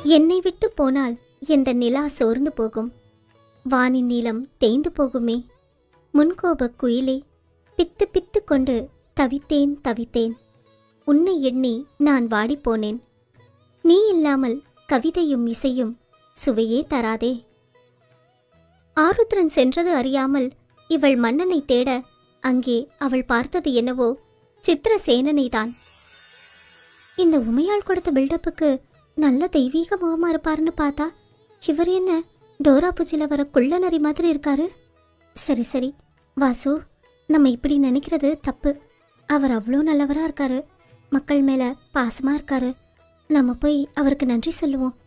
என்னை விட்டு போனால் எந்த நிலா சோர்ந்து போகும் வானின் நீளம் தேய்ந்து போகுமே முன்கோபக் குயிலே பித்து பித்து கொண்டு தவித்தேன் தவித்தேன் உன்னை எண்ணி நான் வாடிப்போனேன் நீ இல்லாமல் கவிதையும் இசையும் சுவையே தராதே ஆருத்ரன் சென்றது அறியாமல் இவள் மன்னனை தேட அங்கே அவள் பார்த்தது என்னவோ சித்திரசேனனைதான் இந்த உமையாள் கொடுத்த பில்டப்புக்கு நல்ல தெய்வீக முகமா இருப்பாருன்னு பார்த்தா இவர் என்ன டோரா பூஜையில வர குள்ள நரி மாதிரி இருக்காரு சரி சரி வாசு நம்ம இப்படி நினைக்கிறது தப்பு அவர் அவ்வளோ நல்லவரா இருக்காரு மக்கள் மேல பாசமா இருக்காரு நம்ம போய் அவருக்கு நன்றி சொல்லுவோம்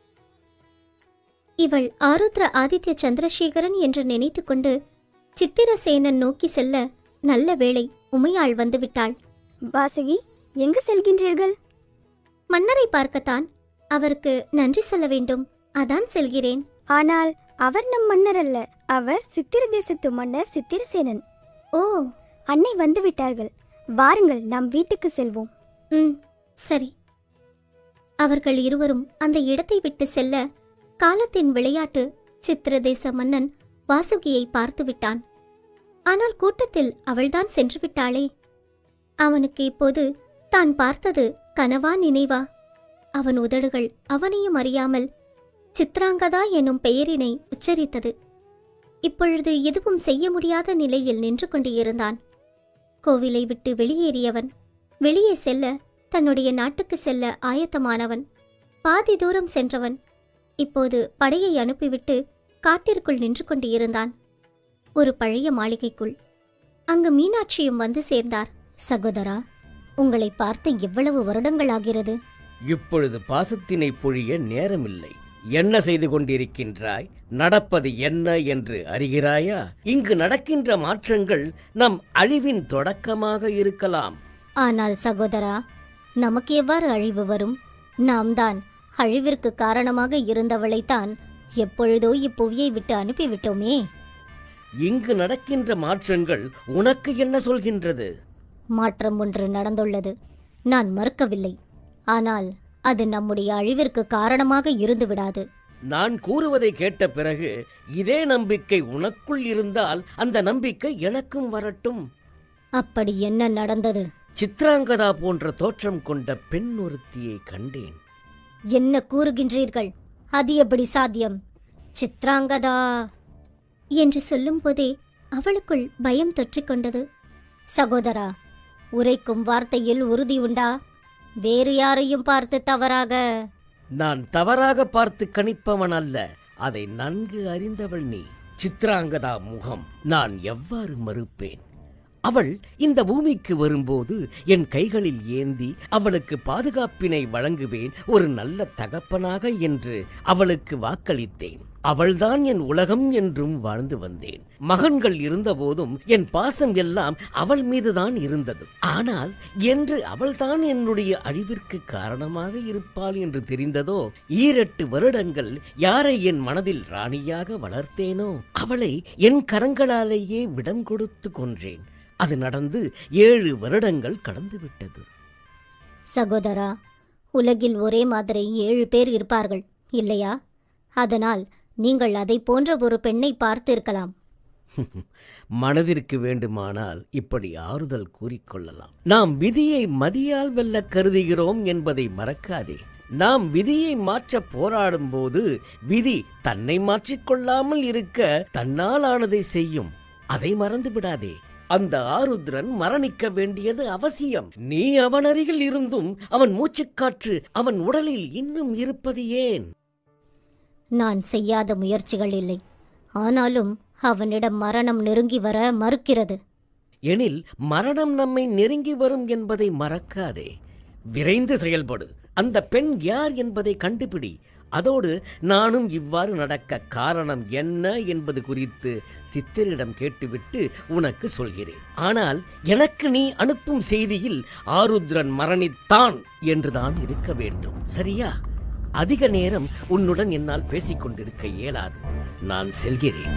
இவள் ஆருத்ர ஆதித்ய சந்திரசேகரன் என்று நினைத்துக்கொண்டு சித்திரசேனன் நோக்கி செல்ல நல்ல வேளை உமையாள் வந்துவிட்டாள் வாசகி எங்கு செல்கின்றீர்கள் மன்னரை பார்க்கத்தான் அவருக்கு நன்றி சொல்ல வேண்டும் அதான் செல்கிறேன் ஆனால் அவர் நம் மன்னர் அல்ல அவர் சித்திர தேசத்து மன்னர் சித்திரசேனன் ஓ அன்னை வந்து விட்டார்கள் வாருங்கள் நாம் வீட்டுக்கு செல்வோம் ம் சரி அவர்கள் இருவரும் அந்த இடத்தை விட்டு செல்ல காலத்தின் விளையாட்டு சித்திரதேச மன்னன் வாசுகியை பார்த்து விட்டான் ஆனால் கூட்டத்தில் அவள்தான் சென்று விட்டாளே அவனுக்கு இப்போது தான் பார்த்தது கனவா நினைவா அவன் உதடுகள் அவனையும் அறியாமல் சித்ராங்கதா எனும் பெயரினை உச்சரித்தது இப்பொழுது எதுவும் செய்ய முடியாத நிலையில் நின்று கொண்டு இருந்தான் கோவிலை விட்டு வெளியேறியவன் வெளியே செல்ல தன்னுடைய நாட்டுக்கு செல்ல ஆயத்தமானவன் பாதி தூரம் சென்றவன் இப்போது படையை அனுப்பிவிட்டு காட்டிற்குள் நின்று கொண்டு இருந்தான் ஒரு பழைய மாளிகைக்குள் அங்கு மீனாட்சியும் வந்து சேர்ந்தார் சகோதரா உங்களை பார்த்து எவ்வளவு வருடங்களாகிறது இப்பொழுது பாசத்தினை பொழிய நேரமில்லை என்ன செய்து கொண்டிருக்கின்றாய் நடப்பது என்ன என்று அறிகிறாயா இங்கு நடக்கின்ற மாற்றங்கள் நம் அழிவின் தொடக்கமாக இருக்கலாம் ஆனால் சகோதரா நமக்கு எவ்வாறு அழிவு வரும் நாம் தான் அழிவிற்கு காரணமாக இருந்தவளைத்தான் எப்பொழுதோ இப்புவியை விட்டு அனுப்பிவிட்டோமே இங்கு நடக்கின்ற மாற்றங்கள் உனக்கு என்ன சொல்கின்றது மாற்றம் ஒன்று நடந்துள்ளது நான் மறுக்கவில்லை ஆனால் அது நம்முடைய அழிவிற்கு காரணமாக இருந்து விடாது நான் கூறுவதை கேட்ட பிறகு இதே நம்பிக்கை உனக்குள் இருந்தால் அந்த நம்பிக்கை எனக்கும் வரட்டும் அப்படி என்ன நடந்தது சித்ராங்கதா போன்ற தோற்றம் கொண்ட பெண் ஒருத்தியை கண்டேன் என்ன கூறுகின்றீர்கள் அது எப்படி சாத்தியம் சித்ராங்கதா என்று சொல்லும்போதே அவளுக்குள் பயம் தொற்றிக்கொண்டது சகோதரா உரைக்கும் வார்த்தையில் உறுதி உண்டா வேறு யாரையும் பார்த்து தவறாக நான் தவறாக பார்த்து கணிப்பவன் அல்ல அதை நன்கு அறிந்தவள் நீ சித்ராங்கதா முகம் நான் எவ்வாறு மறுப்பேன் அவள் இந்த பூமிக்கு வரும்போது என் கைகளில் ஏந்தி அவளுக்கு பாதுகாப்பினை வழங்குவேன் ஒரு நல்ல தகப்பனாக என்று அவளுக்கு வாக்களித்தேன் அவள்தான் என் உலகம் என்றும் வாழ்ந்து வந்தேன் மகன்கள் இருந்தபோதும் என் பாசம் எல்லாம் அவள் மீதுதான் இருந்தது ஆனால் என்று அவள்தான் என்னுடைய அழிவிற்கு காரணமாக இருப்பாள் என்று தெரிந்ததோ ஈரெட்டு வருடங்கள் யாரை என் மனதில் ராணியாக வளர்த்தேனோ அவளை என் கரங்களாலேயே விடம் கொடுத்து கொன்றேன் அது நடந்து ஏழு வருடங்கள் கடந்து விட்டது சகோதரா உலகில் ஒரே மாதிரி ஏழு பேர் இருப்பார்கள் இல்லையா அதனால் நீங்கள் அதை போன்ற ஒரு பெண்ணை பார்த்திருக்கலாம் மனதிற்கு வேண்டுமானால் இப்படி ஆறுதல் கூறிக்கொள்ளலாம் நாம் விதியை மதியால் வெல்ல கருதுகிறோம் என்பதை மறக்காதே நாம் விதியை மாற்ற போராடும் போது விதி தன்னை மாற்றிக்கொள்ளாமல் இருக்க தன்னால் ஆனதை செய்யும் அதை மறந்து விடாதே அந்த ஆருத்ரன் மரணிக்க வேண்டியது அவசியம் நீ அவன் அருகில் இருந்தும் அவன் மூச்சுக்காற்று அவன் உடலில் இன்னும் இருப்பது ஏன் நான் செய்யாத முயற்சிகள் இல்லை ஆனாலும் அவனிடம் மரணம் நெருங்கி வர மறுக்கிறது எனில் மரணம் நம்மை நெருங்கி வரும் என்பதை மறக்காதே விரைந்து செயல்படு அந்த பெண் யார் என்பதை கண்டுபிடி அதோடு நானும் இவ்வாறு நடக்க காரணம் என்ன என்பது குறித்து சித்தரிடம் கேட்டுவிட்டு உனக்கு சொல்கிறேன் ஆனால் எனக்கு நீ அனுப்பும் செய்தியில் ஆருத்ரன் மரணித்தான் என்றுதான் இருக்க வேண்டும் சரியா அதிக நேரம் உன்னுடன் என்னால் பேசிக் கொண்டிருக்க இயலாது நான் செல்கிறேன்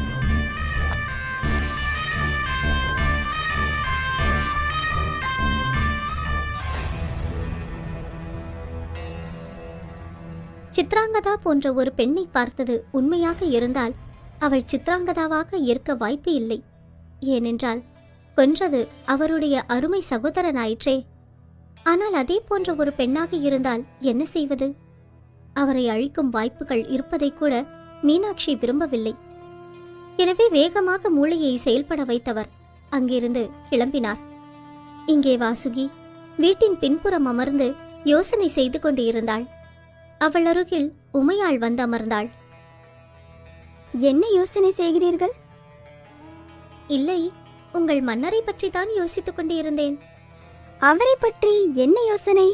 சித்ராங்கதா போன்ற ஒரு பெண்ணை பார்த்தது உண்மையாக இருந்தால் அவள் சித்ராங்கதாவாக இருக்க வாய்ப்பு இல்லை ஏனென்றால் கொன்றது அவருடைய அருமை சகோதரனாயிற்றே ஆனால் அதே போன்ற ஒரு பெண்ணாக இருந்தால் என்ன செய்வது அவரை அழிக்கும் வாய்ப்புகள் இருப்பதை கூட மீனாட்சி விரும்பவில்லை எனவே வேகமாக மூளையை செயல்பட வைத்தவர் அங்கிருந்து கிளம்பினார் இங்கே வாசுகி வீட்டின் பின்புறம் அமர்ந்து யோசனை செய்து கொண்டு இருந்தாள் அவள் அருகில் உமையாள் வந்து அமர்ந்தாள் என்ன யோசனை செய்கிறீர்கள் இல்லை உங்கள் மன்னரை பற்றி தான் யோசித்துக் கொண்டு இருந்தேன் அவரை பற்றி என்ன யோசனை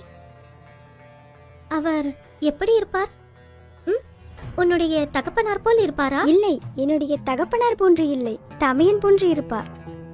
அவர் எப்படி இருப்பார் ம்? உன்னுடைய தகப்பனார் போல் இருப்பாரா இல்லை என்னுடைய தகப்பனார் போன்று இல்லை தமையன் போன்று இருப்பார்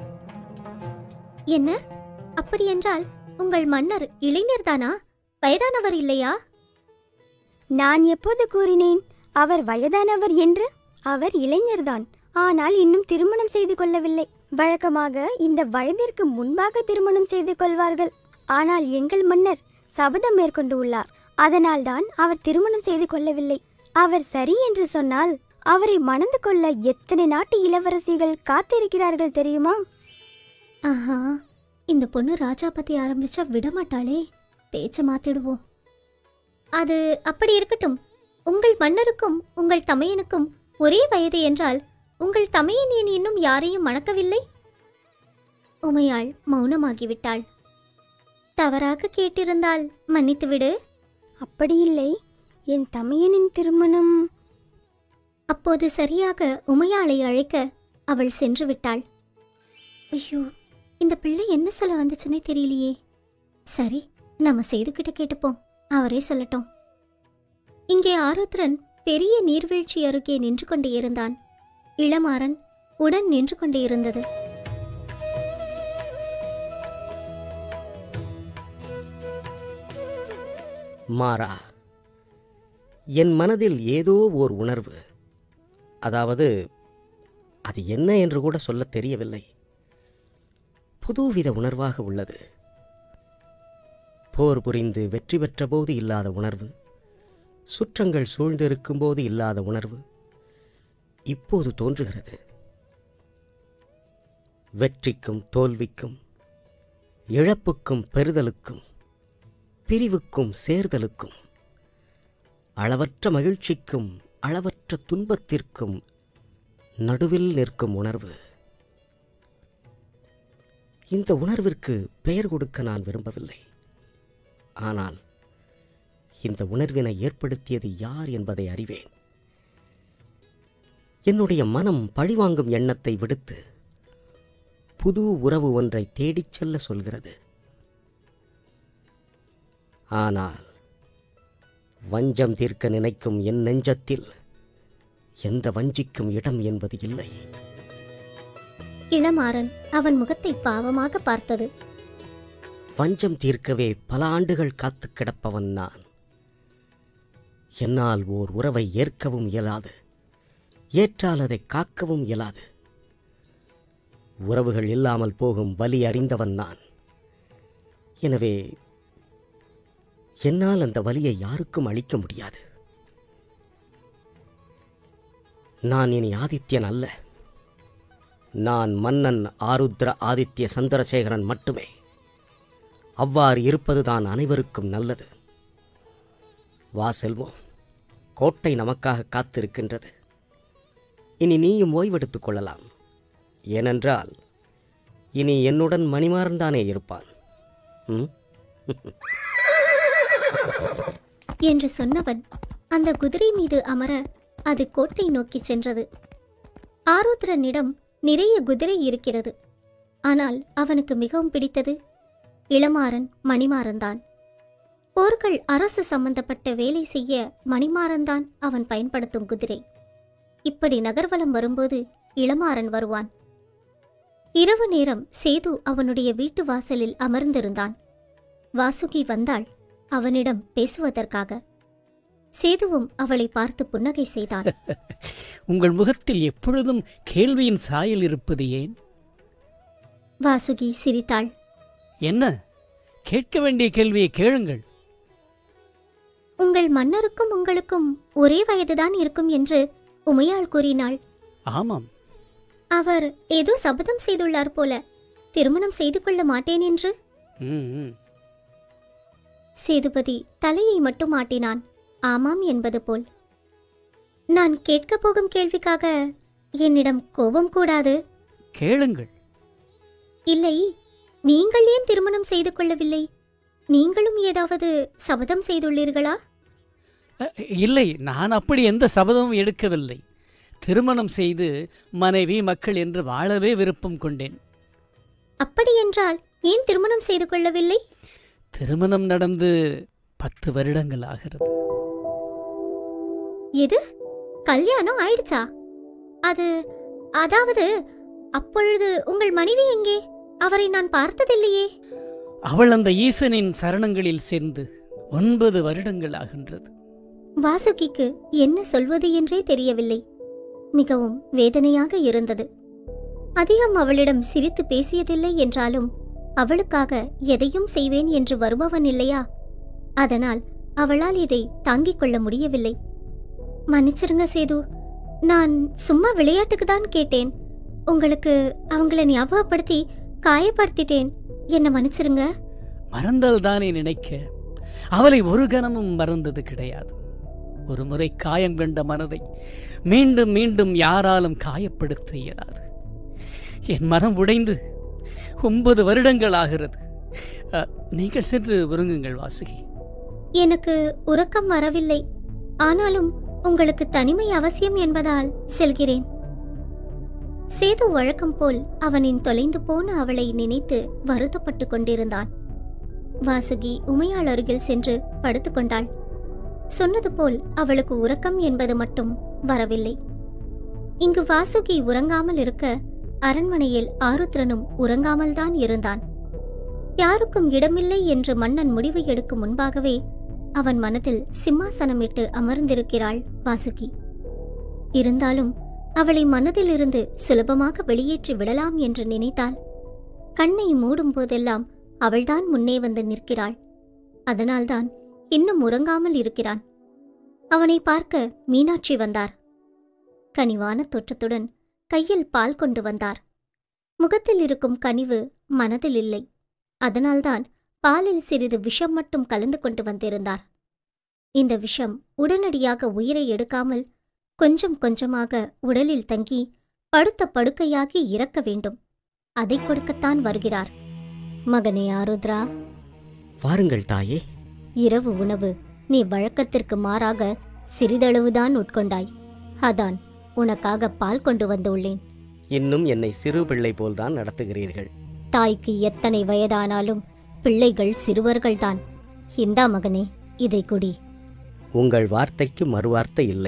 என்ன அப்படியென்றால் உங்கள் மன்னர் இளைஞர்தானா வயதானவர் இல்லையா நான் எப்போது கூறினேன் அவர் வயதானவர் என்று அவர் இளைஞர்தான் ஆனால் இன்னும் திருமணம் செய்து கொள்ளவில்லை வழக்கமாக இந்த வயதிற்கு முன்பாக திருமணம் செய்து கொள்வார்கள் ஆனால் எங்கள் மன்னர் சபதம் மேற்கொண்டு உள்ளார் அதனால்தான் அவர் திருமணம் செய்து கொள்ளவில்லை அவர் சரி என்று சொன்னால் அவரை மணந்து கொள்ள எத்தனை நாட்டு இளவரசிகள் காத்திருக்கிறார்கள் தெரியுமா ஆஹா இந்த பொண்ணு ராஜா பத்தி ஆரம்பிச்சா விடமாட்டாளே பேச்ச மாத்திடுவோம் அது அப்படி இருக்கட்டும் உங்கள் மன்னருக்கும் உங்கள் தமையனுக்கும் ஒரே வயது என்றால் உங்கள் தமையன் ஏன் இன்னும் யாரையும் மணக்கவில்லை உமையாள் மௌனமாகிவிட்டாள் தவறாக கேட்டிருந்தால் மன்னித்துவிடு அப்படி இல்லை என் தமையனின் திருமணம் அப்போது சரியாக உமையாளை அழைக்க அவள் சென்று விட்டாள் ஐயோ இந்த பிள்ளை என்ன சொல்ல வந்துச்சுன்னே தெரியலையே சரி நம்ம செய்துகிட்ட கேட்டுப்போம் அவரே சொல்லட்டும் இங்கே ஆருத்ரன் பெரிய நீர்வீழ்ச்சி அருகே நின்று கொண்டே இருந்தான் இளமாறன் உடன் நின்று கொண்டே இருந்தது மாறா என் மனதில் ஏதோ ஓர் உணர்வு அதாவது அது என்ன என்று கூட சொல்லத் தெரியவில்லை புதுவித உணர்வாக உள்ளது போர் புரிந்து வெற்றி பெற்றபோது இல்லாத உணர்வு சுற்றங்கள் சூழ்ந்திருக்கும்போது இல்லாத உணர்வு இப்போது தோன்றுகிறது வெற்றிக்கும் தோல்விக்கும் இழப்புக்கும் பெறுதலுக்கும் பிரிவுக்கும் சேர்தலுக்கும் அளவற்ற மகிழ்ச்சிக்கும் அளவற்ற துன்பத்திற்கும் நடுவில் நிற்கும் உணர்வு இந்த உணர்விற்கு பெயர் கொடுக்க நான் விரும்பவில்லை ஆனால் இந்த உணர்வினை ஏற்படுத்தியது யார் என்பதை அறிவேன் என்னுடைய மனம் பழிவாங்கும் எண்ணத்தை விடுத்து புது உறவு ஒன்றை தேடிச் செல்ல சொல்கிறது ஆனால் வஞ்சம் தீர்க்க நினைக்கும் என் நெஞ்சத்தில் எந்த வஞ்சிக்கும் இடம் என்பது இல்லை இளமாறன் அவன் முகத்தை பாவமாக பார்த்தது வஞ்சம் தீர்க்கவே பல ஆண்டுகள் காத்து கிடப்பவன் நான் என்னால் ஓர் உறவை ஏற்கவும் இயலாது ஏற்றால் அதை காக்கவும் இயலாது உறவுகள் இல்லாமல் போகும் வலி அறிந்தவன் நான் எனவே என்னால் அந்த வலியை யாருக்கும் அளிக்க முடியாது நான் இனி ஆதித்யன் அல்ல நான் மன்னன் ஆருத்ர ஆதித்ய சந்திரசேகரன் மட்டுமே அவ்வாறு இருப்பதுதான் அனைவருக்கும் நல்லது வா செல்வோம் கோட்டை நமக்காக காத்திருக்கின்றது இனி நீயும் ஓய்வெடுத்துக் கொள்ளலாம் ஏனென்றால் இனி என்னுடன் மணிமாறன் தானே இருப்பான் ம் என்று சொன்னவன் அந்த குதிரை மீது அமர அது கோட்டை நோக்கிச் சென்றது ஆருத்ரனிடம் நிறைய குதிரை இருக்கிறது ஆனால் அவனுக்கு மிகவும் பிடித்தது இளமாறன் மணிமாறன்தான் போர்கள் அரசு சம்பந்தப்பட்ட வேலை செய்ய மணிமாறன்தான் அவன் பயன்படுத்தும் குதிரை இப்படி நகர்வலம் வரும்போது இளமாறன் வருவான் இரவு நேரம் சேது அவனுடைய வீட்டு வாசலில் அமர்ந்திருந்தான் வாசுகி வந்தாள் அவனிடம் பேசுவதற்காக சேதுவும் அவளை பார்த்து புன்னகை செய்தான் உங்கள் முகத்தில் எப்பொழுதும் கேள்வியின் சாயல் இருப்பது ஏன் வாசுகி சிரித்தாள் என்ன கேட்க வேண்டிய கேள்வியை கேளுங்கள் உங்கள் மன்னருக்கும் உங்களுக்கும் ஒரே வயதுதான் இருக்கும் என்று உமையாள் கூறினாள் ஆமாம் அவர் ஏதோ சபதம் செய்துள்ளார் போல திருமணம் செய்து கொள்ள மாட்டேன் என்று ம், ம். சேதுபதி தலையை மட்டும் ஆட்டினான் ஆமாம் என்பது போல் நான் கேட்கப் போகும் கேள்விக்காக என்னிடம் கோபம் கூடாது கேளுங்கள் இல்லை நீங்கள் ஏன் திருமணம் செய்து கொள்ளவில்லை நீங்களும் ஏதாவது சபதம் செய்துள்ளீர்களா அ, இல்லை நான் அப்படி எந்த சபதமும் எடுக்கவில்லை திருமணம் செய்து மனைவி மக்கள் என்று வாழவே விருப்பம் கொண்டேன் அப்படியென்றால் ஏன் திருமணம் செய்து கொள்ளவில்லை திருமணம் நடந்து பத்து வருடங்கள் ஆகிறது எது கல்யாணம் ஆயிடுச்சா அது அதாவது அப்பொழுது உங்கள் மனைவி எங்கே அவரை நான் பார்த்ததில்லையே அவள் அந்த ஈசனின் சரணங்களில் சேர்ந்து ஒன்பது வருடங்கள் ஆகின்றது வாசுகிக்கு என்ன சொல்வது என்றே தெரியவில்லை மிகவும் வேதனையாக இருந்தது அதிகம் அவளிடம் சிரித்து பேசியதில்லை என்றாலும் அவளுக்காக எதையும் செய்வேன் என்று வருபவன் இல்லையா அதனால் அவளால் இதை தாங்கிக் கொள்ள முடியவில்லை மன்னிச்சிருங்க சேது நான் சும்மா விளையாட்டுக்கு தான் கேட்டேன் உங்களுக்கு அவங்கள ஞாபகப்படுத்தி காயப்படுத்திட்டேன் என்ன மன்னிச்சிருங்க மறந்தால் தானே நினைக்க அவளை ஒரு கணமும் மறந்தது கிடையாது ஒரு முறை காயம் கண்ட மனதை மீண்டும் மீண்டும் யாராலும் காயப்படுத்த இயலாது என் மனம் உடைந்து ஒன்பது வருடங்கள் ஆகிறது அ, நீங்கள் சென்று உறங்குங்கள் வாசுகி எனக்கு உறக்கம் வரவில்லை ஆனாலும் உங்களுக்கு தனிமை அவசியம் என்பதால் செல்கிறேன் சேது வழக்கம் போல் அவனின் தொலைந்து போன அவளை நினைத்து வருத்தப்பட்டு கொண்டிருந்தான் வாசுகி உமையாள் அருகில் சென்று படுத்துக்கொண்டாள் சொன்னது போல் அவளுக்கு உறக்கம் என்பது மட்டும் வரவில்லை இங்கு வாசுகி உறங்காமல் இருக்க அரண்மனையில் ஆருத்ரனும் உறங்காமல்தான் இருந்தான் யாருக்கும் இடமில்லை என்று மன்னன் முடிவு எடுக்கும் முன்பாகவே அவன் மனதில் சிம்மாசனமிட்டு அமர்ந்திருக்கிறாள் வாசுகி இருந்தாலும் அவளை மனதிலிருந்து சுலபமாக வெளியேற்றி விடலாம் என்று நினைத்தாள் கண்ணை மூடும் போதெல்லாம் அவள்தான் முன்னே வந்து நிற்கிறாள் அதனால்தான் இன்னும் உறங்காமல் இருக்கிறான் அவனை பார்க்க மீனாட்சி வந்தார் கனிவான தோற்றத்துடன் கையில் பால் கொண்டு வந்தார் முகத்தில் இருக்கும் கனிவு மனதில் இல்லை அதனால்தான் பாலில் சிறிது விஷம் மட்டும் கலந்து கொண்டு வந்திருந்தார் இந்த விஷம் உடனடியாக உயிரை எடுக்காமல் கொஞ்சம் கொஞ்சமாக உடலில் தங்கி படுத்த படுக்கையாகி இறக்க வேண்டும் அதை கொடுக்கத்தான் வருகிறார் மகனே ஆருத்ரா வாருங்கள் தாயே இரவு உணவு நீ வழக்கத்திற்கு மாறாக சிறிதளவுதான் உட்கொண்டாய் அதான் உனக்காக பால் கொண்டு வந்துள்ளேன் இன்னும் என்னை சிறு பிள்ளை போல்தான் நடத்துகிறீர்கள் தாய்க்கு எத்தனை வயதானாலும் பிள்ளைகள் சிறுவர்கள்தான் இந்தா மகனே இதை குடி உங்கள் வார்த்தைக்கு மறுவார்த்தை இல்லை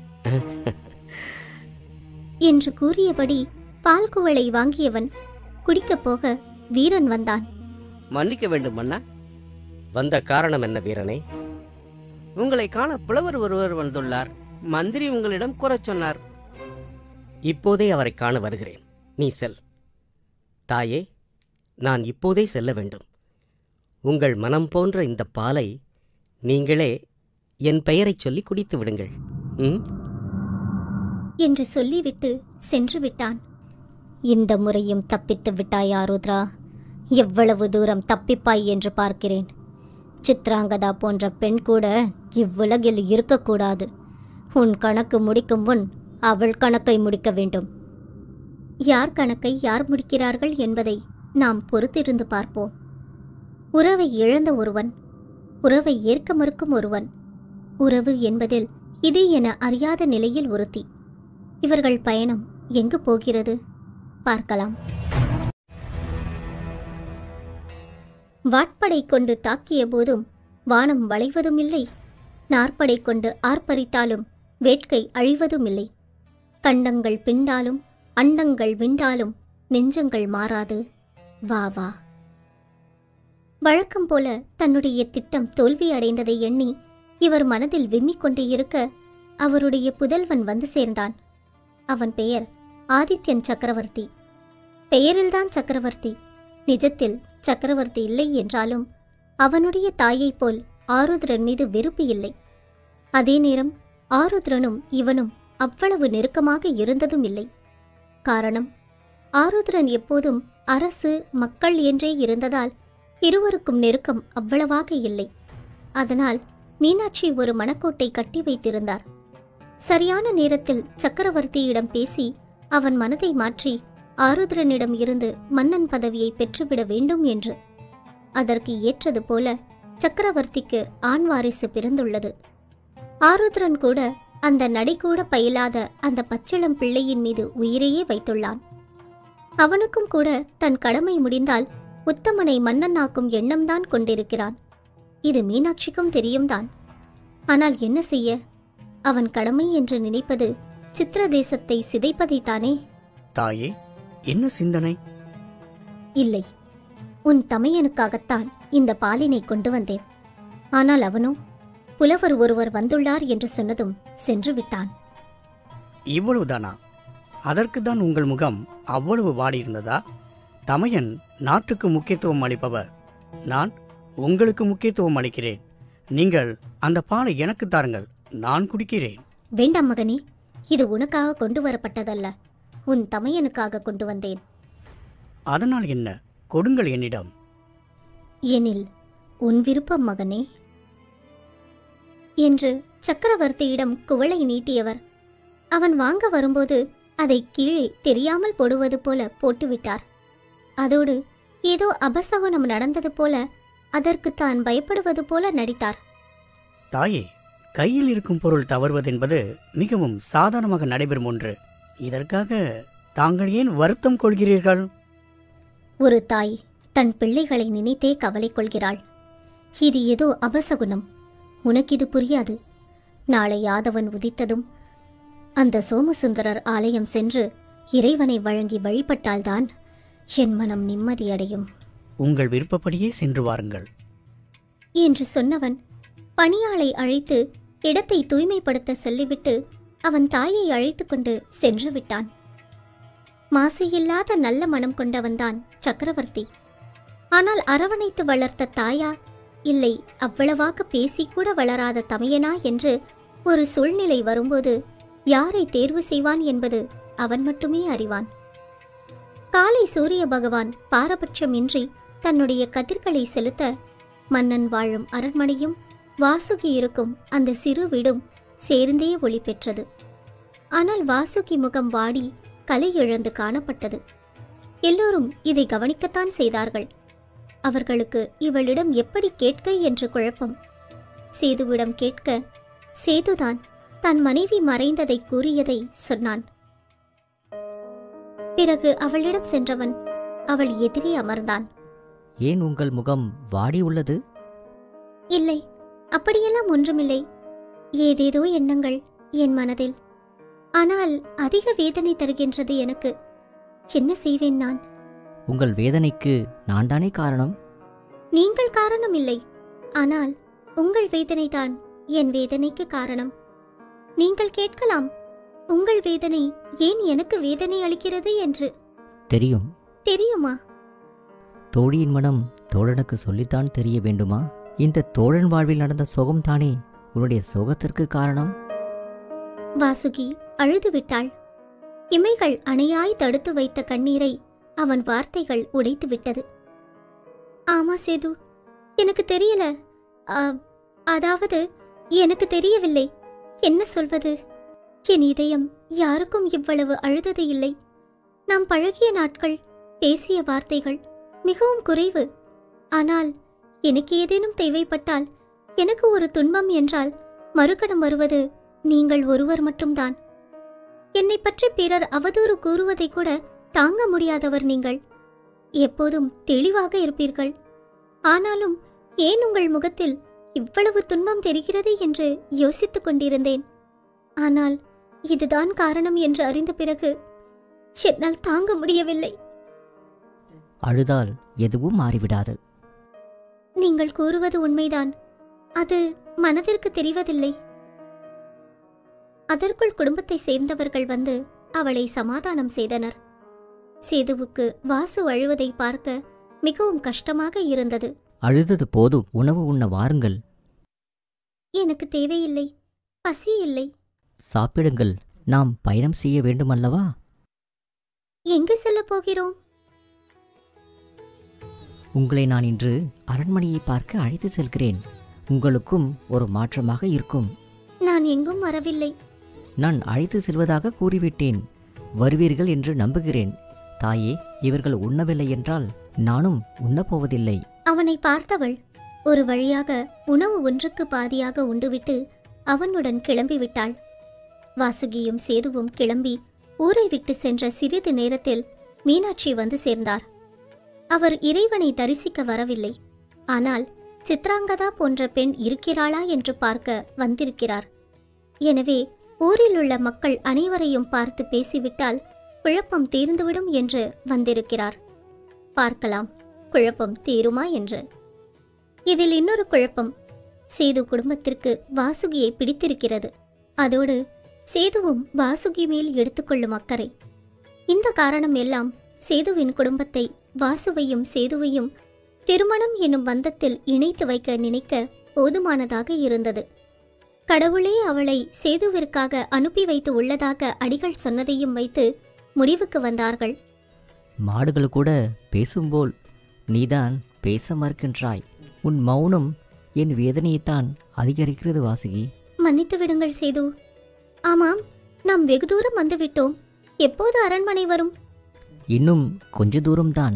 என்று கூறியபடி பால் குவளை வாங்கியவன் குடிக்கப் போக வீரன் வந்தான் மன்னிக்க வேண்டும் அண்ணா வந்த காரணம் என்ன வீரனே உங்களை காண புலவர் ஒருவர் வந்துள்ளார் மந்திரி உங்களிடம் கூறச் சொன்னார் இப்போதே அவரை காண வருகிறேன் நீ செல் தாயே நான் இப்போதே செல்ல வேண்டும் உங்கள் மனம் போன்ற இந்த பாலை நீங்களே என் பெயரைச் சொல்லி குடித்து விடுங்கள் ம் என்று சொல்லிவிட்டு சென்று விட்டான் இந்த முறையும் தப்பித்து விட்டாய் ஆருத்ரா எவ்வளவு தூரம் தப்பிப்பாய் என்று பார்க்கிறேன் சித்ராங்கதா போன்ற பெண் கூட இவ்வுலகில் இருக்கக்கூடாது உன் கணக்கு முடிக்கும் முன் அவள் கணக்கை முடிக்க வேண்டும் யார் கணக்கை யார் முடிக்கிறார்கள் என்பதை நாம் பொறுத்திருந்து பார்ப்போம் உறவை இழந்த ஒருவன் உறவை ஏற்க மறுக்கும் ஒருவன் உறவு என்பதில் இது என அறியாத நிலையில் ஒருத்தி இவர்கள் பயணம் எங்கு போகிறது பார்க்கலாம் வாட்படை கொண்டு தாக்கிய போதும் வானம் வளைவதும் இல்லை நாற்படை கொண்டு ஆர்ப்பரித்தாலும் வேட்கை அழிவதும் இல்லை கண்டங்கள் பிண்டாலும் அண்டங்கள் விண்டாலும் நெஞ்சங்கள் மாறாது வா வா வழக்கம் போல தன்னுடைய திட்டம் தோல்வி அடைந்ததை எண்ணி இவர் மனதில் விம்மிக் கொண்டே இருக்க அவருடைய புதல்வன் வந்து சேர்ந்தான் அவன் பெயர் ஆதித்யன் சக்கரவர்த்தி பெயரில்தான் சக்கரவர்த்தி நிஜத்தில் சக்கரவர்த்தி இல்லை என்றாலும் அவனுடைய தாயைப் போல் ஆருத்ரன் மீது வெறுப்பு இல்லை அதே நேரம் ஆருத்ரனும் இவனும் அவ்வளவு நெருக்கமாக இருந்ததும் இல்லை காரணம் ஆருத்ரன் எப்போதும் அரசு மக்கள் என்றே இருந்ததால் இருவருக்கும் நெருக்கம் அவ்வளவாக இல்லை அதனால் மீனாட்சி ஒரு மணக்கோட்டை கட்டி வைத்திருந்தார் சரியான நேரத்தில் சக்கரவர்த்தியிடம் பேசி அவன் மனதை மாற்றி ஆருத்ரனிடம் இருந்து மன்னன் பதவியை பெற்றுவிட வேண்டும் என்று அதற்கு ஏற்றது போல சக்கரவர்த்திக்கு ஆண் வாரிசு பிறந்துள்ளது ஆருத்ரன் கூட அந்த நடைகூட பயிலாத அந்த பச்சிளம் பிள்ளையின் மீது உயிரையே வைத்துள்ளான் அவனுக்கும் கூட தன் கடமை முடிந்தால் உத்தமனை மன்னனாக்கும் எண்ணம்தான் கொண்டிருக்கிறான் இது மீனாட்சிக்கும் தெரியும்தான் ஆனால் என்ன செய்ய அவன் கடமை என்று நினைப்பது சித்திர தேசத்தை சிதைப்பதைத்தானே தாயே என்ன சிந்தனை இல்லை உன் தமையனுக்காகத்தான் இந்த பாலினை கொண்டு வந்தேன் ஆனால் அவனோ புலவர் ஒருவர் வந்துள்ளார் என்று சொன்னதும் சென்று விட்டான் இவ்வளவுதானா அதற்கு தான் உங்கள் முகம் அவ்வளவு வாடியிருந்ததா தமையன் நாட்டுக்கு முக்கியத்துவம் அளிப்பவர் நான் உங்களுக்கு முக்கியத்துவம் அளிக்கிறேன் நீங்கள் அந்த பாலை எனக்கு தாருங்கள் நான் குடிக்கிறேன் வேண்டாம் மகனே இது உனக்காக கொண்டு வரப்பட்டதல்ல உன் தமையனுக்காக கொண்டு வந்தேன் அதனால் என்ன கொடுங்கள் என்னிடம் எனில் உன் விருப்பம் மகனே என்று சக்கரவர்த்தியிடம் குவளை நீட்டியவர் அவன் வாங்க வரும்போது அதை கீழே தெரியாமல் போடுவது போல போட்டுவிட்டார் அதோடு ஏதோ அபசகுனம் நடந்தது போல அதற்கு தான் பயப்படுவது போல நடித்தார் தாயே கையில் இருக்கும் பொருள் தவறுவதென்பது மிகவும் சாதாரணமாக நடைபெறும் ஒன்று இதற்காக தாங்கள் ஏன் வருத்தம் கொள்கிறீர்கள் ஒரு தாய் தன் பிள்ளைகளை நினைத்தே கவலை கொள்கிறாள் இது ஏதோ அபசகுனம் உனக்கிது புரியாது நாளை யாதவன் உதித்ததும் அந்த சோமசுந்தரர் ஆலயம் சென்று இறைவனை வழங்கி வழிபட்டால்தான் என் மனம் நிம்மதியடையும் உங்கள் விருப்பப்படியே சென்று வாருங்கள் என்று சொன்னவன் பணியாளை அழைத்து இடத்தை தூய்மைப்படுத்த சொல்லிவிட்டு அவன் தாயை அழைத்து கொண்டு சென்று விட்டான் மாசு இல்லாத நல்ல மனம் கொண்டவன்தான் சக்கரவர்த்தி ஆனால் அரவணைத்து வளர்த்த தாயா இல்லை அவ்வளவாக பேசிக்கூட வளராத தமையனா என்று ஒரு சூழ்நிலை வரும்போது யாரை தேர்வு செய்வான் என்பது அவன் மட்டுமே அறிவான் காலை சூரிய பகவான் பாரபட்சமின்றி தன்னுடைய கதிர்களை செலுத்த மன்னன் வாழும் அரண்மனையும் வாசுகி இருக்கும் அந்த சிறு வீடும் சேர்ந்தே ஒளி பெற்றது ஆனால் வாசுகி முகம் வாடி கலை இழந்து காணப்பட்டது எல்லோரும் இதை கவனிக்கத்தான் செய்தார்கள் அவர்களுக்கு இவளிடம் எப்படி கேட்க என்று குழப்பம் சேதுவிடம் கேட்க சேதுதான் தன் மனைவி மறைந்ததை கூறியதை சொன்னான் பிறகு அவளிடம் சென்றவன் அவள் எதிரே அமர்ந்தான் ஏன் உங்கள் முகம் வாடி உள்ளது இல்லை அப்படியெல்லாம் ஒன்றுமில்லை ஏதேதோ எண்ணங்கள் என் மனதில் ஆனால் அதிக வேதனை தருகின்றது எனக்கு என்ன செய்வேன் நான் உங்கள் வேதனைக்கு நான் தானே காரணம் நீங்கள் காரணம் இல்லை ஆனால் உங்கள் வேதனைதான் என் வேதனைக்கு காரணம் நீங்கள் கேட்கலாம் உங்கள் வேதனை ஏன் எனக்கு வேதனை அளிக்கிறது என்று தெரியும் தெரியுமா தோழியின் மனம் தோழனுக்கு சொல்லித்தான் தெரிய வேண்டுமா இந்த தோழன் வாழ்வில் நடந்த சோகம் தானே உன்னுடைய சோகத்திற்கு காரணம் வாசுகி அழுது விட்டாள் இமைகள் அணையாய் தடுத்து வைத்த கண்ணீரை அவன் வார்த்தைகள் உடைத்து விட்டது ஆமா சேது எனக்கு தெரியல ஆ, அதாவது எனக்கு தெரியவில்லை என்ன சொல்வது என் இதயம் யாருக்கும் இவ்வளவு அழுதது இல்லை நாம் பழகிய நாட்கள் பேசிய வார்த்தைகள் மிகவும் குறைவு ஆனால் எனக்கு ஏதேனும் தேவைப்பட்டால் எனக்கு ஒரு துன்பம் என்றால் மறுகணம் வருவது நீங்கள் ஒருவர் மட்டும்தான் என்னை பற்றி பிறர் அவதூறு கூறுவதை கூட தாங்க முடியாதவர் நீங்கள் எப்போதும் தெளிவாக இருப்பீர்கள் ஆனாலும் ஏன் உங்கள் முகத்தில் இவ்வளவு துன்பம் தெரிகிறது என்று யோசித்துக் கொண்டிருந்தேன் ஆனால் இதுதான் காரணம் என்று அறிந்த பிறகு என்னால் தாங்க முடியவில்லை அழுதால் எதுவும் மாறிவிடாது நீங்கள் கூறுவது உண்மைதான் அது மனதிற்கு தெரிவதில்லை அதற்குள் குடும்பத்தை சேர்ந்தவர்கள் வந்து அவளை சமாதானம் செய்தனர் சேதுவுக்கு வாசு அழுவதை பார்க்க மிகவும் கஷ்டமாக இருந்தது அழுதது போதும் உணவு உண்ண வாருங்கள் எனக்கு தேவையில்லை பசி இல்லை சாப்பிடுங்கள் நாம் பயணம் செய்ய வேண்டுமல்லவா எங்கு செல்லப் போகிறோம் உங்களை நான் இன்று அரண்மனையை பார்க்க அழைத்து செல்கிறேன் உங்களுக்கும் ஒரு மாற்றமாக இருக்கும் நான் எங்கும் வரவில்லை நான் அழைத்து செல்வதாக கூறிவிட்டேன் வருவீர்கள் என்று நம்புகிறேன் தாயே இவர்கள் உண்ணவில்லை என்றால் நானும் உண்ணப்போவதில்லை அவனை பார்த்தவள் ஒரு வழியாக உணவு ஒன்றுக்கு பாதியாக உண்டுவிட்டு அவனுடன் கிளம்பி விட்டாள் வாசுகியும் சேதுவும் கிளம்பி ஊரை விட்டு சென்ற சிறிது நேரத்தில் மீனாட்சி வந்து சேர்ந்தார் அவர் இறைவனை தரிசிக்க வரவில்லை ஆனால் சித்ராங்கதா போன்ற பெண் இருக்கிறாளா என்று பார்க்க வந்திருக்கிறார் எனவே ஊரில் உள்ள மக்கள் அனைவரையும் பார்த்து பேசிவிட்டால் குழப்பம் தீர்ந்துவிடும் என்று வந்திருக்கிறார் பார்க்கலாம் குழப்பம் தீருமா என்று இதில் இன்னொரு குழப்பம் சேது குடும்பத்திற்கு வாசுகியை பிடித்திருக்கிறது அதோடு சேதுவும் வாசுகி மேல் எடுத்துக்கொள்ளும் அக்கறை இந்த காரணம் எல்லாம் சேதுவின் குடும்பத்தை வாசுவையும் சேதுவையும் திருமணம் என்னும் பந்தத்தில் இணைத்து வைக்க நினைக்க போதுமானதாக இருந்தது கடவுளே அவளை சேதுவிற்காக அனுப்பி வைத்து உள்ளதாக அடிகள் சொன்னதையும் வைத்து முடிவுக்கு வந்தார்கள் மாடுகள் கூட பேசும்போல் நீதான் பேச மறுக்கின்றாய் உன் மௌனம் என் வேதனையைத்தான் அதிகரிக்கிறது வாசுகி மன்னித்து விடுங்கள் சேது ஆமாம் நாம் வெகு தூரம் வந்துவிட்டோம் எப்போது அரண்மனை வரும் இன்னும் கொஞ்ச தூரம்தான்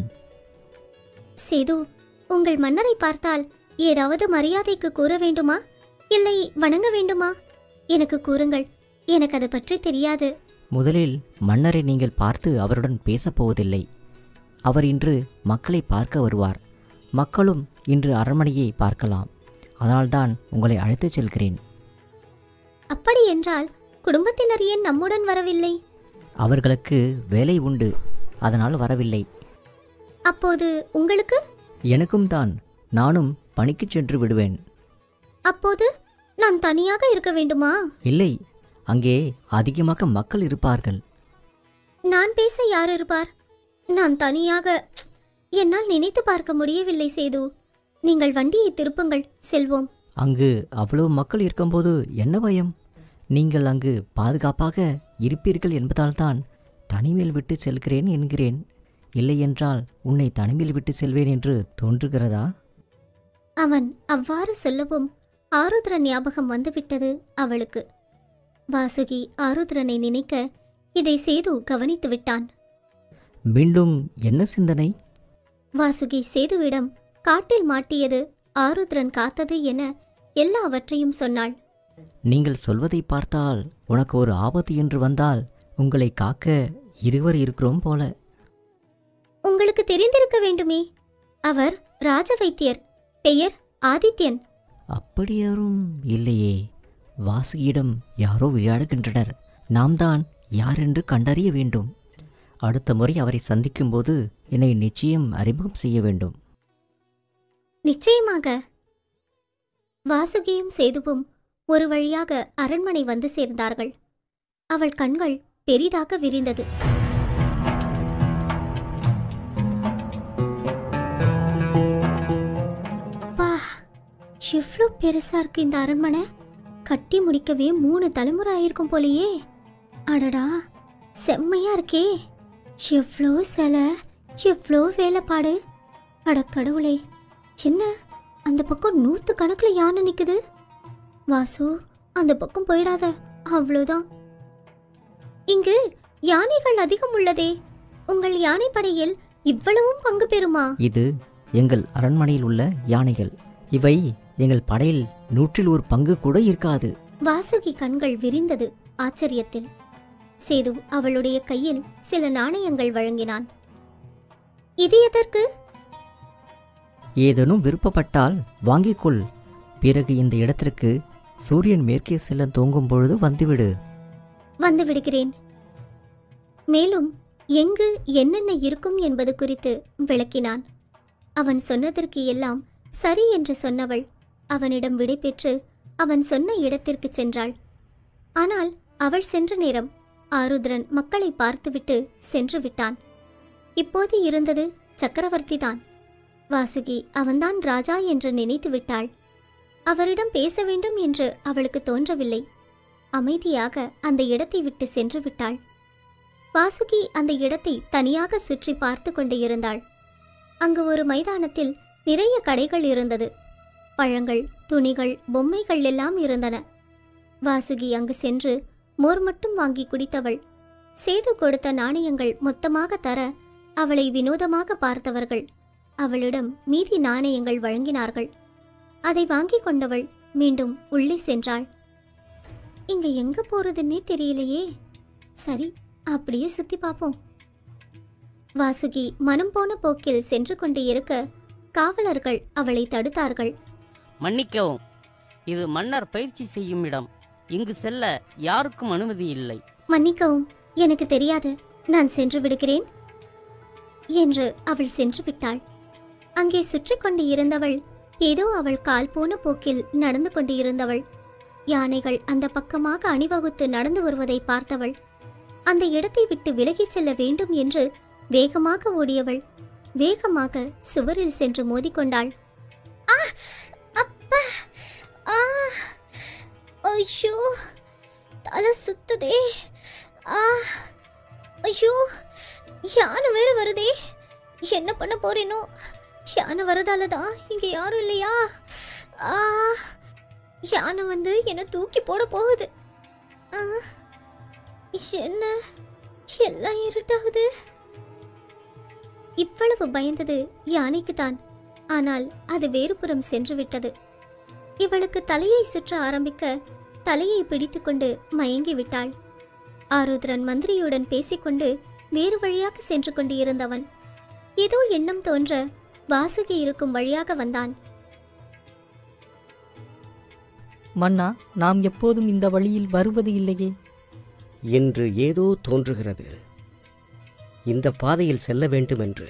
சேது உங்கள் மன்னரை பார்த்தால் ஏதாவது மரியாதைக்கு கூற வேண்டுமா இல்லை வணங்க வேண்டுமா எனக்கு கூறுங்கள் எனக்கு அது பற்றி தெரியாது முதலில் மன்னரை நீங்கள் பார்த்து அவருடன் பேசப் போவதில்லை அவர் இன்று மக்களை பார்க்க வருவார் மக்களும் இன்று அரண்மனையை பார்க்கலாம் அதனால்தான் உங்களை அழைத்துச் செல்கிறேன் அப்படி என்றால் குடும்பத்தினர் ஏன் நம்முடன் வரவில்லை அவர்களுக்கு வேலை உண்டு அதனால் வரவில்லை அப்போது உங்களுக்கு எனக்கும் தான் நானும் பணிக்குச் சென்று விடுவேன் அப்போது நான் தனியாக இருக்க வேண்டுமா இல்லை அங்கே அதிகமாக மக்கள் இருப்பார்கள் நான் பேச யார் இருப்பார் நான் தனியாக என்னால் நினைத்து பார்க்க முடியவில்லை சேது நீங்கள் வண்டியை திருப்புங்கள் செல்வோம் அங்கு அவ்வளவு மக்கள் இருக்கும்போது என்ன பயம் நீங்கள் அங்கு பாதுகாப்பாக இருப்பீர்கள் என்பதால்தான் தனிமையில் விட்டு செல்கிறேன் என்கிறேன் இல்லையென்றால் உன்னை தனிமையில் விட்டு செல்வேன் என்று தோன்றுகிறதா அவன் அவ்வாறு சொல்லவும் ஆருத்ர ஞாபகம் வந்துவிட்டது அவளுக்கு வாசுகி ஆருத்ரனை நினைக்க இதை சேது கவனித்து விட்டான் மீண்டும் என்ன சிந்தனை வாசுகி சேதுவிடம் காட்டில் மாட்டியது ஆருத்ரன் காத்தது என எல்லாவற்றையும் சொன்னாள் நீங்கள் சொல்வதை பார்த்தால் உனக்கு ஒரு ஆபத்து என்று வந்தால் உங்களை காக்க இருவர் இருக்கிறோம் போல உங்களுக்கு தெரிந்திருக்க வேண்டுமே அவர் ராஜ வைத்தியர் பெயர் ஆதித்யன் அப்படி யாரும் இல்லையே வாசுகியிடம் யாரோ விளையாடுகின்றனர் நாம் தான் யார் என்று கண்டறிய வேண்டும் அடுத்த முறை அவரை சந்திக்கும்போது என்னை நிச்சயம் அறிமுகம் செய்ய வேண்டும் நிச்சயமாக வாசுகியும் சேதுவும் ஒரு வழியாக அரண்மனை வந்து சேர்ந்தார்கள் அவள் கண்கள் பெரிதாக விரிந்தது பா எவ்வளோ பெருசா இருக்கு இந்த அரண்மனை கட்டி முடிக்கவே மூணு தலைமுறை ஆயிருக்கும் போலயே அடடா செம்மையா இருக்கே எவ்வளோ சிலை எவ்வளோ வேலைப்பாடு அட கடவுளே என்ன அந்த பக்கம் நூத்து கணக்குல யானை நிக்குது வாசு அந்த பக்கம் போயிடாத அவ்வளோதான் இங்கு யானைகள் அதிகம் உள்ளதே உங்கள் யானைப்படையில் இவ்வளவும் பங்கு பெறுமா இது எங்கள் அரண்மனையில் உள்ள யானைகள் இவை எங்கள் படையில் நூற்றில் ஒரு பங்கு கூட இருக்காது வாசுகி கண்கள் விரிந்தது ஆச்சரியத்தில் சேது அவளுடைய கையில் சில நாணயங்கள் வழங்கினான் இது எதற்கு ஏதேனும் விருப்பப்பட்டால் வாங்கிக்கொள் பிறகு இந்த இடத்திற்கு சூரியன் மேற்கே செல்ல தோங்கும் பொழுது வந்துவிடு வந்து விடுகிறேன் மேலும் எங்கு என்னென்ன இருக்கும் என்பது குறித்து விளக்கினான் அவன் சொன்னதற்கு எல்லாம் சரி என்று சொன்னவள் அவனிடம் விடைபெற்று அவன் சொன்ன இடத்திற்கு சென்றாள் ஆனால் அவள் சென்ற நேரம் ஆருத்ரன் மக்களை பார்த்துவிட்டு சென்று விட்டான் இப்போது இருந்தது சக்கரவர்த்திதான் வாசுகி அவன்தான் ராஜா என்று நினைத்து விட்டாள் அவரிடம் பேச வேண்டும் என்று அவளுக்கு தோன்றவில்லை அமைதியாக அந்த இடத்தை விட்டு சென்று விட்டாள் வாசுகி அந்த இடத்தை தனியாக சுற்றி பார்த்து கொண்டு இருந்தாள் அங்கு ஒரு மைதானத்தில் நிறைய கடைகள் இருந்தது பழங்கள் துணிகள் பொம்மைகள் எல்லாம் இருந்தன வாசுகி அங்கு சென்று மோர் மட்டும் வாங்கி குடித்தவள் சேது கொடுத்த நாணயங்கள் மொத்தமாக தர அவளை வினோதமாக பார்த்தவர்கள் அவளிடம் மீதி நாணயங்கள் வழங்கினார்கள் அதை வாங்கிக் கொண்டவள் மீண்டும் உள்ளே சென்றாள் இங்க எங்க போறதுன்னே தெரியலையே சரி அப்படியே சுத்தி பார்ப்போம் வாசுகி மனம் போன போக்கில் சென்று கொண்டு இருக்க காவலர்கள் அவளை தடுத்தார்கள் மன்னிக்கவும் இது மன்னர் பயிற்சி செய்யும் இடம் இங்கு செல்ல யாருக்கும் அனுமதி இல்லை மன்னிக்கவும் எனக்கு தெரியாது நான் சென்று விடுகிறேன் என்று அவள் சென்று விட்டாள் அங்கே சுற்றி கொண்டு இருந்தவள் ஏதோ அவள் கால் போன போக்கில் நடந்து கொண்டு இருந்தவள் யானைகள் அந்த பக்கமாக அணிவகுத்து நடந்து வருவதை பார்த்தவள் அந்த இடத்தை விட்டு விலகிச் செல்ல வேண்டும் என்று வேகமாக ஓடியவள் வேகமாக சுவரில் சென்று மோதிக்கொண்டாள் ஆ அப்பா ஆ ஐயோ தலை சுத்துதே ஆ ஐயோ யானை வேற வருதே என்ன பண்ண போறேனோ யானை வரதால தான் இங்க யாரும் இல்லையா ஆ யானை வந்து என்னை தூக்கி போட போகுது ஆ, என்ன எல்லாம் இருட்டாகுது இவ்வளவு பயந்தது யானைக்கு தான் ஆனால் அது வேறுபுறம் சென்று விட்டது இவளுக்கு தலையை சுற்ற ஆரம்பிக்க தலையை பிடித்துக்கொண்டு மயங்கி விட்டாள் ஆருத்ரன் மந்திரியுடன் பேசிக்கொண்டு வேறு வழியாக சென்று கொண்டு இருந்தவன் ஏதோ எண்ணம் தோன்ற வாசுகி இருக்கும் வழியாக வந்தான் மன்னா நாம் எப்போதும் இந்த வழியில் வருவது இல்லையே என்று ஏதோ தோன்றுகிறது இந்த பாதையில் செல்ல வேண்டும் என்று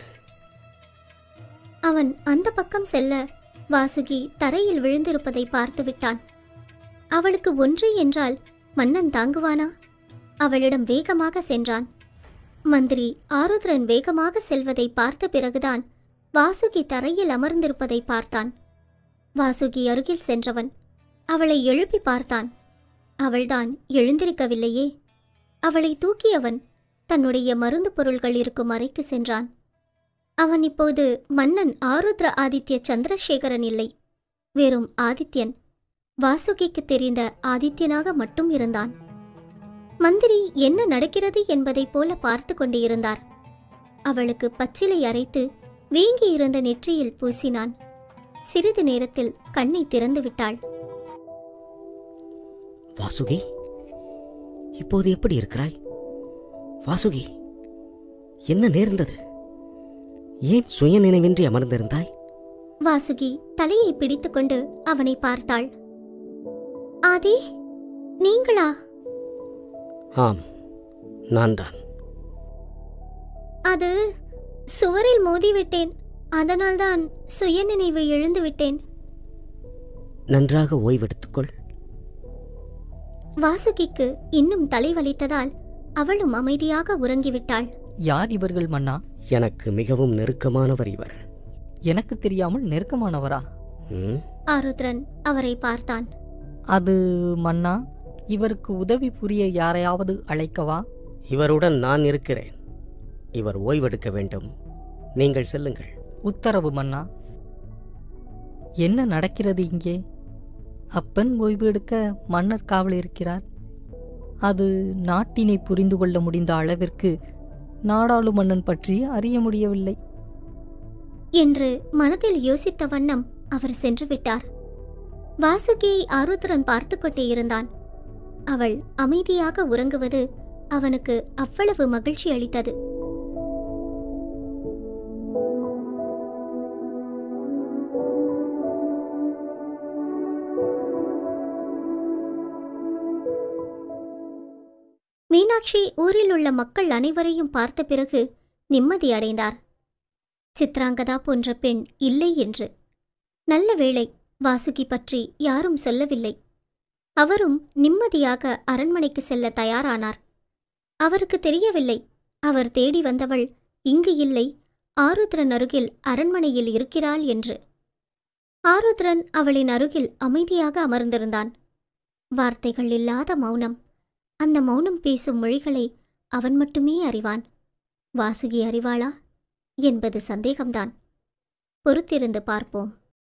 அவன் அந்த பக்கம் செல்ல வாசுகி தரையில் விழுந்திருப்பதை பார்த்து விட்டான் அவளுக்கு ஒன்று என்றால் மன்னன் தாங்குவானா அவளிடம் வேகமாக சென்றான் மந்திரி ஆருத்ரன் வேகமாக செல்வதை பார்த்த பிறகுதான் வாசுகி தரையில் அமர்ந்திருப்பதை பார்த்தான் வாசுகி அருகில் சென்றவன் அவளை எழுப்பி பார்த்தான் அவள்தான் எழுந்திருக்கவில்லையே அவளை தூக்கியவன் தன்னுடைய மருந்து பொருள்கள் இருக்கும் அறைக்கு சென்றான் அவன் இப்போது மன்னன் ஆருத்ர ஆதித்ய சந்திரசேகரன் இல்லை வெறும் ஆதித்யன் வாசுகிக்கு தெரிந்த ஆதித்யனாக மட்டும் இருந்தான் மந்திரி என்ன நடக்கிறது என்பதைப் போல பார்த்து கொண்டு இருந்தார் அவளுக்கு பச்சிலை அரைத்து வீங்கி இருந்த நெற்றியில் பூசினான் சிறிது நேரத்தில் கண்ணை திறந்து விட்டாள் வாசுகி இப்போது எப்படி இருக்கிறாய் வாசுகி என்ன நேர்ந்தது ஏன் சுய நினைவின்றி அமர்ந்திருந்தாய் வாசுகி தலையை பிடித்துக்கொண்டு அவனை பார்த்தாள் ஆதி நீங்களா ஆம் நான் தான் அது சுவரில் மோதிவிட்டேன் அதனால்தான் சுயநினைவு இழந்து விட்டேன் நன்றாக ஓய்வெடுத்துக்கொள் வாசுகிக்கு இன்னும் தலை வலித்ததால் அவளும் அமைதியாக உறங்கிவிட்டாள் யார் இவர்கள் மன்னா எனக்கு மிகவும் நெருக்கமானவர் இவர் எனக்கு தெரியாமல் நெருக்கமானவரா ம், ஆருத்ரன் அவரை பார்த்தான் அது மன்னா இவருக்கு உதவி புரிய யாரையாவது அழைக்கவா இவருடன் நான் இருக்கிறேன் இவர் ஓய்வெடுக்க வேண்டும் நீங்கள் செல்லுங்கள் உத்தரவு மன்னா என்ன நடக்கிறது இங்கே அப்பன் ஓய்வு எடுக்க மன்னர் காவல் இருக்கிறார் அது நாட்டினை புரிந்து கொள்ள முடிந்த அளவிற்கு நாடாளு மன்னன் பற்றி அறிய முடியவில்லை என்று மனதில் யோசித்த வண்ணம் அவர் சென்று விட்டார் வாசுகியை ஆருத்ரன் பார்த்து கொண்டே இருந்தான் அவள் அமைதியாக உறங்குவது அவனுக்கு அவ்வளவு மகிழ்ச்சி அளித்தது மீனாட்சி ஊரில் உள்ள மக்கள் அனைவரையும் பார்த்த பிறகு நிம்மதி அடைந்தார் சித்ராங்கதா போன்ற பெண் இல்லை என்று நல்ல வேளை வாசுகி பற்றி யாரும் சொல்லவில்லை அவரும் நிம்மதியாக அரண்மனைக்கு செல்ல தயாரானார் அவருக்கு தெரியவில்லை அவர் தேடி வந்தவள் இங்கு இல்லை ஆருத்ரன் அருகில் அரண்மனையில் இருக்கிறாள் என்று ஆருத்ரன் அவளின் அருகில் அமைதியாக அமர்ந்திருந்தான் வார்த்தைகள் இல்லாத மௌனம் அந்த மௌனம் பேசும் மொழிகளை அவன் மட்டுமே அறிவான் வாசுகி அறிவாளா என்பது சந்தேகம்தான் பொறுத்திருந்து பார்ப்போம்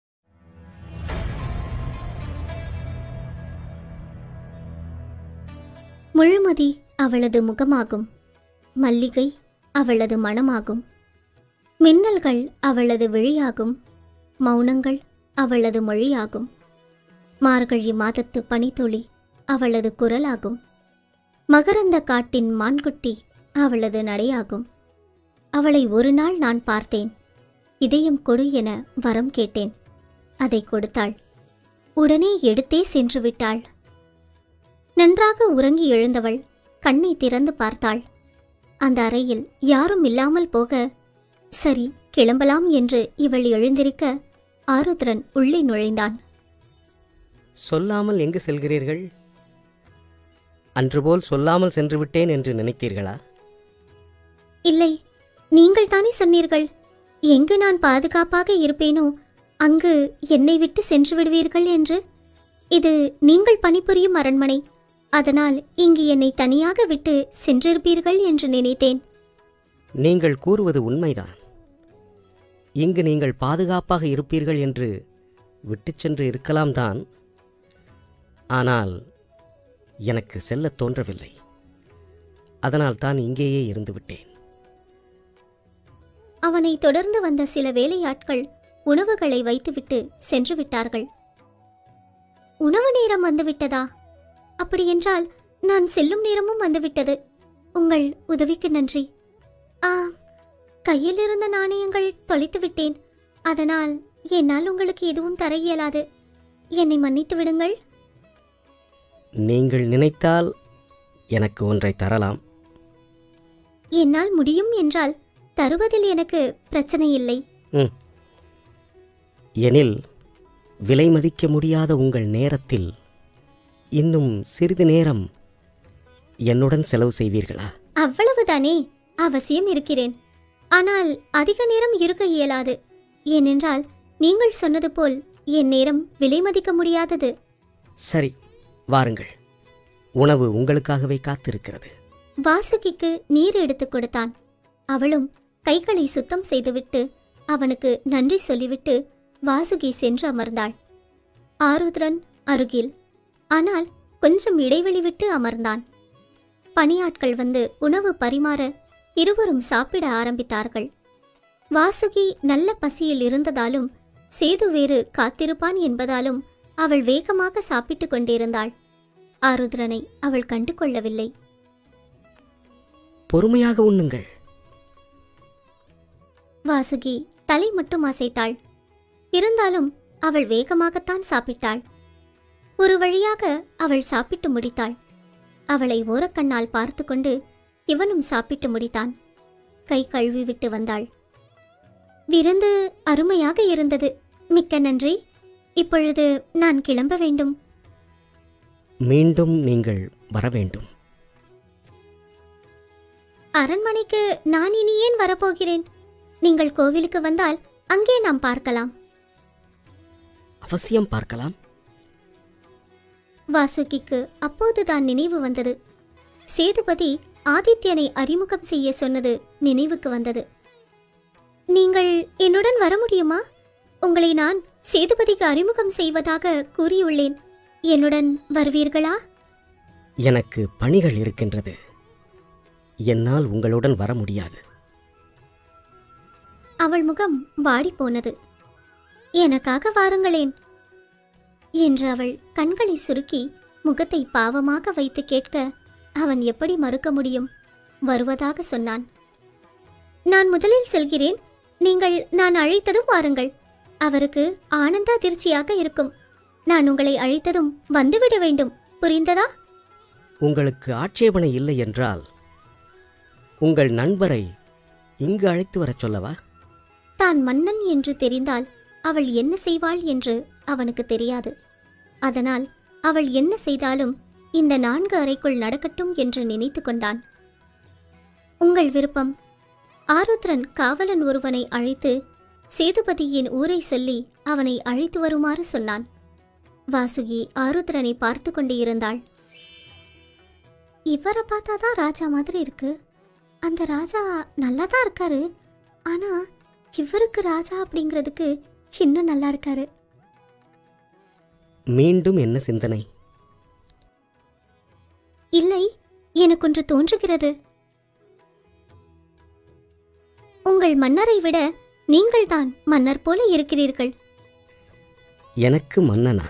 முழுமதி அவளது முகமாகும் மல்லிகை அவளது மனமாகும் மின்னல்கள் அவளது விழியாகும் மௌனங்கள் அவளது மொழியாகும் மார்கழி மாதத்து பனித்துளி அவளது குரலாகும் மகரந்த காட்டின் மான்குட்டி அவளது நடையாகும் அவளை ஒரு நாள் நான் பார்த்தேன் இதயம் கொடு என வரம் கேட்டேன் அதை கொடுத்தாள் உடனே எடுத்தே சென்று விட்டாள் நன்றாக உறங்கி எழுந்தவள் கண்ணை திறந்து பார்த்தாள் அந்த அறையில் யாரும் இல்லாமல் போக சரி கிளம்பலாம் என்று இவள் எழுந்திருக்க ஆருத்ரன் உள்ளே நுழைந்தான் சொல்லாமல் எங்கு செல்கிறீர்கள் அன்றுபோல் சொல்லாமல் சென்று விட்டேன் என்று நினைத்தீர்களா இல்லை நீங்கள் தானே சொன்னீர்கள் எங்கு நான் பாதுகாப்பாக இருப்பேனோ அங்கு என்னை விட்டு சென்று விடுவீர்கள் என்று இது நீங்கள் பணிபுரியும் அரண்மனை அதனால் இங்கு என்னை தனியாக விட்டு சென்றிருப்பீர்கள் என்று நினைத்தேன் நீங்கள் கூறுவது உண்மைதான் இங்கு நீங்கள் பாதுகாப்பாக இருப்பீர்கள் என்று விட்டுச் சென்று இருக்கலாம் தான் ஆனால் எனக்கு செல்லத் தோன்றவில்லை அதனால் தான் இங்கேயே இருந்து விட்டேன் அவனை தொடர்ந்து வந்த சில வேலையாட்கள் உணவுகளை வைத்துவிட்டு சென்று விட்டார்கள் உணவு நேரம் வந்துவிட்டதா அப்படியென்றால் நான் செல்லும் நேரமும் வந்துவிட்டது உங்கள் உதவிக்கு நன்றி ஆ கையில் இருந்த நாணயங்கள் தொலைத்து விட்டேன் அதனால் என்னால் உங்களுக்கு எதுவும் தர இயலாது என்னை மன்னித்து விடுங்கள் நீங்கள் நினைத்தால் எனக்கு ஒன்றை தரலாம் என்னால் முடியும் என்றால் தருவதில் எனக்கு பிரச்சனை இல்லை ம் எனில் விலை மதிக்க முடியாத உங்கள் நேரத்தில் இன்னும் சிறிது நேரம் என்னுடன் செலவு செய்வீர்களா அவ்வளவுதானே அவசியம் இருக்கிறேன் ஆனால் அதிக நேரம் இருக்க இயலாது ஏனென்றால் நீங்கள் சொன்னது போல் என் நேரம் விலை மதிக்க முடியாதது சரி வாருங்கள் உணவு உங்களுக்காகவே காத்திருக்கிறது வாசுகிக்கு நீர் எடுத்துக் கொடுத்தான் அவளும் கைகளை சுத்தம் செய்துவிட்டு அவனுக்கு நன்றி சொல்லிவிட்டு வாசுகி சென்று அமர்ந்தாள் ஆருத்ரன் அருகில் ஆனால் கொஞ்சம் இடைவெளி விட்டு அமர்ந்தான் பணியாட்கள் வந்து உணவு பரிமாற இருவரும் சாப்பிட ஆரம்பித்தார்கள் வாசுகி நல்ல பசியில் இருந்ததாலும் சேது வேறு காத்திருப்பான் என்பதாலும் அவள் வேகமாக சாப்பிட்டுக் கொண்டிருந்தாள் ஆருத்ரனை அவள் கண்டு கொள்ளவில்லை பொறுமையாக உண்ணுங்கள் வாசுகி தலை மட்டும் அசைத்தாள் இருந்தாலும் அவள் வேகமாகத்தான் சாப்பிட்டாள் ஒரு வழியாக அவள் சாப்பிட்டு முடித்தாள் அவளை ஓரக்கண்ணால் பார்த்து கொண்டு இவனும் சாப்பிட்டு முடித்தான் கை கழுவி விட்டு வந்தாள் விருந்து அருமையாக இருந்தது மிக்க நன்றி இப்பொழுது நான் கிளம்ப வேண்டும் மீண்டும் நீங்கள் வர வேண்டும் அரண்மனைக்கு நான் இனி ஏன் வரப்போகிறேன் நீங்கள் கோவிலுக்கு வந்தால் அங்கே நாம் பார்க்கலாம் அவசியம் பார்க்கலாம் வாசுகிக்கு அப்போதுதான் நினைவு வந்தது சேதுபதி ஆதித்யனை அறிமுகம் செய்ய சொன்னது நினைவுக்கு வந்தது நீங்கள் என்னுடன் வர முடியுமா உங்களை நான் சேதுபதிக்கு அறிமுகம் செய்வதாக கூறியுள்ளேன் என்னுடன் வருவீர்களா எனக்கு பணிகள் இருக்கின்றது என்னால் உங்களுடன் வர முடியாது அவள் முகம் வாடிப்போனது எனக்காக வாருங்களேன் என்று அவள் கண்களை சுருக்கி முகத்தை பாவமாக வைத்து கேட்க அவன் எப்படி மறுக்க முடியும் வருவதாக சொன்னான் நான் முதலில் செல்கிறேன் நீங்கள் நான் அழைத்ததும் வாருங்கள் அவருக்கு ஆனந்த அதிர்ச்சியாக இருக்கும் நான் உங்களை அழைத்ததும் வந்துவிட வேண்டும் புரிந்ததா உங்களுக்கு ஆட்சேபனை இல்லை என்றால் உங்கள் நண்பரை இங்கு அழைத்து வரச் சொல்லவா தான் மன்னன் என்று தெரிந்தால் அவள் என்ன செய்வாள் என்று அவனுக்கு தெரியாது அதனால் அவள் என்ன செய்தாலும் இந்த நான்கு அறைக்குள் நடக்கட்டும் என்று நினைத்து கொண்டான் உங்கள் விருப்பம் ஆருத்ரன் காவலன் ஒருவனை அழைத்து சேதுபதியின் ஊரை சொல்லி அவனை அழைத்து வருமாறு சொன்னான் வாசுகி ஆருத்ரனை பார்த்து கொண்டு இருந்தாள் இவரை பார்த்தாதான் ராஜா மாதிரி இருக்கு அந்த ராஜா நல்லா தான் இருக்காரு ஆனா இவருக்கு ராஜா அப்படிங்கிறதுக்கு இன்னும் நல்லா இருக்காரு மீண்டும் என்ன சிந்தனை இல்லை எனக்கொன்று தோன்றுகிறது உங்கள் மன்னரை விட நீங்கள்தான் மன்னர் போல இருக்கிறீர்கள் எனக்கு மன்னனா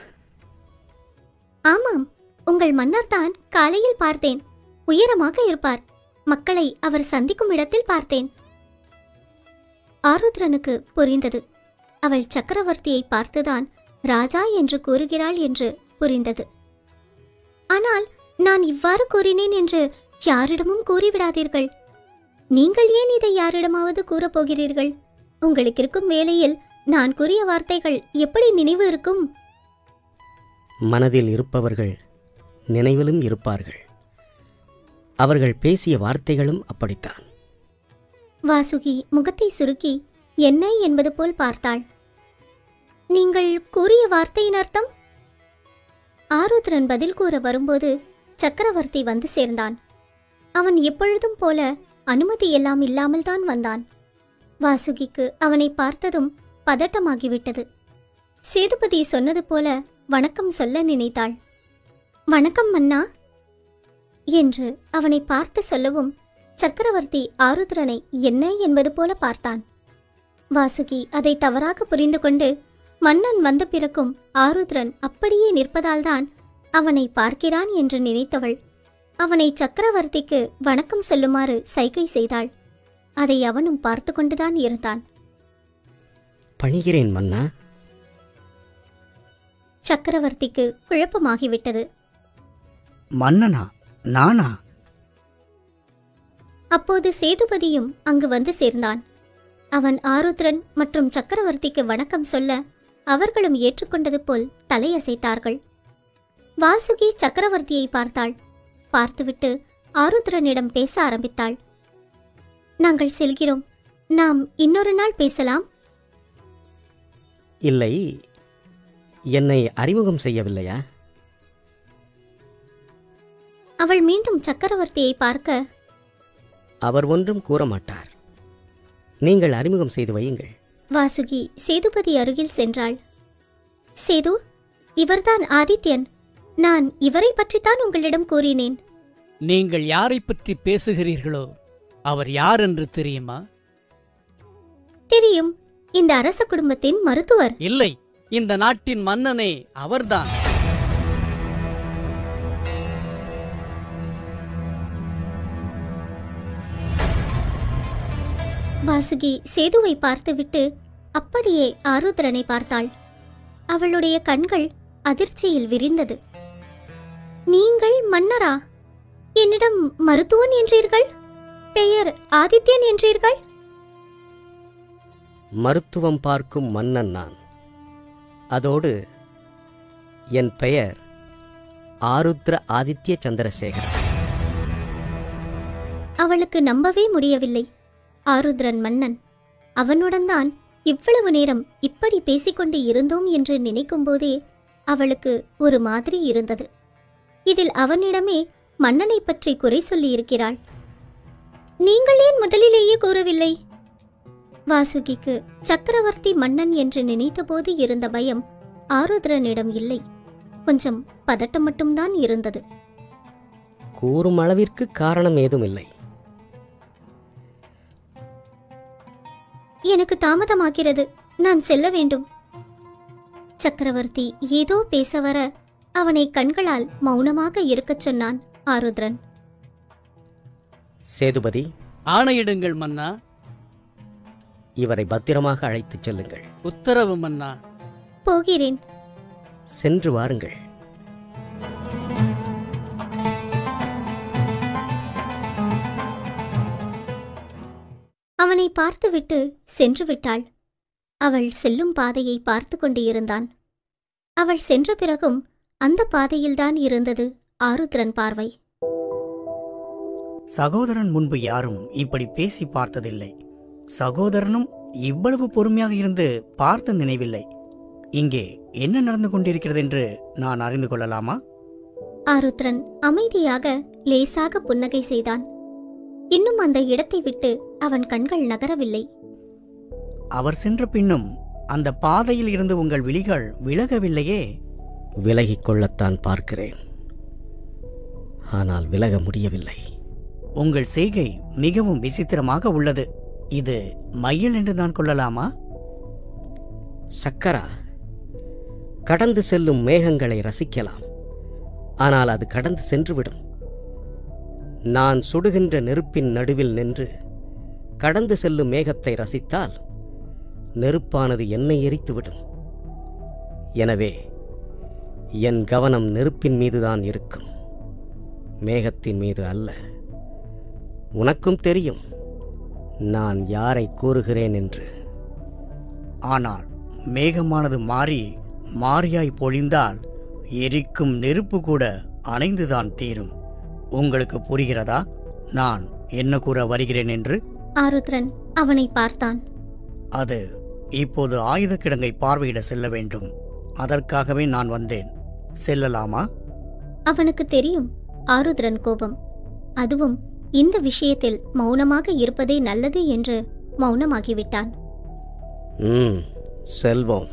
ஆமாம் உங்கள் மன்னர் தான் காலையில் பார்த்தேன் உயரமாக இருப்பார் மக்களை அவர் சந்திக்கும் இடத்தில் பார்த்தேன் ஆருத்ரனுக்கு புரிந்தது அவள் சக்கரவர்த்தியை பார்த்துதான் ராஜா என்று கூறுகிறாள் என்று புரிந்தது ஆனால் நான் இவ்வாறு கூறினேன் என்று யாரிடமும் கூறிவிடாதீர்கள் நீங்கள் ஏன் இதை யாரிடமாவது கூறப் போகிறீர்கள் உங்களுக்கு இருக்கும் வேளையில் நான் கூறிய வார்த்தைகள் எப்படி நினைவு இருக்கும் மனதில் இருப்பவர்கள் நினைவிலும் இருப்பார்கள் அவர்கள் பேசிய வார்த்தைகளும் அப்படித்தான் வாசுகி முகத்தை சுருக்கி என்ன என்பது போல் பார்த்தாள் நீங்கள் கூறிய வார்த்தையின் அர்த்தம் ஆருத்ரன் பதில் கூற வரும்போது சக்கரவர்த்தி வந்து சேர்ந்தான் அவன் எப்பொழுதும் போல அனுமதி எல்லாம் இல்லாமல் தான் வந்தான் வாசுகிக்கு அவனை பார்த்ததும் பதட்டமாகிவிட்டது சேதுபதி சொன்னது போல வணக்கம் சொல்ல நினைத்தாள் வணக்கம் மன்னா என்று அவனை பார்த்து சொல்லவும் சக்கரவர்த்தி ஆருத்ரனை என்ன என்பது போல பார்த்தான் வாசுகி அதை தவறாக புரிந்து கொண்டு மன்னன் வந்த பிறகும் ஆருத்ரன் அப்படியே நிற்பதால்தான் அவனை பார்க்கிறான் என்று நினைத்தவள் அவனை சக்கரவர்த்திக்கு வணக்கம் சொல்லுமாறு சைகை செய்தாள் அதை அவனும் பார்த்து கொண்டுதான் இருந்தான் பணிகிறேன் மன்னா சக்கரவர்த்திக்கு குழப்பமாகிவிட்டது மன்னனா நானா அப்போது சேதுபதியும் அங்கு வந்து சேர்ந்தான் அவன் ஆருத்ரன் மற்றும் சக்கரவர்த்திக்கு வணக்கம் சொல்ல அவர்களும் ஏற்றுக்கொண்டது போல் தலையசைத்தார்கள் வாசுகி சக்கரவர்த்தியை பார்த்தாள் பார்த்துவிட்டு ஆருத்ரனிடம் பேச ஆரம்பித்தாள் நாங்கள் செல்கிறோம் நாம் இன்னொரு நாள் பேசலாம் இல்லை என்னை அறிமுகம் செய்யவில்லையா அவள் மீண்டும் சக்கரவர்த்தியை பார்க்க அவர் ஒன்றும் கூற மாட்டார் நீங்கள் அறிமுகம் செய்து வையுங்கள் வாசுகி சேதுபதி அருகில் சென்றாள் சேது இவர்தான் ஆதித்யன் நான் இவரை பற்றித்தான் உங்களிடம் கூறினேன் நீங்கள் யாரை பற்றி பேசுகிறீர்களோ அவர் யார் என்று தெரியுமா தெரியும் இந்த அரச குடும்பத்தின் மருத்துவர் இல்லை இந்த நாட்டின் மன்னனே அவர்தான் வாசுகி சேதுவை பார்த்துவிட்டு அப்படியே ஆருத்ரனை பார்த்தாள் அவளுடைய கண்கள் அதிர்ச்சியில் விரிந்தது நீங்கள் மன்னரா என்னிடம் மருத்துவன் என்றீர்கள் பெயர் ஆதித்யன் என்றீர்கள் மருத்துவம் பார்க்கும் மன்னன் நான் அதோடு என் பெயர் ஆருத்ர ஆதித்ய சந்திரசேகர் அவளுக்கு நம்பவே முடியவில்லை ஆருத்ரன் மன்னன் அவனுடன் தான் இவ்வளவு நேரம் இப்படி பேசிக்கொண்டு இருந்தோம் என்று நினைக்கும்போதே அவளுக்கு ஒரு மாதிரி இருந்தது இதில் அவனிடமே மன்னனை பற்றி குறை சொல்லியிருக்கிறாள் நீங்கள் ஏன் முதலிலேயே கூறவில்லை வாசுகிக்கு சக்கரவர்த்தி மன்னன் என்று நினைத்தபோது இருந்த பயம் ஆருத்ரனிடம் இல்லை கொஞ்சம் பதட்டம் மட்டும்தான் இருந்தது கூறும் அளவிற்கு காரணம் ஏதும் இல்லை எனக்கு தாமதமாகிறது நான் செல்ல வேண்டும் சக்கரவர்த்தி ஏதோ பேச வர அவனை கண்களால் மௌனமாக இருக்கச் சொன்னான் ஆருத்ரன் சேதுபதி ஆணையிடுங்கள் மன்னா இவரை பத்திரமாக அழைத்துச் செல்லுங்கள் உத்தரவு மன்னா போகிறேன் சென்று வாருங்கள் அவனை பார்த்துவிட்டு சென்று விட்டாள் அவள் செல்லும் பாதையை பார்த்து கொண்டு இருந்தான் அவள் சென்ற பிறகும் அந்த பாதையில்தான் இருந்தது ஆருத்ரன் பார்வை சகோதரன் முன்பு யாரும் இப்படி பேசி பார்த்ததில்லை சகோதரனும் இவ்வளவு பொறுமையாக இருந்து பார்த்த நினைவில்லை இங்கே என்ன நடந்து கொண்டிருக்கிறது என்று நான் அறிந்து கொள்ளலாமா ஆருத்ரன் அமைதியாக லேசாக புன்னகை செய்தான் இன்னும் அந்த இடத்தை விட்டு அவன் கண்கள் நகரவில்லை அவர் சென்ற பின்னும் அந்த பாதையில் இருந்து உங்கள் விழிகள் விலகவில்லையே விலகிக் கொள்ளத்தான் பார்க்கிறேன் ஆனால் விலக முடியவில்லை உங்கள் செய்கை மிகவும் விசித்திரமாக உள்ளது இது மையல் என்று நான் கொள்ளலாமா சக்கரா கடந்து செல்லும் மேகங்களை ரசிக்கலாம் ஆனால் அது கடந்து சென்றுவிடும் நான் சுடுகின்ற நெருப்பின் நடுவில் நின்று கடந்து செல்லும் மேகத்தை ரசித்தால் நெருப்பானது என்னை எரித்துவிடும் எனவே என் கவனம் நெருப்பின் மீதுதான் இருக்கும் மேகத்தின் மீது அல்ல உனக்கும் தெரியும் நான் யாரை கூறுகிறேன் என்று ஆனால் மேகமானது மாறி மாறியாய் பொழிந்தால் எரிக்கும் நெருப்பு கூட அணைந்துதான் தீரும் உங்களுக்கு புரிகிறதா நான் என்ன கூற வருகிறேன் என்று ஆருத்ரன் அவனை பார்த்தான் அது இப்போது ஆயுத கிடங்கை பார்வையிட செல்ல வேண்டும் அதற்காகவே நான் வந்தேன் செல்லலாமா அவனுக்கு தெரியும் ஆருத்ரன் கோபம் அதுவும் இந்த விஷயத்தில் மௌனமாக இருப்பதே நல்லது என்று மௌனமாகிவிட்டான் ம் செல்வோம்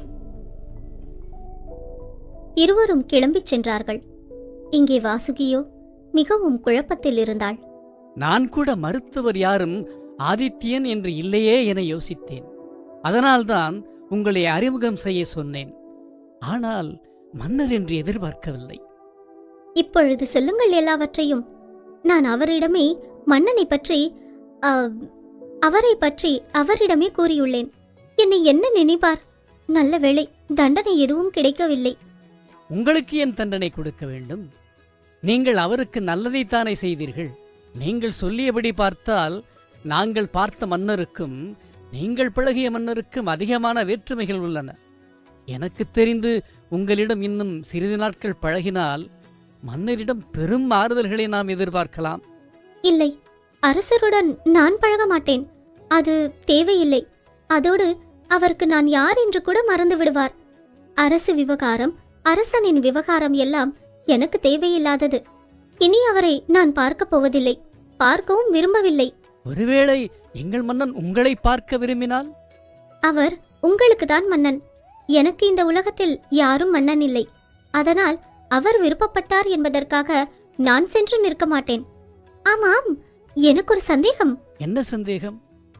இருவரும் கிளம்பிச் சென்றார்கள் இங்கே வாசுகியோ மிகவும் குழப்பத்தில் இருந்தாள் நான் கூட மருத்துவர் யாரும் ஆதித்யன் என்று இல்லையே என யோசித்தேன் அதனால்தான் உங்களை அறிமுகம் செய்ய சொன்னேன் ஆனால் மன்னர் என்று எதிர்பார்க்கவில்லை இப்பொழுது சொல்லுங்கள் எல்லாவற்றையும் நான் அவரிடமே மன்னனை பற்றி ஆ, அவரை பற்றி அவரிடமே கூறியுள்ளேன் என்னை என்ன நினைப்பார் நல்ல வேளை தண்டனை எதுவும் கிடைக்கவில்லை உங்களுக்கு ஏன் தண்டனை கொடுக்க வேண்டும் நீங்கள் அவருக்கு நல்லதைத்தானே செய்தீர்கள் நீங்கள் சொல்லியபடி பார்த்தால் நாங்கள் பார்த்த மன்னருக்கும் நீங்கள் பழகிய மன்னருக்கும் அதிகமான வேற்றுமைகள் உள்ளன எனக்கு தெரிந்து உங்களிடம் இன்னும் சிறிது நாட்கள் பழகினால் மன்னரிடம் பெரும் ஆறுதல்களை நாம் எதிர்பார்க்கலாம் இல்லை அரசருடன் நான் பழக மாட்டேன் அது தேவையில்லை அதோடு அவருக்கு நான் யார் என்று கூட மறந்து விடுவார் அரசு விவகாரம் அரசனின் விவகாரம் எல்லாம் எனக்கு தேவையில்லாதது இனி அவரை நான் பார்க்கப் போவதில்லை பார்க்கவும் விரும்பவில்லை ஒருவேளை எங்கள் மன்னன் உங்களை பார்க்க விரும்பினால் அவர் உங்களுக்கு தான் மன்னன் எனக்கு இந்த உலகத்தில் யாரும் மன்னன் இல்லை அதனால் அவர் விருப்பப்பட்டார் என்பதற்காக நான் சென்று நிற்க மாட்டேன் ஆமாம் எனக்கு ஒரு சந்தேகம் என்ன சந்தேகம்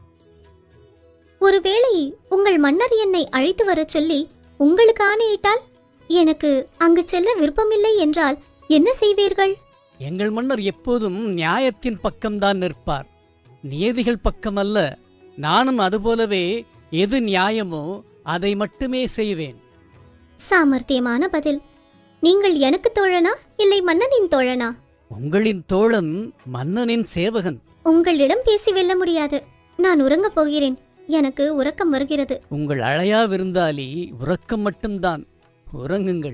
ஒருவேளை உங்கள் மன்னர் என்னை அழைத்து வரச் சொல்லி உங்களுக்கு ஆணையிட்டால் எனக்கு அங்கு செல்ல விருப்பமில்லை என்றால் என்ன செய்வீர்கள் எங்கள் மன்னர் எப்போதும் நியாயத்தின் பக்கம்தான் நிற்பார் நியதிகள் பக்கமல்ல நானும் அதுபோலவே எது நியாயமோ அதை மட்டுமே செய்வேன் சாமர்த்தியமான பதில் நீங்கள் எனக்கு தோழனா இல்லை மன்னனின் தோழனா உங்களின் தோழன் மன்னனின் சேவகன் உங்களிடம் பேசி வெல்ல முடியாது நான் உறங்கப் போகிறேன் எனக்கு உறக்கம் வருகிறது உங்கள் அழையா விருந்தாளி உறக்கம் மட்டும்தான் உறங்குங்கள்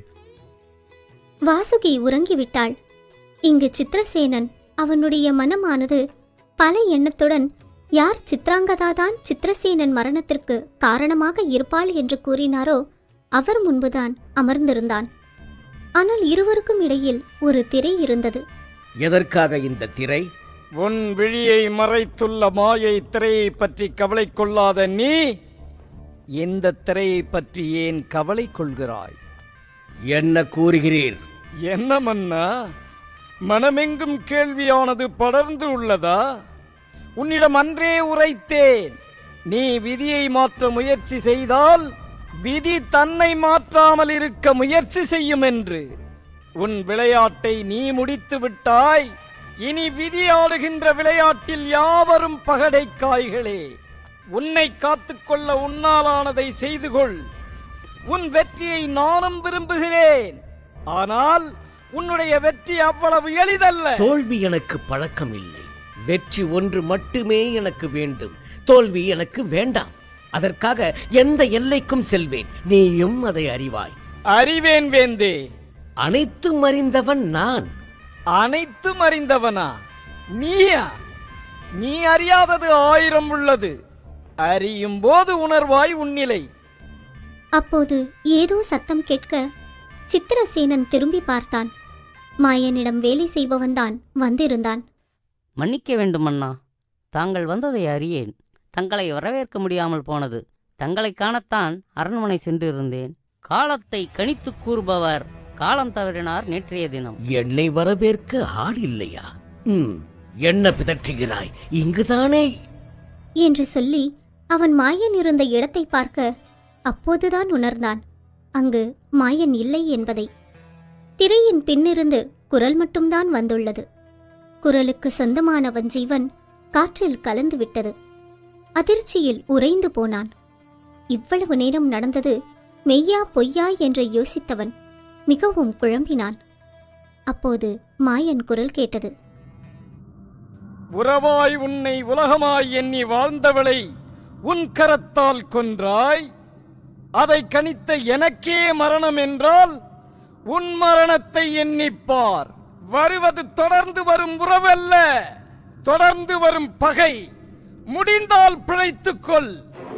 வாசுகி உறங்கிவிட்டாள் இங்கு சித்திரசேனன் அவனுடைய மனமானது பல எண்ணத்துடன் யார் சித்ராங்கதாதான் சித்திரசேனன் மரணத்திற்கு காரணமாக இருப்பாள் என்று கூறினாரோ அவர் முன்புதான் அமர்ந்திருந்தான் ஆனால் இருவருக்கும் இடையில் ஒரு திரை இருந்தது எதற்காக இந்த திரை உன் விழியை மறைத்துள்ள மாயை திரையை பற்றி கவலை கொள்ளாத நீ இந்த திரையை பற்றி ஏன் கவலை கொள்கிறாய் என்ன கூறுகிறீர் என்ன மன்னா மனமெங்கும் கேள்வியானது படர்ந்து உள்ளதா உன்னிடம் அன்றே உரைத்தேன் நீ விதியை மாற்ற முயற்சி செய்தால் விதி தன்னை மாற்றாமல் இருக்க முயற்சி செய்யும் என்று உன் விளையாட்டை நீ முடித்து விட்டாய் இனி விதி ஆடுகின்ற விளையாட்டில் யாவரும் பகடைக்காய்களே உன்னை காத்துக்கொள்ள உன்னாலானதை செய்து கொள் உன் வெற்றியை நானும் விரும்புகிறேன் ஆனால் உன்னுடைய வெற்றி அவ்வளவு எளிதல்ல தோல்வி எனக்கு பழக்கம் இல்லை வெற்றி ஒன்று மட்டுமே எனக்கு வேண்டும் தோல்வி எனக்கு வேண்டாம் அதற்காக எந்த எல்லைக்கும் செல்வேன் நீயும் அதை அறிவாய் அறிவேன் வேந்தே அனைத்தும் அறிந்தவன் நான் அனைத்தும் அறிந்தவனா நீயா நீ அறியாதது ஆயிரம் உள்ளது அறியும் போது உணர்வாய் உன்னிலை அப்போது ஏதோ சத்தம் கேட்க சித்திரசேனன் திரும்பி பார்த்தான் மாயனிடம் வேலை செய்பவன்தான் வந்திருந்தான் மன்னிக்க வேண்டும் அண்ணா தாங்கள் வந்ததை அறியேன் தங்களை வரவேற்க முடியாமல் போனது தங்களை காணத்தான் அரண்மனை சென்றிருந்தேன் காலத்தை கணித்துக் கூறுபவர் காலம் தவறினார் நேற்றைய தினம் என்னை வரவேற்க ஆள் இல்லையா ம் என்ன பிதற்றுகிறாய் இங்குதானே என்று சொல்லி அவன் மாயன் இருந்த இடத்தை பார்க்க அப்போதுதான் உணர்ந்தான் அங்கு மாயன் இல்லை என்பதை திரையின் பின்னிருந்து குரல் மட்டும்தான் வந்துள்ளது குரலுக்கு சொந்தமானவன் ஜீவன் காற்றில் கலந்து விட்டது அதிர்ச்சியில் உறைந்து போனான் இவ்வளவு நேரம் நடந்தது மெய்யா பொய்யா என்று யோசித்தவன் மிகவும் குழம்பினான் அப்போது மாயன் குரல் கேட்டது உறவாய் உன்னை உலகமாய் எண்ணி வாழ்ந்தவளை உன் கரத்தால் கொன்றாய் அதை கணித்த எனக்கே மரணம் என்றால் உன் மரணத்தை எண்ணிப்பார் வருவது தொடர்ந்து வரும் உறவல்ல தொடர்ந்து வரும் பகை முடிந்தால் பிழைத்துக் கொள்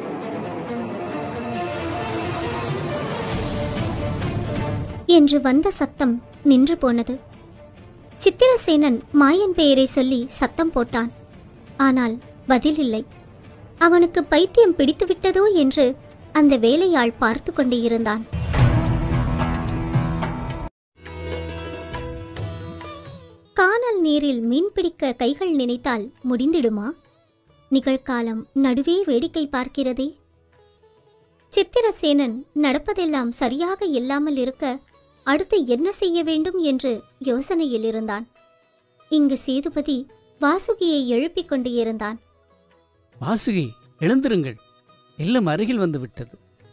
என்று வந்த சத்தம் நின்று போனது சித்திரசேனன் மாயன் பெயரை சொல்லி சத்தம் போட்டான் ஆனால் பதில் இல்லை அவனுக்கு பைத்தியம் பிடித்துவிட்டதோ என்று அந்த வேலையாள் பார்த்து கொண்டே இருந்தான் கானல் நீரில் மீன் பிடிக்க கைகள் நினைத்தால் முடிந்திடுமா நிகழ்காலம் நடுவே வேடிக்கை பார்க்கிறதே சித்திரசேனன் நடப்பதெல்லாம் சரியாக இல்லாமல் இருக்க அடுத்து என்ன செய்ய வேண்டும் என்று யோசனையில் இருந்தான் இங்கு சேதுபதி வாசுகியை எழுப்பிக் கொண்டு இருந்தான் வாசுகி எழுந்திருங்கள் இல்லம் அருகில் வந்து விட்டது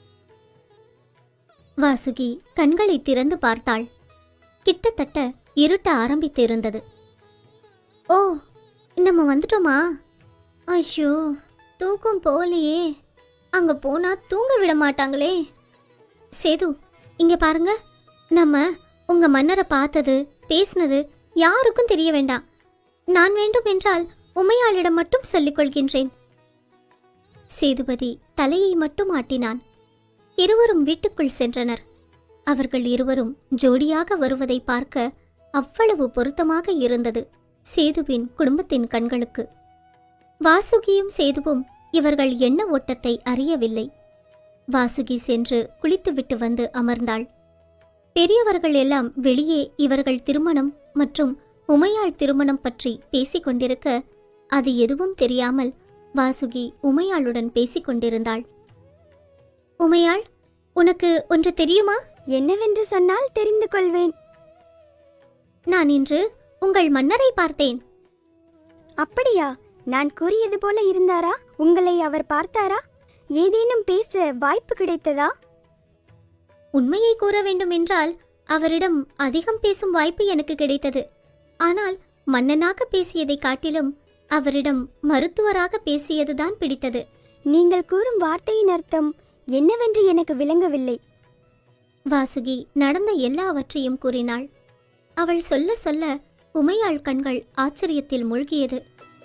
வாசுகி கண்களை திறந்து பார்த்தாள் கிட்டத்தட்ட இருட்ட ஆரம்பித்திருந்தது ஓ நம்ம வந்துட்டோமா ஐயோ தூக்கம் போகலையே அங்க போனா தூங்க விட மாட்டாங்களே சேது இங்க பாருங்க நம்ம உங்க மன்னரை பார்த்தது பேசினது யாருக்கும் தெரிய வேண்டாம் நான் வேண்டும் என்றால் உமையாளிடம் மட்டும் சொல்லிக் கொள்கின்றேன் சேதுபதி தலையை மட்டும் ஆட்டினான் இருவரும் வீட்டுக்குள் சென்றனர் அவர்கள் இருவரும் ஜோடியாக வருவதை பார்க்க அவ்வளவு பொருத்தமாக இருந்தது சேதுவின் குடும்பத்தின் கண்களுக்கு வாசுகியும் சேதுவும் இவர்கள் எண்ண ஓட்டத்தை அறியவில்லை வாசுகி சென்று குளித்துவிட்டு வந்து அமர்ந்தாள் பெரியவர்கள் எல்லாம் வெளியே இவர்கள் திருமணம் மற்றும் உமையாள் திருமணம் பற்றி பேசிக் கொண்டிருக்க அது எதுவும் தெரியாமல் வாசுகி உமையாளுடன் பேசிக் கொண்டிருந்தாள் உமையாள் உனக்கு ஒன்று தெரியுமா என்னவென்று சொன்னால் தெரிந்து கொள்வேன் நான் இன்று உங்கள் மன்னரை பார்த்தேன் அப்படியா நான் கூறியது போல இருந்தாரா உங்களை அவர் பார்த்தாரா ஏதேனும் பேச வாய்ப்பு கிடைத்ததா உண்மையை கூற வேண்டுமென்றால் அவரிடம் அதிகம் பேசும் வாய்ப்பு எனக்கு கிடைத்தது ஆனால் மன்னனாக பேசியதை காட்டிலும் அவரிடம் மருத்துவராக பேசியதுதான் பிடித்தது நீங்கள் கூறும் வார்த்தையின் அர்த்தம் என்னவென்று எனக்கு விளங்கவில்லை வாசுகி நடந்த எல்லாவற்றையும் கூறினாள் அவள் சொல்ல சொல்ல உமையாள் கண்கள் ஆச்சரியத்தில் மூழ்கியது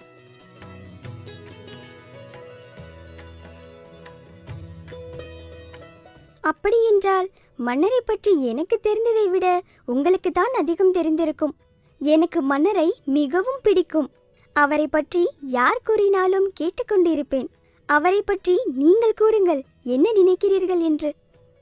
அப்படியென்றால் மன்னரை பற்றி எனக்கு தெரிந்ததை விட உங்களுக்கு தான் அதிகம் தெரிந்திருக்கும் எனக்கு மன்னரை மிகவும் பிடிக்கும் அவரை பற்றி யார் கூறினாலும் கேட்டுக்கொண்டிருப்பேன் அவரை பற்றி நீங்கள் கூறுங்கள் என்ன நினைக்கிறீர்கள் என்று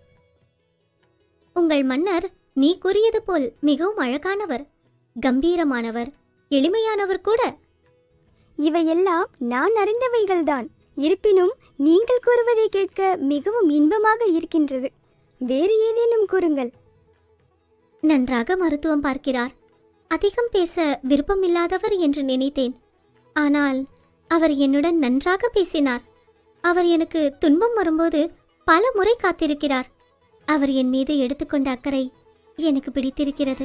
உங்கள் மன்னர் நீ கூறியது போல் மிகவும் அழகானவர் கம்பீரமானவர் எளிமையானவர் கூட இவையெல்லாம் நான் அறிந்தவைகள்தான் இருப்பினும் நீங்கள் கூறுவதை கேட்க மிகவும் இன்பமாக இருக்கின்றது வேறு ஏதேனும் கூறுங்கள் நன்றாக மருத்துவம் பார்க்கிறார் அதிகம் பேச விருப்பமில்லாதவர் என்று நினைத்தேன் ஆனால் அவர் என்னுடன் நன்றாக பேசினார் அவர் எனக்கு துன்பம் வரும்போது பல முறை காத்திருக்கிறார் அவர் என் மீது எடுத்துக்கொண்ட அக்கறை எனக்கு பிடித்திருக்கிறது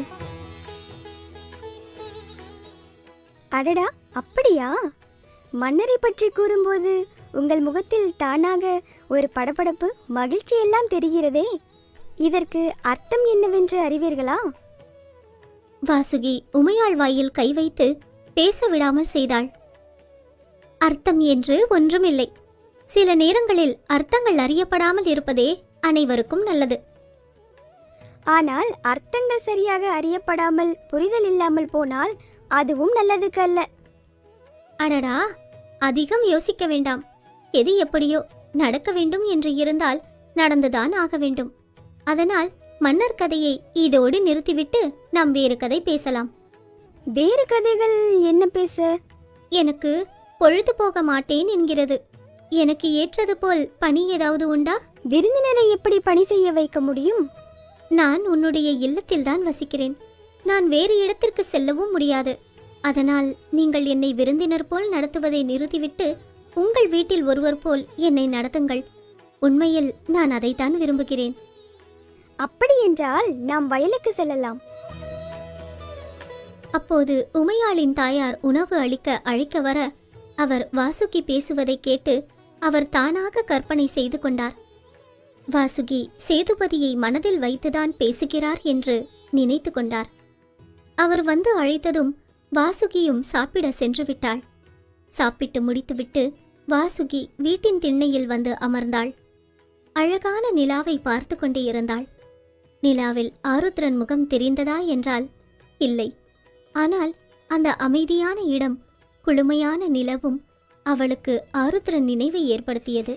அடடா அப்படியா மன்னரை பற்றி கூறும்போது உங்கள் முகத்தில் தானாக ஒரு படபடப்பு மகிழ்ச்சி எல்லாம் தெரிகிறதே இதற்கு அர்த்தம் என்னவென்று அறிவீர்களா வாசுகி உமையாள் வாயில் கை வைத்து பேச விடாமல் செய்தாள் அர்த்தம் என்று ஒன்றுமில்லை சில நேரங்களில் அர்த்தங்கள் அறியப்படாமல் இருப்பதே அனைவருக்கும் நல்லது ஆனால் அர்த்தங்கள் சரியாக அறியப்படாமல் புரிதல் இல்லாமல் போனால் அதுவும் நல்லதுக்கு அல்ல அடடா அதிகம் யோசிக்க வேண்டாம் எது எப்படியோ நடக்க வேண்டும் என்று இருந்தால் நடந்துதான் ஆக வேண்டும் அதனால் மன்னர் கதையை இதோடு நிறுத்திவிட்டு நாம் வேறு கதை பேசலாம் வேறு கதைகள் என்ன பேச எனக்கு பொழுது போக மாட்டேன் என்கிறது எனக்கு ஏற்றது போல் பணி ஏதாவது உண்டா விருந்தினரை எப்படி பணி செய்ய வைக்க முடியும் நான் உன்னுடைய இல்லத்தில்தான் வசிக்கிறேன் நான் வேறு இடத்திற்கு செல்லவும் முடியாது அதனால் நீங்கள் என்னை விருந்தினர் போல் நடத்துவதை நிறுத்திவிட்டு உங்கள் வீட்டில் ஒருவர் போல் என்னை நடத்துங்கள் உண்மையில் நான் அதைத்தான் விரும்புகிறேன் அப்படி என்றால் நாம் வயலுக்கு செல்லலாம் அப்போது உமையாளின் தாயார் உணவு அளிக்க அழைக்க வர அவர் வாசுகி பேசுவதை கேட்டு அவர் தானாக கற்பனை செய்து கொண்டார் வாசுகி சேதுபதியை மனதில் வைத்துதான் பேசுகிறார் என்று நினைத்து கொண்டார் அவர் வந்து அழைத்ததும் வாசுகியும் சாப்பிட சென்று விட்டாள் சாப்பிட்டு முடித்துவிட்டு வாசுகி வீட்டின் திண்ணையில் வந்து அமர்ந்தாள் அழகான நிலாவை பார்த்து கொண்டே இருந்தாள் நிலாவில் ஆருத்ரன் முகம் தெரிந்ததா என்றால் இல்லை ஆனால் அந்த அமைதியான இடம் குளுமையான நிலவும் அவளுக்கு ஆருத்ரன் நினைவை ஏற்படுத்தியது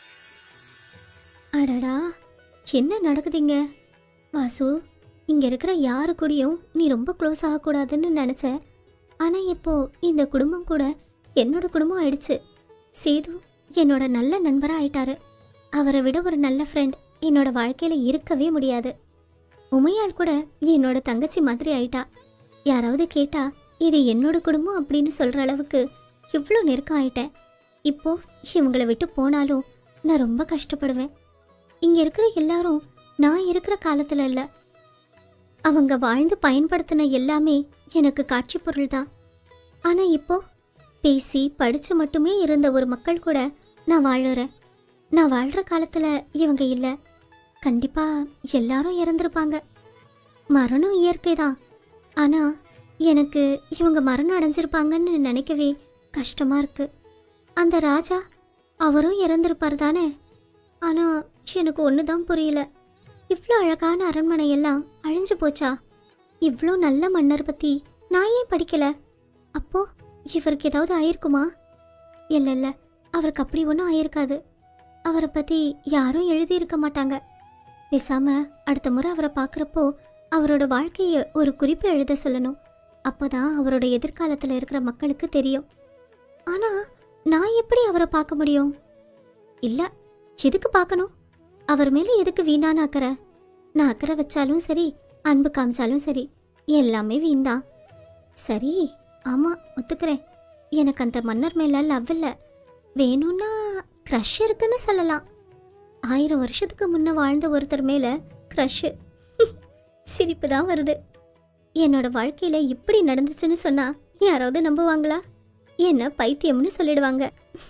அடடா என்ன நடக்குதுங்க வாசு இங்க இருக்கிற யாரு கூடயும் நீ ரொம்ப க்ளோஸ் ஆகக்கூடாதுன்னு நினைச்ச ஆனா இப்போ இந்த குடும்பம் கூட என்னோட குடும்பம் ஆயிடுச்சு சேது என்னோட நல்ல நண்பரா ஆயிட்டாரு அவரை விட ஒரு நல்ல ஃப்ரெண்ட் என்னோட வாழ்க்கையில இருக்கவே முடியாது உமையாள் கூட என்னோட தங்கச்சி மாதிரி ஆயிட்டா யாராவது கேட்டா இது என்னோட குடும்பம் அப்படின்னு சொல்ற அளவுக்கு இவ்வளோ நெருக்கம் ஆயிட்டேன் இப்போ இவங்களை விட்டு போனாலும் நான் ரொம்ப கஷ்டப்படுவேன் இங்க இருக்கிற எல்லாரும் நான் இருக்கிற காலத்துல இல்ல அவங்க வாழ்ந்து பயன்படுத்தின எல்லாமே எனக்கு காட்சி பொருள் தான் ஆனா இப்போ பேசி படிச்சு மட்டுமே இருந்த ஒரு மக்கள் கூட நான் வாழுறேன் நான் வாழ்ற காலத்துல இவங்க இல்ல கண்டிப்பா எல்லாரும் இறந்திருப்பாங்க மரணம் இயற்கை தான் ஆனா எனக்கு இவங்க மரணம் அடைஞ்சிருப்பாங்கன்னு நினைக்கவே கஷ்டமா இருக்கு அந்த ராஜா அவரும் இறந்திருப்பார் தானே ஆனா எனக்கு ஒன்று தான் புரியல இவ்வளோ அழகான அரண்மனை எல்லாம் அழிஞ்சு போச்சா இவ்வளோ நல்ல மன்னர் பற்றி நான் ஏன் படிக்கல அப்போ இவருக்கு ஏதாவது ஆயிருக்குமா இல்லை இல்லை அவருக்கு அப்படி ஒன்றும் ஆயிருக்காது அவரை பற்றி யாரும் எழுதியிருக்க மாட்டாங்க பேசாம அடுத்த முறை அவரை பார்க்குறப்போ அவரோட வாழ்க்கையை ஒரு குறிப்பு எழுத சொல்லணும் அப்பதான் அவரோட எதிர்காலத்தில் இருக்கிற மக்களுக்கு தெரியும் ஆனா நான் எப்படி அவரை பார்க்க முடியும் இல்ல எதுக்கு பார்க்கணும் அவர் மேல எதுக்கு வீணான அக்கறை நான் அக்கறை வச்சாலும் சரி அன்பு காமிச்சாலும் சரி எல்லாமே வீண்தான் சரி ஆமா ஒத்துக்கிறேன் எனக்கு அந்த மன்னர் மேல லவ் இல்ல வேணும்னா க்ரஷ் இருக்குன்னு சொல்லலாம் ஆயிரம் வருஷத்துக்கு முன்ன வாழ்ந்த ஒருத்தர் மேல க்ரஷ் சிரிப்பு தான் வருது என்னோட வாழ்க்கையில இப்படி நடந்துச்சுன்னு சொன்னா யாராவது நம்புவாங்களா என்ன பைத்தியம்னு சொல்லிடுவாங்க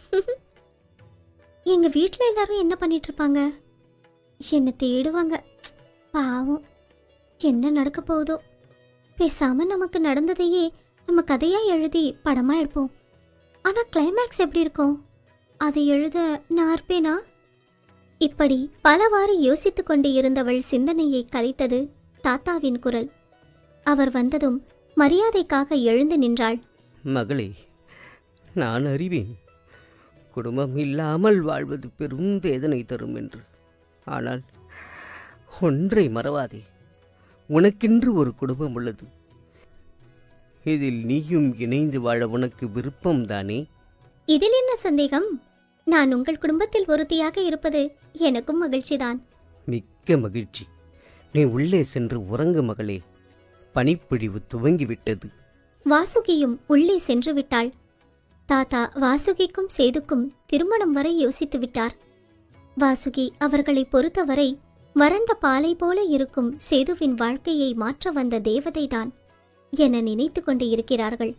எங்க வீட்ல எல்லாரும் என்ன பண்ணிட்டு இருப்பாங்க என்னை தேடுவாங்க பாவம் என்ன நடக்க போகுதோ பேசாம நமக்கு நடந்ததையே நம்ம கதையா எழுதி படமா எடுப்போம் ஆனா கிளைமேக்ஸ் எப்படி இருக்கும் அதை எழுத நான் இருப்பேனா இப்படி பலவாறு யோசித்துக் கொண்டு இருந்தவள் சிந்தனையை கலைத்தது தாத்தாவின் குரல் அவர் வந்ததும் மரியாதைக்காக எழுந்து நின்றாள் மகளே நான் அறிவேன் குடும்பம் இல்லாமல் வாழ்வது பெரும் வேதனை தரும் என்று ஆனால் ஒன்றை மறவாதே உனக்கென்று ஒரு குடும்பம் உள்ளது இதில் நீயும் இணைந்து வாழ உனக்கு விருப்பம்தானே இதில் என்ன சந்தேகம் நான் உங்கள் குடும்பத்தில் ஒருத்தியாக இருப்பது எனக்கும் மகிழ்ச்சிதான் மிக்க மகிழ்ச்சி நீ உள்ளே சென்று உறங்கு மகளே பனிப்பொழிவு துவங்கிவிட்டது வாசுகியும் உள்ளே சென்று விட்டாள் தாத்தா வாசுகிக்கும் சேதுக்கும் திருமணம் வரை யோசித்து விட்டார் வாசுகி அவர்களை பொறுத்தவரை வறண்ட பாலை போல இருக்கும் சேதுவின் வாழ்க்கையை மாற்ற வந்த தேவதைதான் என நினைத்து கொண்டு இருக்கிறார்கள்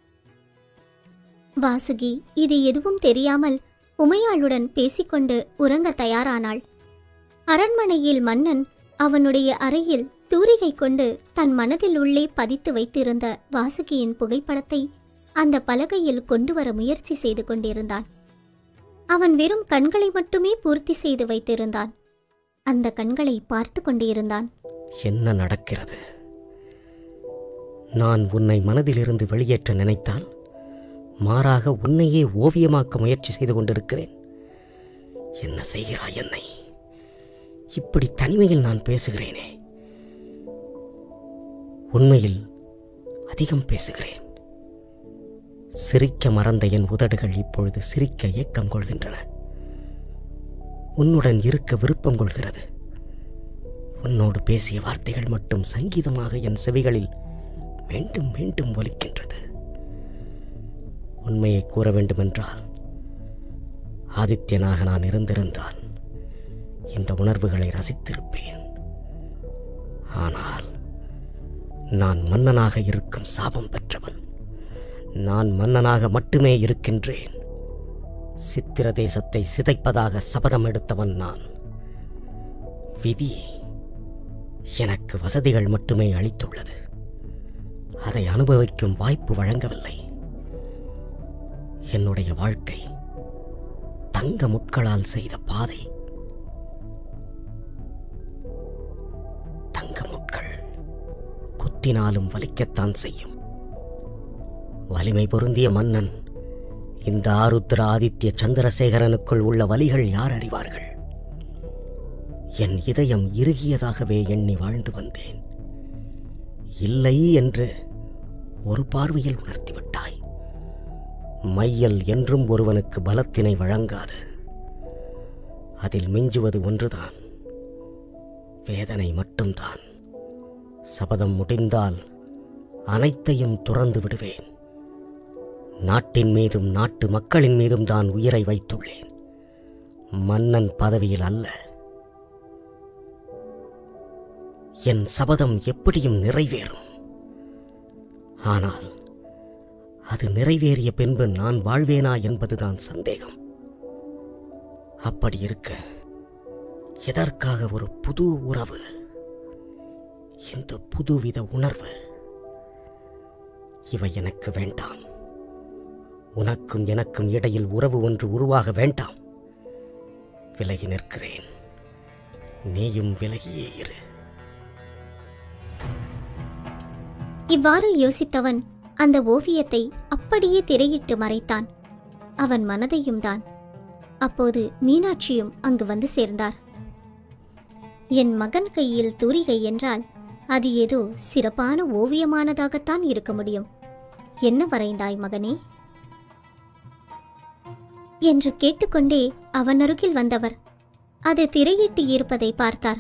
வாசுகி இது எதுவும் தெரியாமல் உமையாளுடன் பேசிக்கொண்டு உறங்க தயாரானாள் அரண்மனையில் மன்னன் அவனுடைய அறையில் தூரிகை கொண்டு தன் மனதில் உள்ளே பதித்து வைத்திருந்த வாசுகியின் புகைப்படத்தை அந்த பலகையில் கொண்டு வர முயற்சி செய்து கொண்டிருந்தான் அவன் வெறும் கண்களை மட்டுமே பூர்த்தி செய்து வைத்திருந்தான் அந்த கண்களை பார்த்து கொண்டிருந்தான் என்ன நடக்கிறது நான் உன்னை மனதிலிருந்து வெளியேற்ற நினைத்தால் மாறாக உன்னையே ஓவியமாக்க முயற்சி செய்து கொண்டிருக்கிறேன் என்ன செய்கிறாய் என்னை இப்படி தனிமையில் நான் பேசுகிறேனே உண்மையில் அதிகம் பேசுகிறேன் சிரிக்க மறந்த என் உதடுகள் இப்பொழுது சிரிக்க ஏக்கம் கொள்கின்றன உன்னுடன் இருக்க விருப்பம் கொள்கிறது உன்னோடு பேசிய வார்த்தைகள் மட்டும் சங்கீதமாக என் செவிகளில் மீண்டும் மீண்டும் ஒலிக்கின்றது உண்மையை கூற வேண்டுமென்றால் ஆதித்யனாக நான் இருந்திருந்தால் இந்த உணர்வுகளை ரசித்திருப்பேன் ஆனால் நான் மன்னனாக இருக்கும் சாபம் பெற்றவன் நான் மன்னனாக மட்டுமே இருக்கின்றேன் சித்திர தேசத்தை சிதைப்பதாக சபதம் எடுத்தவன் நான் விதி எனக்கு வசதிகள் மட்டுமே அளித்துள்ளது அதை அனுபவிக்கும் வாய்ப்பு வழங்கவில்லை என்னுடைய வாழ்க்கை தங்க முட்களால் செய்த பாதை தங்க முட்கள் குத்தினாலும் வலிக்கத்தான் செய்யும் வலிமை பொருந்திய மன்னன் இந்த ஆருத்ர ஆதித்ய சந்திரசேகரனுக்குள் உள்ள வலிகள் யார் அறிவார்கள் என் இதயம் இறுகியதாகவே எண்ணி வாழ்ந்து வந்தேன் இல்லை என்று ஒரு பார்வையில் உணர்த்திவிட்டாய் மையல் என்றும் ஒருவனுக்கு பலத்தினை வழங்காது அதில் மிஞ்சுவது ஒன்றுதான் வேதனை மட்டும்தான் சபதம் முடிந்தால் அனைத்தையும் துறந்து விடுவேன் நாட்டின் மீதும் நாட்டு மக்களின் மீதும் தான் உயிரை வைத்துள்ளேன் மன்னன் பதவியில் அல்ல என் சபதம் எப்படியும் நிறைவேறும் ஆனால் அது நிறைவேறிய பின்பு நான் வாழ்வேனா என்பதுதான் சந்தேகம் அப்படி இருக்க எதற்காக ஒரு புது உறவு இந்த புதுவித உணர்வு இவை எனக்கு வேண்டாம் உனக்கும் எனக்கும் இடையில் உறவு ஒன்று உருவாக வேண்டாம் விலகி நிற்கிறேன் நீயும் விலகியே இரு இவ்வாறு யோசித்தவன் அந்த ஓவியத்தை அப்படியே திரையிட்டு மறைத்தான் அவன் மனதையும் தான் அப்போது மீனாட்சியும் அங்கு வந்து சேர்ந்தார் என் மகன் கையில் தூரிகை என்றால் அது ஏதோ சிறப்பான ஓவியமானதாகத்தான் இருக்க முடியும் என்ன வரைந்தாய் மகனே என்று கேட்டுக்கொண்டே அவன் அருகில் வந்தவர் அது திரையிட்டு இருப்பதை பார்த்தார்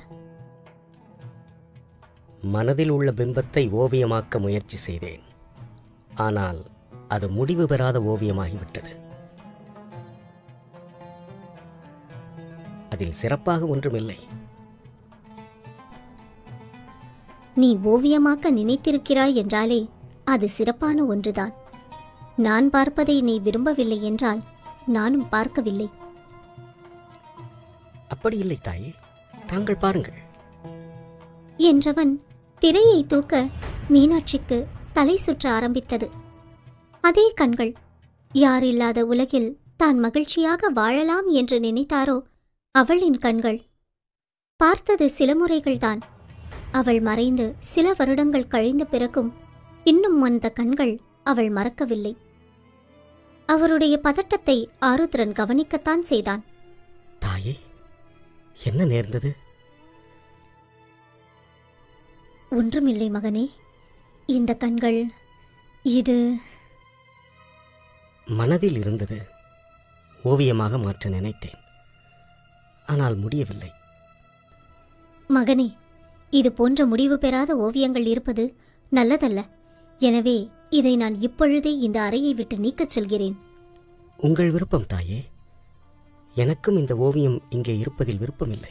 மனதில் உள்ள பிம்பத்தை ஓவியமாக்க முயற்சி செய்தேன் ஆனால் அது முடிவு பெறாத ஓவியமாகிவிட்டது அதில் சிறப்பாக ஒன்றுமில்லை நீ ஓவியமாக்க நினைத்திருக்கிறாய் என்றாலே அது சிறப்பான ஒன்றுதான் நான் பார்ப்பதை நீ விரும்பவில்லை என்றால் நானும் பார்க்கவில்லை அப்படி இல்லை தாயே தாங்கள் பாருங்கள் என்றவன் திரையை தூக்க மீனாட்சிக்கு தலை சுற்ற ஆரம்பித்தது அதே கண்கள் யார் இல்லாத உலகில் தான் மகிழ்ச்சியாக வாழலாம் என்று நினைத்தாரோ அவளின் கண்கள் பார்த்தது சில முறைகள்தான் அவள் மறைந்து சில வருடங்கள் கழிந்த பிறகும் இன்னும் அந்த கண்கள் அவள் மறக்கவில்லை அவருடைய பதட்டத்தை ஆருத்ரன் கவனிக்கத்தான் செய்தான் தாயே என்ன நேர்ந்தது ஒன்றுமில்லை மகனே இந்த கண்கள் இது மனதில் இருந்தது ஓவியமாக மாற்ற நினைத்தேன் ஆனால் முடியவில்லை மகனே இது போன்ற முடிவு பெறாத ஓவியங்கள் இருப்பது நல்லதல்ல எனவே இதை நான் இப்பொழுதே இந்த அறையை விட்டு நீக்கச் சொல்கிறேன் உங்கள் விருப்பம் தாயே எனக்கும் இந்த ஓவியம் இங்கே இருப்பதில் விருப்பமில்லை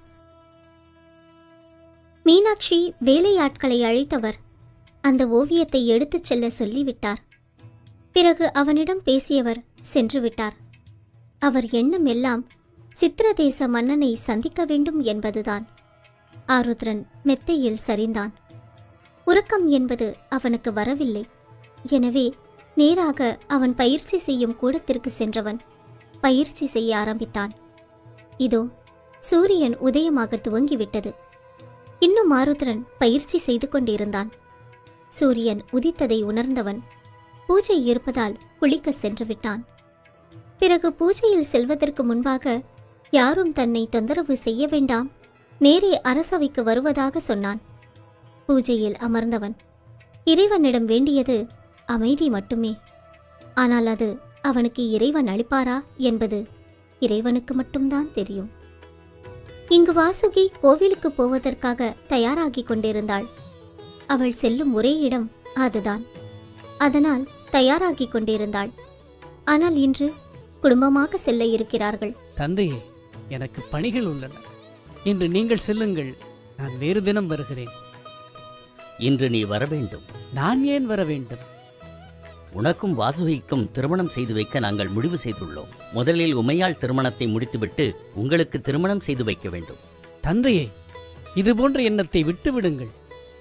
மீனாட்சி வேலையாட்களை அழைத்தவர் அந்த ஓவியத்தை எடுத்துச் செல்ல சொல்லிவிட்டார் பிறகு அவனிடம் பேசியவர் சென்று விட்டார் அவர் எண்ணம் எல்லாம் சித்திரதேச மன்னனை சந்திக்க வேண்டும் என்பதுதான் ஆருத்ரன் மெத்தையில் சரிந்தான் உறக்கம் என்பது அவனுக்கு வரவில்லை எனவே நேராக அவன் பயிற்சி செய்யும் கூடத்திற்கு சென்றவன் பயிற்சி செய்ய ஆரம்பித்தான் இதோ சூரியன் உதயமாக துவங்கிவிட்டது இன்னும் மாருத்ரன் பயிற்சி செய்து கொண்டிருந்தான் சூரியன் உதித்ததை உணர்ந்தவன் பூஜை இருப்பதால் குளிக்க சென்று விட்டான் பிறகு பூஜையில் செல்வதற்கு முன்பாக யாரும் தன்னை தொந்தரவு செய்ய வேண்டாம் நேரே அரசவைக்கு வருவதாக சொன்னான் பூஜையில் அமர்ந்தவன் இறைவனிடம் வேண்டியது அமைதி மட்டுமே ஆனால் அது அவனுக்கு இறைவன் அளிப்பாரா என்பது இறைவனுக்கு மட்டும்தான் தெரியும் இங்கு வாசுகி கோவிலுக்கு போவதற்காக தயாராகிக் கொண்டிருந்தாள் அவள் செல்லும் ஒரே இடம் அதுதான் அதனால் தயாராகிக் கொண்டிருந்தாள் ஆனால் இன்று குடும்பமாக செல்ல இருக்கிறார்கள் தந்தையே எனக்கு பணிகள் உள்ளன இன்று நீங்கள் செல்லுங்கள் நான் வேறு தினம் வருகிறேன் இன்று நீ வர வேண்டும் நான் ஏன் வர வேண்டும் உனக்கும் வாசுகிக்கும் திருமணம் செய்து வைக்க நாங்கள் முடிவு செய்துள்ளோம் முதலில் உமையாள் திருமணத்தை முடித்துவிட்டு உங்களுக்கு திருமணம் செய்து வைக்க வேண்டும் தந்தையே இது போன்ற எண்ணத்தை விட்டு விடுங்கள்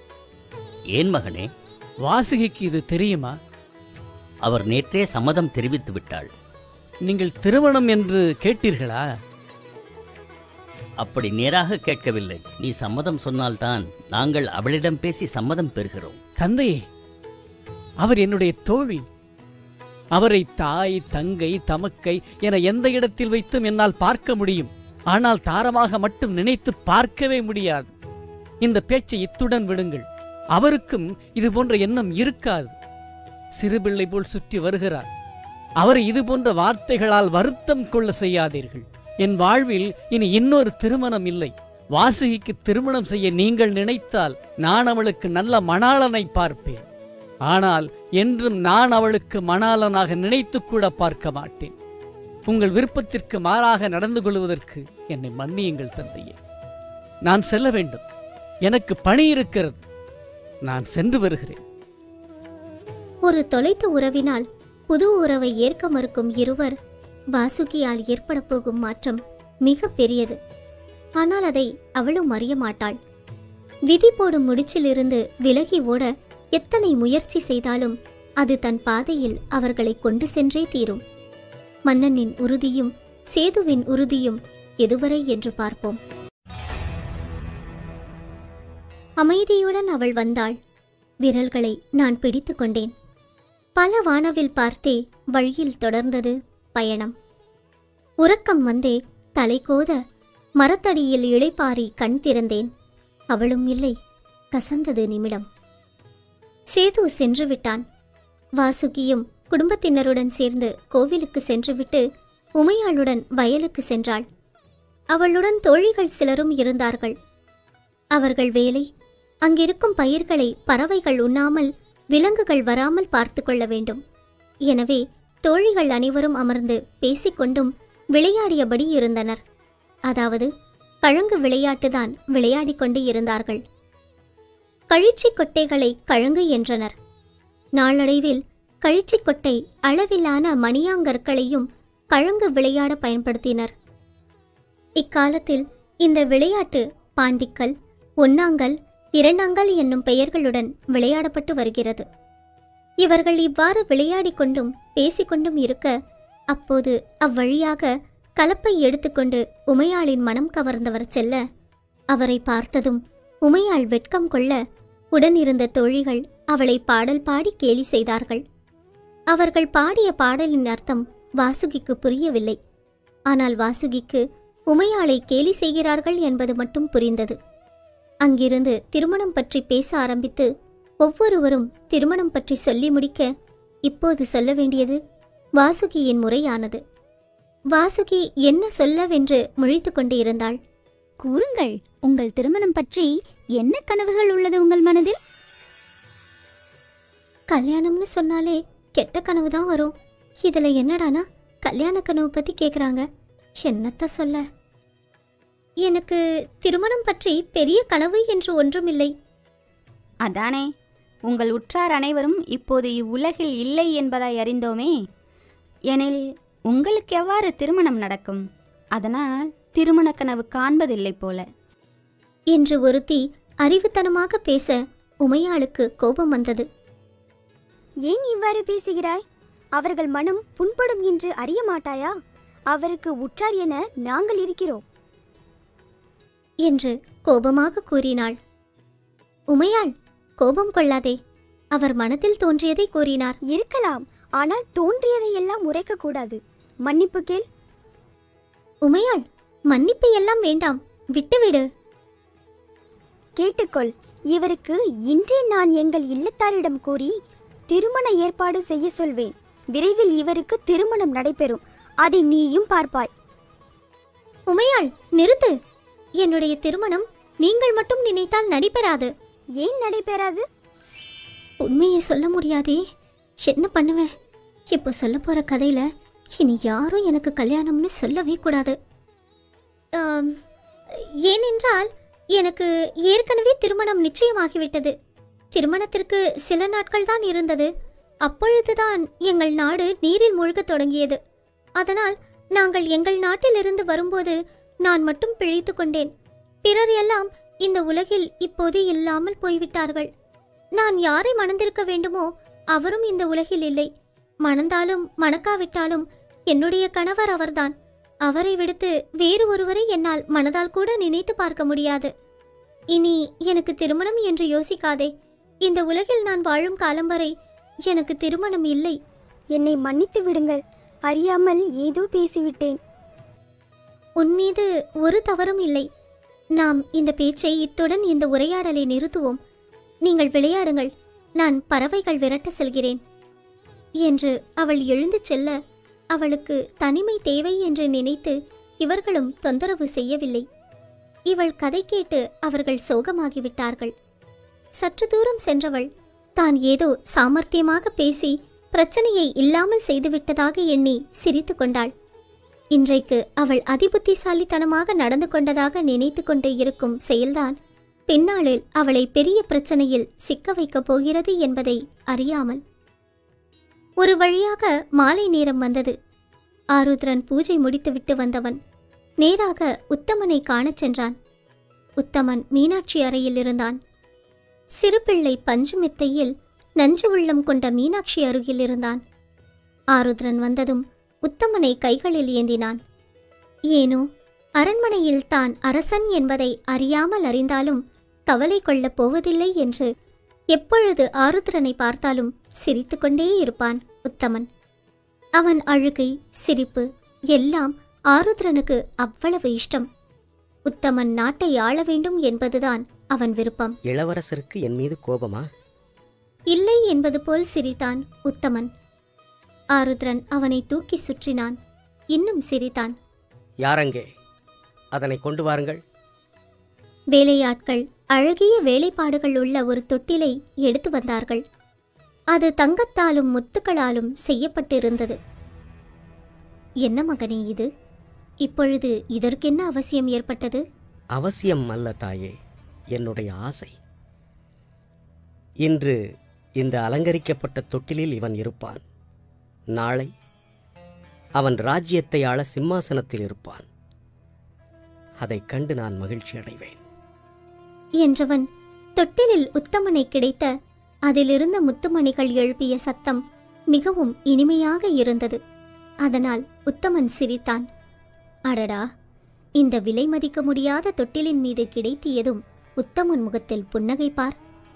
ஏன் மகனே வாசுகிக்கு இது தெரியுமா அவர் நேற்றே சம்மதம் தெரிவித்து விட்டாள் நீங்கள் திருமணம் என்று கேட்டீர்களா அப்படி நேராக கேட்கவில்லை நீ சம்மதம் சொன்னால்தான் நாங்கள் அவளிடம் பேசி சம்மதம் பெறுகிறோம் தந்தையே அவர் என்னுடைய தோழி அவரை தாய் தங்கை தமக்கை என எந்த இடத்தில் வைத்தும் என்னால் பார்க்க முடியும் ஆனால் தாரமாக மட்டும் நினைத்து பார்க்கவே முடியாது இந்த பேச்சை இத்துடன் விடுங்கள் அவருக்கும் இது போன்ற எண்ணம் இருக்காது சிறுபிள்ளை போல் சுற்றி வருகிறார் அவரை இது போன்ற வார்த்தைகளால் வருத்தம் கொள்ள செய்யாதீர்கள் என் வாழ்வில் இனி இன்னொரு திருமணம் இல்லை வாசுகிக்கு திருமணம் செய்ய நீங்கள் நினைத்தால் நான் அவளுக்கு நல்ல மணாளனை பார்ப்பேன் ஆனால் என்றும் நான் அவளுக்கு மணாளனாக நினைத்துக் கூட பார்க்க மாட்டேன் உங்கள் விருப்பத்திற்கு மாறாக நடந்து கொள்வதற்கு என்னை மன்னியுங்கள் தந்தையே நான் செல்ல வேண்டும் எனக்கு பணி இருக்கிறது நான் சென்று வருகிறேன் ஒரு தொலைத்த உறவினால் புது உறவை ஏற்க மறுக்கும் இருவர் வாசுகியால் ஏற்பட போகும் மாற்றம் மிக பெரியது ஆனால் அதை அவளும் அறிய மாட்டாள் விதி போடும் முடிச்சிலிருந்து விலகி ஓட எத்தனை முயற்சி செய்தாலும் அது தன் பாதையில் அவர்களை கொண்டு சென்றே தீரும் மன்னனின் உறுதியும் சேதுவின் உறுதியும் எதுவரை என்று பார்ப்போம் அமைதியுடன் அவள் வந்தாள் விரல்களை நான் பிடித்து கொண்டேன் பல வானவில் பார்த்தே வழியில் தொடர்ந்தது பயணம் உறக்கம் வந்தே தலைகோத மரத்தடியில் இளைப்பாரி கண் திறந்தேன் அவளும் இல்லை கசந்தது நிமிடம் சேது சென்று விட்டான் வாசுகியும் குடும்பத்தினருடன் சேர்ந்து கோவிலுக்கு சென்றுவிட்டு உமையாளுடன் வயலுக்கு சென்றாள் அவளுடன் தோழிகள் சிலரும் இருந்தார்கள் அவர்கள் வேலை அங்கிருக்கும் பயிர்களை பறவைகள் உண்ணாமல் விலங்குகள் வராமல் பார்த்து கொள்ள வேண்டும் எனவே தோழிகள் அனைவரும் அமர்ந்து பேசிக்கொண்டும் விளையாடியபடி இருந்தனர் அதாவது கழங்கு விளையாட்டுதான் விளையாடிக் கொண்டு இருந்தார்கள் கழிச்சி கொட்டைகளை கழங்கு என்றனர் நாளடைவில் கழிச்சி கொட்டை அளவிலான மணியாங்கற்களையும் கழங்கு விளையாட பயன்படுத்தினர் இக்காலத்தில் இந்த விளையாட்டு பாண்டிக்கல் ஒன்னாங்கல் இரண்டாங்கல் என்னும் பெயர்களுடன் விளையாடப்பட்டு வருகிறது இவர்கள் இவ்வாறு விளையாடிக் கொண்டும் பேசிக்கொண்டும் இருக்க அப்போது அவ்வழியாக கலப்பை எடுத்துக்கொண்டு உமையாளின் மனம் கவர்ந்தவர் செல்ல அவரை பார்த்ததும் உமையாள் வெட்கம் கொள்ள உடனிருந்த தோழிகள் அவளை பாடல் பாடி கேலி செய்தார்கள் அவர்கள் பாடிய பாடலின் அர்த்தம் வாசுகிக்கு புரியவில்லை ஆனால் வாசுகிக்கு உமையாளை கேலி செய்கிறார்கள் என்பது மட்டும் புரிந்தது அங்கிருந்து திருமணம் பற்றி பேச ஆரம்பித்து ஒவ்வொருவரும் திருமணம் பற்றி சொல்லி முடிக்க இப்போது சொல்ல வேண்டியது வாசுகியின் முறையானது வாசுகி என்ன சொல்லவென்று முழித்து கொண்டு இருந்தாள் கூறுங்கள் உங்கள் திருமணம் பற்றி என்ன கனவுகள் உள்ளது உங்கள் மனதில் கல்யாணம்னு சொன்னாலே கெட்ட கனவு தான் வரும் இதுல என்னடானா கல்யாண கனவு பத்தி கேக்குறாங்க என்னத்த சொல்ல எனக்கு திருமணம் பற்றி பெரிய கனவு என்று ஒன்றுமில்லை அதானே உங்கள் உற்றார் அனைவரும் இப்போது இவ்வுலகில் இல்லை என்பதாய் அறிந்தோமே எனில் உங்களுக்கு எவ்வாறு திருமணம் நடக்கும் அதனால் திருமண கனவு காண்பதில்லை போல என்று ஒருத்தி அறிவுத்தனமாக பேச உமையாளுக்கு கோபம் வந்தது ஏன் இவ்வாறு பேசுகிறாய் அவர்கள் மனம் புண்படும் என்று அறிய மாட்டாயா அவருக்கு உற்றார் என நாங்கள் இருக்கிறோம் என்று கோபமாக கூறினாள் உமையாள் கோபம் கொள்ளாதே அவர் மனத்தில் தோன்றியதை கூறினார் இருக்கலாம் ஆனால் தோன்றியதை எல்லாம் உரைக்க கூடாது மன்னிப்பு கேள் உமையாள் மன்னிப்பு எல்லாம் வேண்டாம் விட்டுவிடு கேட்டுக்கொள் இவருக்கு இன்றே நான் எங்கள் இல்லத்தாரிடம் கூறி திருமண ஏற்பாடு செய்ய சொல்வேன் விரைவில் இவருக்கு திருமணம் நடைபெறும் அதை நீயும் பார்ப்பாய் உமையாள் நிறுத்து என்னுடைய திருமணம் நீங்கள் மட்டும் நினைத்தால் நடைபெறாது ஏன் நடைபெறாது உண்மையை சொல்ல முடியாதே என்ன பண்ணுவேன் இப்போ சொல்ல போற கதையில இனி யாரும் எனக்கு கல்யாணம்னு சொல்லவே கூடாது ஆம், ஏனென்றால் எனக்கு ஏற்கனவே திருமணம் நிச்சயமாகிவிட்டது திருமணத்திற்கு சில நாட்கள் தான் இருந்தது அப்பொழுதுதான் எங்கள் நாடு நீரில் மூழ்கத் தொடங்கியது அதனால் நாங்கள் எங்கள் நாட்டிலிருந்து வரும்போது நான் மட்டும் பிழைத்து கொண்டேன் பிறர் எல்லாம் இந்த உலகில் இப்போது இல்லாமல் போய்விட்டார்கள் நான் யாரை மணந்திருக்க வேண்டுமோ அவரும் இந்த உலகில் இல்லை மணந்தாலும் மணக்காவிட்டாலும் என்னுடைய கணவர் அவர்தான் அவரை விடுத்து வேறு ஒருவரை என்னால் மனதால் கூட நினைத்து பார்க்க முடியாது இனி எனக்கு திருமணம் என்று யோசிக்காதே இந்த உலகில் நான் வாழும் காலம் வரை எனக்கு திருமணம் இல்லை என்னை மன்னித்து விடுங்கள் அறியாமல் ஏதோ பேசிவிட்டேன் உன் மீது ஒரு தவறும் இல்லை நாம் இந்த பேச்சை இத்துடன் இந்த உரையாடலை நிறுத்துவோம் நீங்கள் விளையாடுங்கள் நான் பறவைகள் விரட்ட செல்கிறேன் என்று அவள் எழுந்து செல்ல அவளுக்கு தனிமை தேவை என்று நினைத்து இவர்களும் தொந்தரவு செய்யவில்லை இவள் கதை கேட்டு அவர்கள் சோகமாகிவிட்டார்கள் சற்று தூரம் சென்றவள் தான் ஏதோ சாமர்த்தியமாக பேசி பிரச்சனையை இல்லாமல் செய்துவிட்டதாக எண்ணி சிரித்து கொண்டாள் இன்றைக்கு அவள் அதிபுத்திசாலித்தனமாக நடந்து கொண்டதாக நினைத்து கொண்டு இருக்கும் செயல்தான் பின்னாளில் அவளை பெரிய பிரச்சனையில் சிக்க வைக்கப் போகிறது என்பதை அறியாமல் ஒரு வழியாக மாலை நேரம் வந்தது ஆருத்ரன் பூஜை முடித்துவிட்டு வந்தவன் நேராக உத்தமனை காணச் சென்றான் உத்தமன் மீனாட்சி அறையில் இருந்தான் சிறுபிள்ளை பஞ்சு மெத்தையில் நஞ்சு உள்ளம் கொண்ட மீனாட்சி அருகில் இருந்தான் ஆருத்ரன் வந்ததும் உத்தமனை கைகளில் ஏந்தினான் ஏனோ அரண்மனையில் தான் அரசன் என்பதை அறியாமல் அறிந்தாலும் கவலை கொள்ளப் போவதில்லை என்று எப்பொழுது ஆருத்ரனை பார்த்தாலும் சிரித்துக்கொண்டே இருப்பான் உத்தமன் அவன் அழுகை சிரிப்பு எல்லாம் ஆருத்ரனுக்கு அவ்வளவு இஷ்டம் உத்தமன் நாட்டை ஆள வேண்டும் என்பதுதான் அவன் விருப்பம் இளவரசருக்கு என் மீது கோபமா இல்லை என்பது போல் சிரித்தான் உத்தமன் ஆருத்ரன் அவனை தூக்கி சுற்றினான் இன்னும் சிரித்தான் யாரங்கே அதனை கொண்டு வாருங்கள் வேலையாட்கள் அழகிய வேலைப்பாடுகள் உள்ள ஒரு தொட்டிலை எடுத்து வந்தார்கள் அது தங்கத்தாலும் முத்துக்களாலும் செய்யப்பட்டிருந்தது என்ன மகனே இது இப்பொழுது இதற்கென்ன அவசியம் ஏற்பட்டது அவசியம் அல்ல தாயே என்னுடைய ஆசை இன்று இந்த அலங்கரிக்கப்பட்ட தொட்டிலில் இவன் இருப்பான் நாளை அவன் ராஜ்யத்தை ஆள சிம்மாசனத்தில் இருப்பான் அதைக் கண்டு நான் மகிழ்ச்சி அடைவேன் என்றவன் தொட்டிலில் உத்தமனை கிடைத்த அதிலிருந்த முத்துமணிகள் எழுப்பிய சத்தம் மிகவும் இனிமையாக இருந்தது அதனால் உத்தமன் சிரித்தான் அடடா இந்த விலை மதிக்க முடியாத தொட்டிலின் மீது கிடைத்தியதும் உத்தமன் முகத்தில் புன்னகை பார்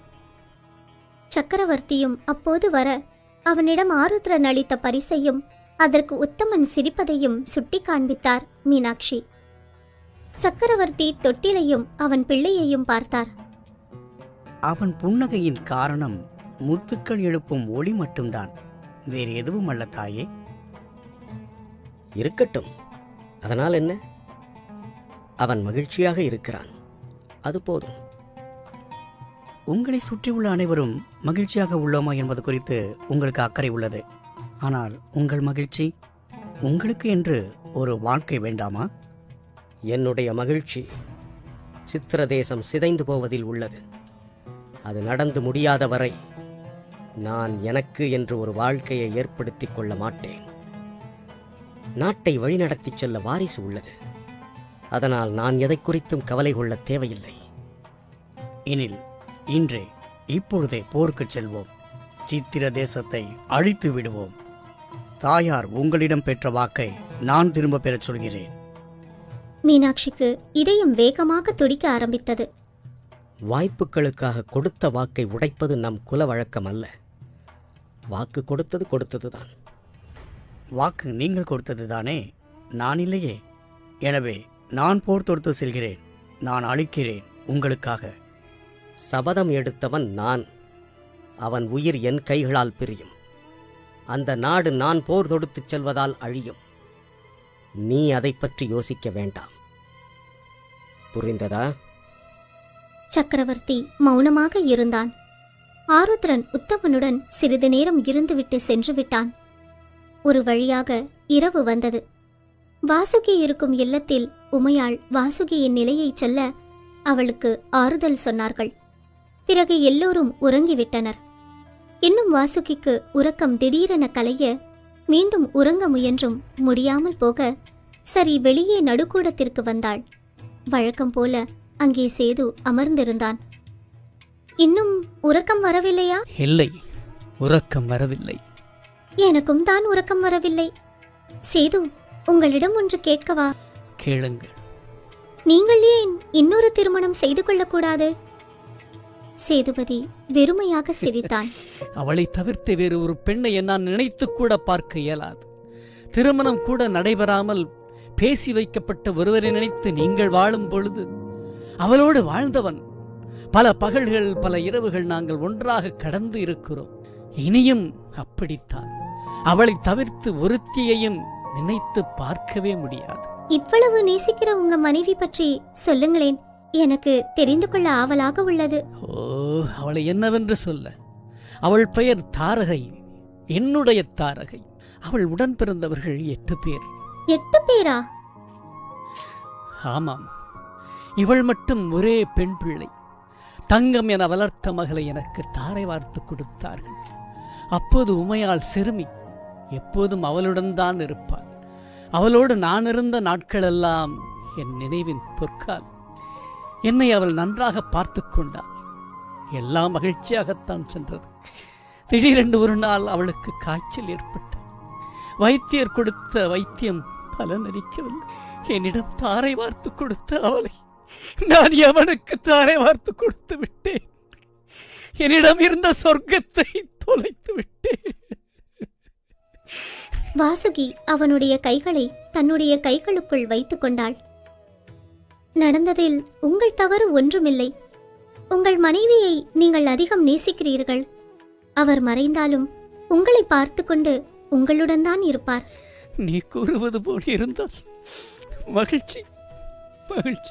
சக்கரவர்த்தியும் அப்போது வர அவனிடம் ஆருத்ரன் அளித்த பரிசையும் அதற்கு உத்தமன் சிரிப்பதையும் சுட்டி காண்பித்தார் மீனாட்சி சக்கரவர்த்தி தொட்டிலையும் அவன் பிள்ளையையும் பார்த்தார் அவன் புன்னகையின் காரணம் முத்துக்கள் எழுப்பும் ஒளி மட்டும்தான் வேறு எதுவும் அல்ல தாயே இருக்கட்டும் அதனால் என்ன அவன் மகிழ்ச்சியாக இருக்கிறான் அது போதும் உங்களை சுற்றியுள்ள அனைவரும் மகிழ்ச்சியாக உள்ளோமா என்பது குறித்து உங்களுக்கு அக்கறை உள்ளது ஆனால் உங்கள் மகிழ்ச்சி உங்களுக்கு என்று ஒரு வாழ்க்கை வேண்டாமா என்னுடைய மகிழ்ச்சி சித்திரதேசம் சிதைந்து போவதில் உள்ளது அது நடந்து முடியாத வரை நான் எனக்கு என்று ஒரு வாழ்க்கையை ஏற்படுத்திக் கொள்ள மாட்டேன் நாட்டை வழிநடத்திச் செல்ல வாரிசு உள்ளது அதனால் நான் எதை குறித்தும் கவலை கொள்ள தேவையில்லை எனில் இன்றே இப்பொழுதே போருக்குச் செல்வோம் சித்திர தேசத்தை அழித்து விடுவோம் தாயார் உங்களிடம் பெற்ற வாக்கை நான் திரும்ப பெறச் சொல்கிறேன் மீனாட்சிக்கு இதயம் வேகமாக துடிக்க ஆரம்பித்தது வாய்ப்புகளுக்காக கொடுத்த வாக்கை உடைப்பது நம் குல வழக்கம் அல்ல வாக்கு கொடுத்தது கொடுத்ததுதான் வாக்கு நீங்கள் கொடுத்தது தானே நான் இல்லையே எனவே நான் போர் தொடுத்து செல்கிறேன் நான் அழிக்கிறேன் உங்களுக்காக சபதம் எடுத்தவன் நான் அவன் உயிர் என் கைகளால் பிரியும் அந்த நாடு நான் போர் தொடுத்துச் செல்வதால் அழியும் நீ அதைப் பற்றி யோசிக்க வேண்டாம் புரிந்ததா சக்கரவர்த்தி மௌனமாக இருந்தான் ஆருத்ரன் உத்தமனுடன் சிறிது நேரம் இருந்துவிட்டு சென்று விட்டான் ஒரு வழியாக இரவு வந்தது வாசுகி இருக்கும் இல்லத்தில் உமையாள் வாசுகியின் நிலையைச் சொல்ல அவளுக்கு ஆறுதல் சொன்னார்கள் பிறகு எல்லோரும் உறங்கிவிட்டனர் இன்னும் வாசுகிக்கு உறக்கம் திடீரென கலைய மீண்டும் உறங்க முயன்றும் முடியாமல் போக சரி வெளியே நடுக்கூடத்திற்கு வந்தாள் வழக்கம் போல அங்கே சேது அமர்ந்திருந்தான் இன்னும் உறக்கம் வரவில்லையா இல்லை உறக்கம் வரவில்லை எனக்கும் தான் உறக்கம் வரவில்லை சேது உங்களிடம் ஒன்று கேட்கவா கேளுங்கள் நீங்கள் ஏன் இன்னொரு திருமணம் செய்து கொள்ளக்கூடாது சேதுபதி வெறுமையாக சிரித்தான் அவளை தவிர்த்து வேறு ஒரு பெண்ணை என்னால் நினைத்து கூட பார்க்க இயலாது திருமணம் கூட நடைபெறாமல் பேசி வைக்கப்பட்ட ஒருவரை நினைத்து நீங்கள் வாழும் பொழுது அவளோடு வாழ்ந்தவன் பல பகல்கள் பல இரவுகள் நாங்கள் ஒன்றாக கடந்து இருக்கிறோம் இனியும் அப்படித்தான் அவளை தவிர்த்து ஒருத்தியையும் நினைத்து பார்க்கவே முடியாது இவ்வளவு நேசிக்கிற உங்க மனைவி பற்றி சொல்லுங்களேன் எனக்கு தெரிந்து கொள்ள ஆவலாக உள்ளது ஓ அவளை என்னவென்று சொல்ல அவள் பெயர் தாரகை என்னுடைய தாரகை அவள் உடன் பிறந்தவர்கள் எட்டு பேர் எட்டு பேரா ஆமாம் இவள் மட்டும் ஒரே பெண் பிள்ளை தங்கம் என வளர்த்த மகளை எனக்கு தாரை வார்த்து கொடுத்தார்கள் அப்போது உமையால் சிறுமி எப்போதும் அவளுடன் தான் இருப்பாள் அவளோடு நான் இருந்த நாட்களெல்லாம் என் நினைவின் பொற்கால் என்னை அவள் நன்றாக பார்த்து கொண்டாள் எல்லாம் மகிழ்ச்சியாகத்தான் சென்றது திடீரென்று ஒரு நாள் அவளுக்கு காய்ச்சல் ஏற்பட்டது வைத்தியர் கொடுத்த வைத்தியம் பலனளிக்கவில்லை என்னிடம் தாரை வார்த்து கொடுத்த அவளை நான் எவனுக்கு தாரை வார்த்து கொடுத்து விட்டேன் என்னிடம் இருந்த சொர்க்கத்தை தொலைத்து விட்டேன் வாசுகி அவனுடைய கைகளை தன்னுடைய கைகளுக்குள் வைத்துக் கொண்டாள் நடந்ததில் உங்கள் தவறு ஒன்றுமில்லை உங்கள் மனைவியை நீங்கள் அதிகம் நேசிக்கிறீர்கள் அவர் மறைந்தாலும் உங்களை பார்த்து கொண்டு உங்களுடன் தான் இருப்பார் நீ கூறுவது போல் இருந்தால் மகிழ்ச்சி மகிழ்ச்சி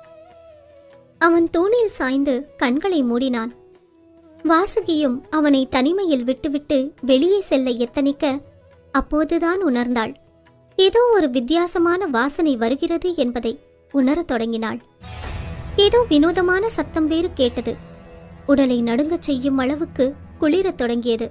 அவன் தூணில் சாய்ந்து கண்களை மூடினான் வாசுகியும் அவனை தனிமையில் விட்டுவிட்டு வெளியே செல்ல எத்தனிக்க அப்போதுதான் உணர்ந்தாள் ஏதோ ஒரு வித்தியாசமான வாசனை வருகிறது என்பதை உணரத் தொடங்கினாள் ஏதோ வினோதமான சத்தம் வேறு கேட்டது உடலை நடுங்கச் செய்யும் அளவுக்கு குளிரத் தொடங்கியது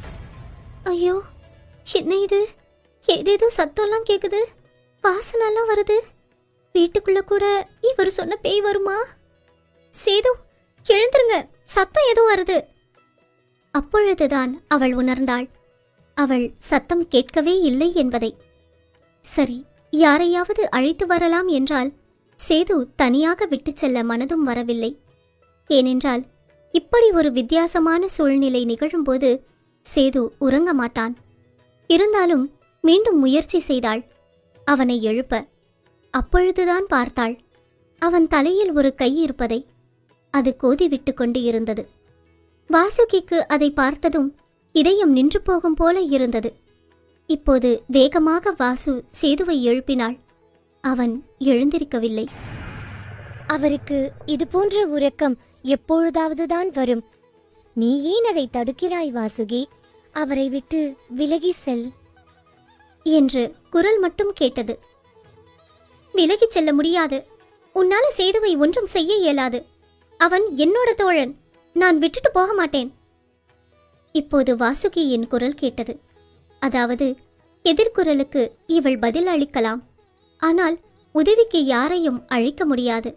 ஐயோ என்ன இது ஏதேதோ சத்தம்லாம் கேக்குது வாசனெல்லாம் வருது வீட்டுக்குள்ள கூட இவர் சொன்ன பேய் வருமா சேது எழுந்துருங்க சத்தம் ஏதோ வருது அப்பொழுதுதான் அவள் உணர்ந்தாள் அவள் சத்தம் கேட்கவே இல்லை என்பதை சரி யாரையாவது அழைத்து வரலாம் என்றால் சேது தனியாக விட்டுச் செல்ல மனதும் வரவில்லை ஏனென்றால் இப்படி ஒரு வித்தியாசமான சூழ்நிலை நிகழும்போது சேது உறங்க மாட்டான் இருந்தாலும் மீண்டும் முயற்சி செய்தாள் அவனை எழுப்ப அப்பொழுதுதான் பார்த்தாள் அவன் தலையில் ஒரு கை இருப்பதை அது கோதிவிட்டு கொண்டு இருந்தது வாசுகிக்கு அதை பார்த்ததும் இதயம் நின்று போகும் போல இருந்தது இப்போது வேகமாக வாசு சேதுவை எழுப்பினாள் அவன் எழுந்திருக்கவில்லை அவருக்கு இது போன்ற உறக்கம் எப்பொழுதாவதுதான் வரும் நீ ஏன் அதை தடுக்கிறாய் வாசுகி அவரை விட்டு விலகி செல் என்று குரல் மட்டும் கேட்டது விலகிச் செல்ல முடியாது உன்னால சேதுவை ஒன்றும் செய்ய இயலாது அவன் என்னோட தோழன் நான் விட்டுட்டு போக மாட்டேன் இப்போது வாசுகியின் குரல் கேட்டது அதாவது எதிர்குரலுக்கு இவள் பதில் அளிக்கலாம் ஆனால் உதவிக்கு யாரையும் அழைக்க முடியாது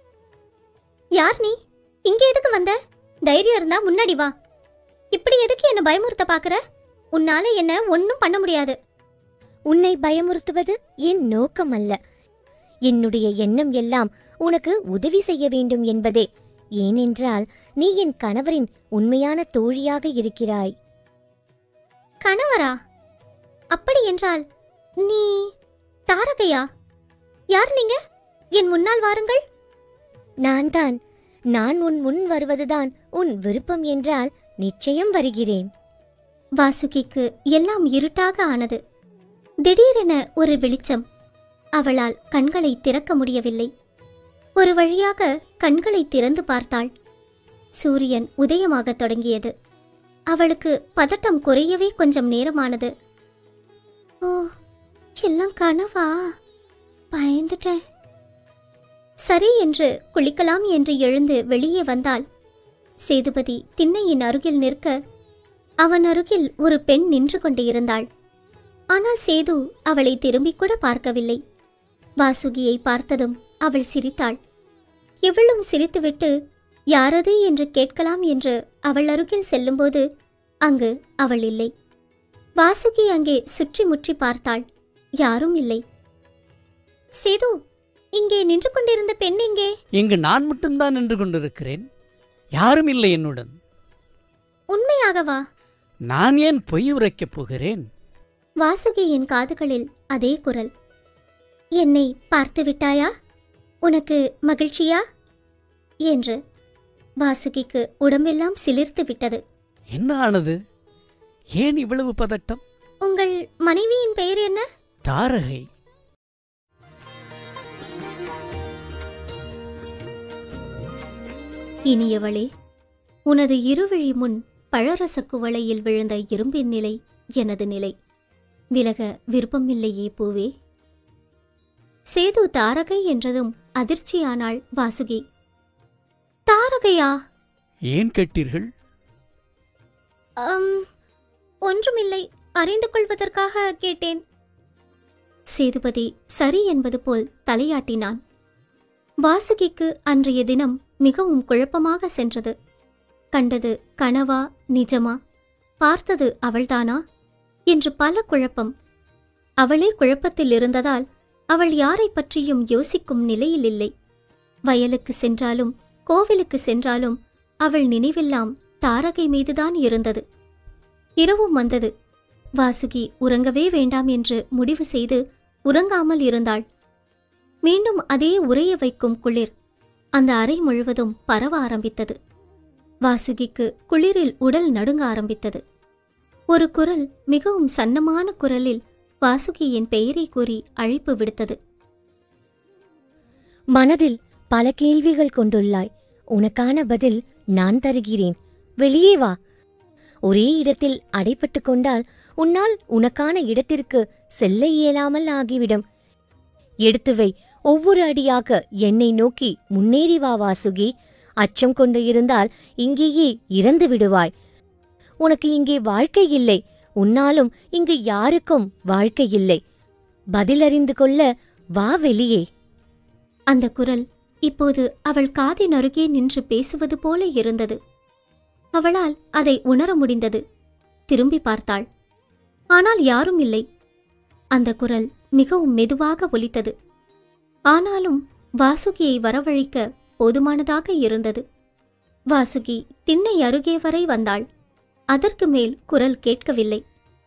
யார் நீ இங்க எதுக்கு வந்த தைரியம் இருந்தா முன்னாடி வா இப்படி எதுக்கு என்ன பயமுறுத்த பாக்குற உன்னால என்ன ஒன்னும் பண்ண முடியாது உன்னை பயமுறுத்துவது என் நோக்கம் அல்ல என்னுடைய எண்ணம் எல்லாம் உனக்கு உதவி செய்ய வேண்டும் என்பதே ஏனென்றால் நீ என் கணவரின் உண்மையான தோழியாக இருக்கிறாய் கணவரா அப்படி என்றால் நீ தாரகையா யார் நீங்க என் முன்னால் வாருங்கள் நான் தான் நான் உன் முன் வருவதுதான் உன் விருப்பம் என்றால் நிச்சயம் வருகிறேன் வாசுகிக்கு எல்லாம் இருட்டாக ஆனது திடீரென ஒரு வெளிச்சம் அவளால் கண்களை திறக்க முடியவில்லை ஒரு வழியாக கண்களை திறந்து பார்த்தாள் சூரியன் உதயமாகத் தொடங்கியது அவளுக்கு பதட்டம் குறையவே கொஞ்சம் நேரமானது ஓ எல்லாம் கனவா பயந்துட்டேன் சரி என்று குளிக்கலாம் என்று எழுந்து வெளியே வந்தாள் சேதுபதி திண்ணையின் அருகில் நிற்க அவன் அருகில் ஒரு பெண் நின்று கொண்டு இருந்தாள் ஆனால் சேது அவளை திரும்பிக் கூட பார்க்கவில்லை வாசுகியை பார்த்ததும் அவள் சிரித்தாள் இவளும் சிரித்துவிட்டு யாரது என்று கேட்கலாம் என்று அவள் அருகில் செல்லும்போது அங்கு அவள் இல்லை வாசுகி அங்கே சுற்றி முற்றி பார்த்தாள் யாரும் இல்லை சேது இங்கே நின்று கொண்டிருந்த பெண் எங்கே இங்கு நான் மட்டும்தான் நின்று கொண்டிருக்கிறேன் யாரும் இல்லை என்னுடன் உண்மையாகவா நான் ஏன் பொய் உரைக்கப் போகிறேன் வாசுகியின் காதுகளில் அதே குரல் என்னை பார்த்து விட்டாயா உனக்கு மகிழ்ச்சியா என்று வாசுகிக்கு உடம்பெல்லாம் சிலிர்த்து விட்டது என்ன ஆனது ஏன் இவ்வளவு பதட்டம் உங்கள் மனைவியின் பெயர் என்ன தாரகை இனியவளே உனது இருவிழி முன் பழரச குவளையில் விழுந்த இரும்பின் நிலை எனது நிலை விலக விருப்பமில்லையே பூவே சேது தாரகை என்றதும் அதிர்ச்சியானாள் வாசுகி தாரகையா ஏன் கேட்டீர்கள் அம், ஒன்றுமில்லை அறிந்து கொள்வதற்காக கேட்டேன் சேதுபதி சரி என்பது போல் தலையாட்டினான் வாசுகிக்கு அன்றைய தினம் மிகவும் குழப்பமாக சென்றது கண்டது கனவா நிஜமா பார்த்தது அவள்தானா என்று பல குழப்பம் அவளே குழப்பத்தில் இருந்ததால் அவள் யாரை பற்றியும் யோசிக்கும் நிலையில் இல்லை வயலுக்கு சென்றாலும் கோவிலுக்கு சென்றாலும் அவள் நினைவெல்லாம் தாரகை மீதுதான் இருந்தது இரவும் வந்தது வாசுகி உறங்கவே வேண்டாம் என்று முடிவு செய்து உறங்காமல் இருந்தாள் மீண்டும் அதே உறைய வைக்கும் குளிர் அந்த அறை முழுவதும் பரவ ஆரம்பித்தது வாசுகிக்கு குளிரில் உடல் நடுங்க ஆரம்பித்தது ஒரு குரல் மிகவும் சன்னமான குரலில் வாசுகியின் பெயரை கூறி அழைப்பு விடுத்தது மனதில் பல கேள்விகள் கொண்டுள்ளாய் உனக்கான பதில் நான் தருகிறேன் வெளியே வா ஒரே இடத்தில் அடைப்பட்டு கொண்டால் உன்னால் உனக்கான இடத்திற்கு செல்ல இயலாமல் ஆகிவிடும் எடுத்து வை ஒவ்வொரு அடியாக என்னை நோக்கி முன்னேறி வா வாசுகி அச்சம் கொண்டு இருந்தால் இங்கேயே இறந்து விடுவாய் உனக்கு இங்கே வாழ்க்கை இல்லை உன்னாலும் இங்கு யாருக்கும் வாழ்க்கை இல்லை பதிலறிந்து கொள்ள வா வெளியே அந்த குரல் இப்போது அவள் காதின் அருகே நின்று பேசுவது போல இருந்தது அவளால் அதை உணர முடிந்தது திரும்பி பார்த்தாள் ஆனால் யாரும் இல்லை அந்த குரல் மிகவும் மெதுவாக ஒலித்தது ஆனாலும் வாசுகியை வரவழைக்க போதுமானதாக இருந்தது வாசுகி திண்ணை அருகே வரை வந்தாள் அதற்கு மேல் குரல் கேட்கவில்லை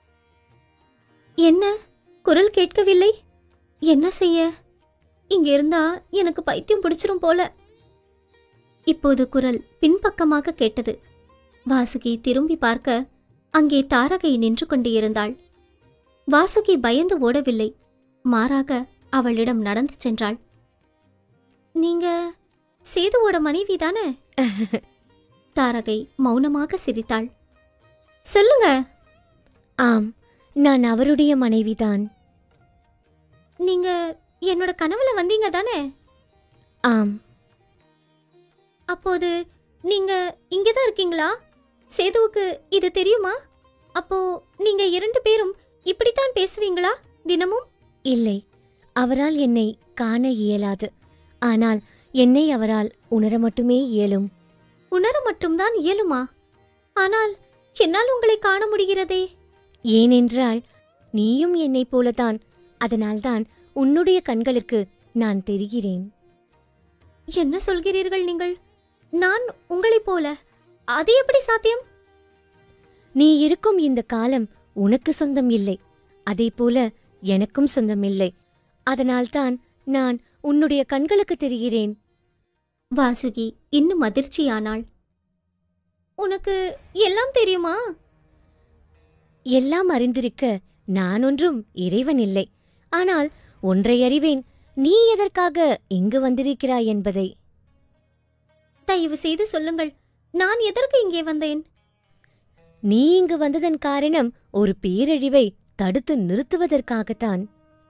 என்ன குரல் கேட்கவில்லை என்ன செய்ய இங்க இருந்தா எனக்கு பைத்தியம் பிடிச்சிரும் போல இப்போது குரல் பின்பக்கமாக கேட்டது வாசுகி திரும்பி பார்க்க அங்கே தாரகை நின்று கொண்டிருந்தாள் வாசுகி பயந்து ஓடவில்லை மாறாக அவளிடம் நடந்து சென்றாள் நீங்க சேதுவோட மனைவி தானே தாரகை மௌனமாக சிரித்தாள் சொல்லுங்க ஆம் நான் அவருடைய மனைவிதான் நீங்க என்னோட கனவுல வந்தீங்க தானே ஆம் அப்போது நீங்க இங்கதான் இருக்கீங்களா சேதுவுக்கு இது தெரியுமா அப்போ நீங்க இரண்டு பேரும் இப்படித்தான் பேசுவீங்களா தினமும் இல்லை அவரால் என்னை காண இயலாது ஆனால் என்னை அவரால் உணர மட்டுமே இயலும் உணர மட்டும்தான் இயலுமா ஆனால் என்னால் உங்களை காண முடிகிறதே ஏனென்றால் நீயும் என்னைப் போலதான் அதனால்தான் உன்னுடைய கண்களுக்கு நான் தெரிகிறேன் என்ன சொல்கிறீர்கள் நீங்கள் நான் உங்களைப் போல அது எப்படி சாத்தியம் நீ இருக்கும் இந்த காலம் உனக்கு சொந்தம் இல்லை அதேபோல எனக்கும் சொந்தம் இல்லை அதனால்தான் நான் உன்னுடைய கண்களுக்கு தெரிகிறேன் வாசுகி இன்னும் அதிர்ச்சியானாள் உனக்கு எல்லாம் தெரியுமா எல்லாம் அறிந்திருக்க நான் ஒன்றும் இறைவன் இல்லை ஆனால் ஒன்றை அறிவேன் நீ எதற்காக இங்கு வந்திருக்கிறாய் என்பதை தயவு செய்து சொல்லுங்கள் நான் எதற்கு இங்கே வந்தேன் நீ இங்கு வந்ததன் காரணம் ஒரு பேரழிவை தடுத்து நிறுத்துவதற்காகத்தான்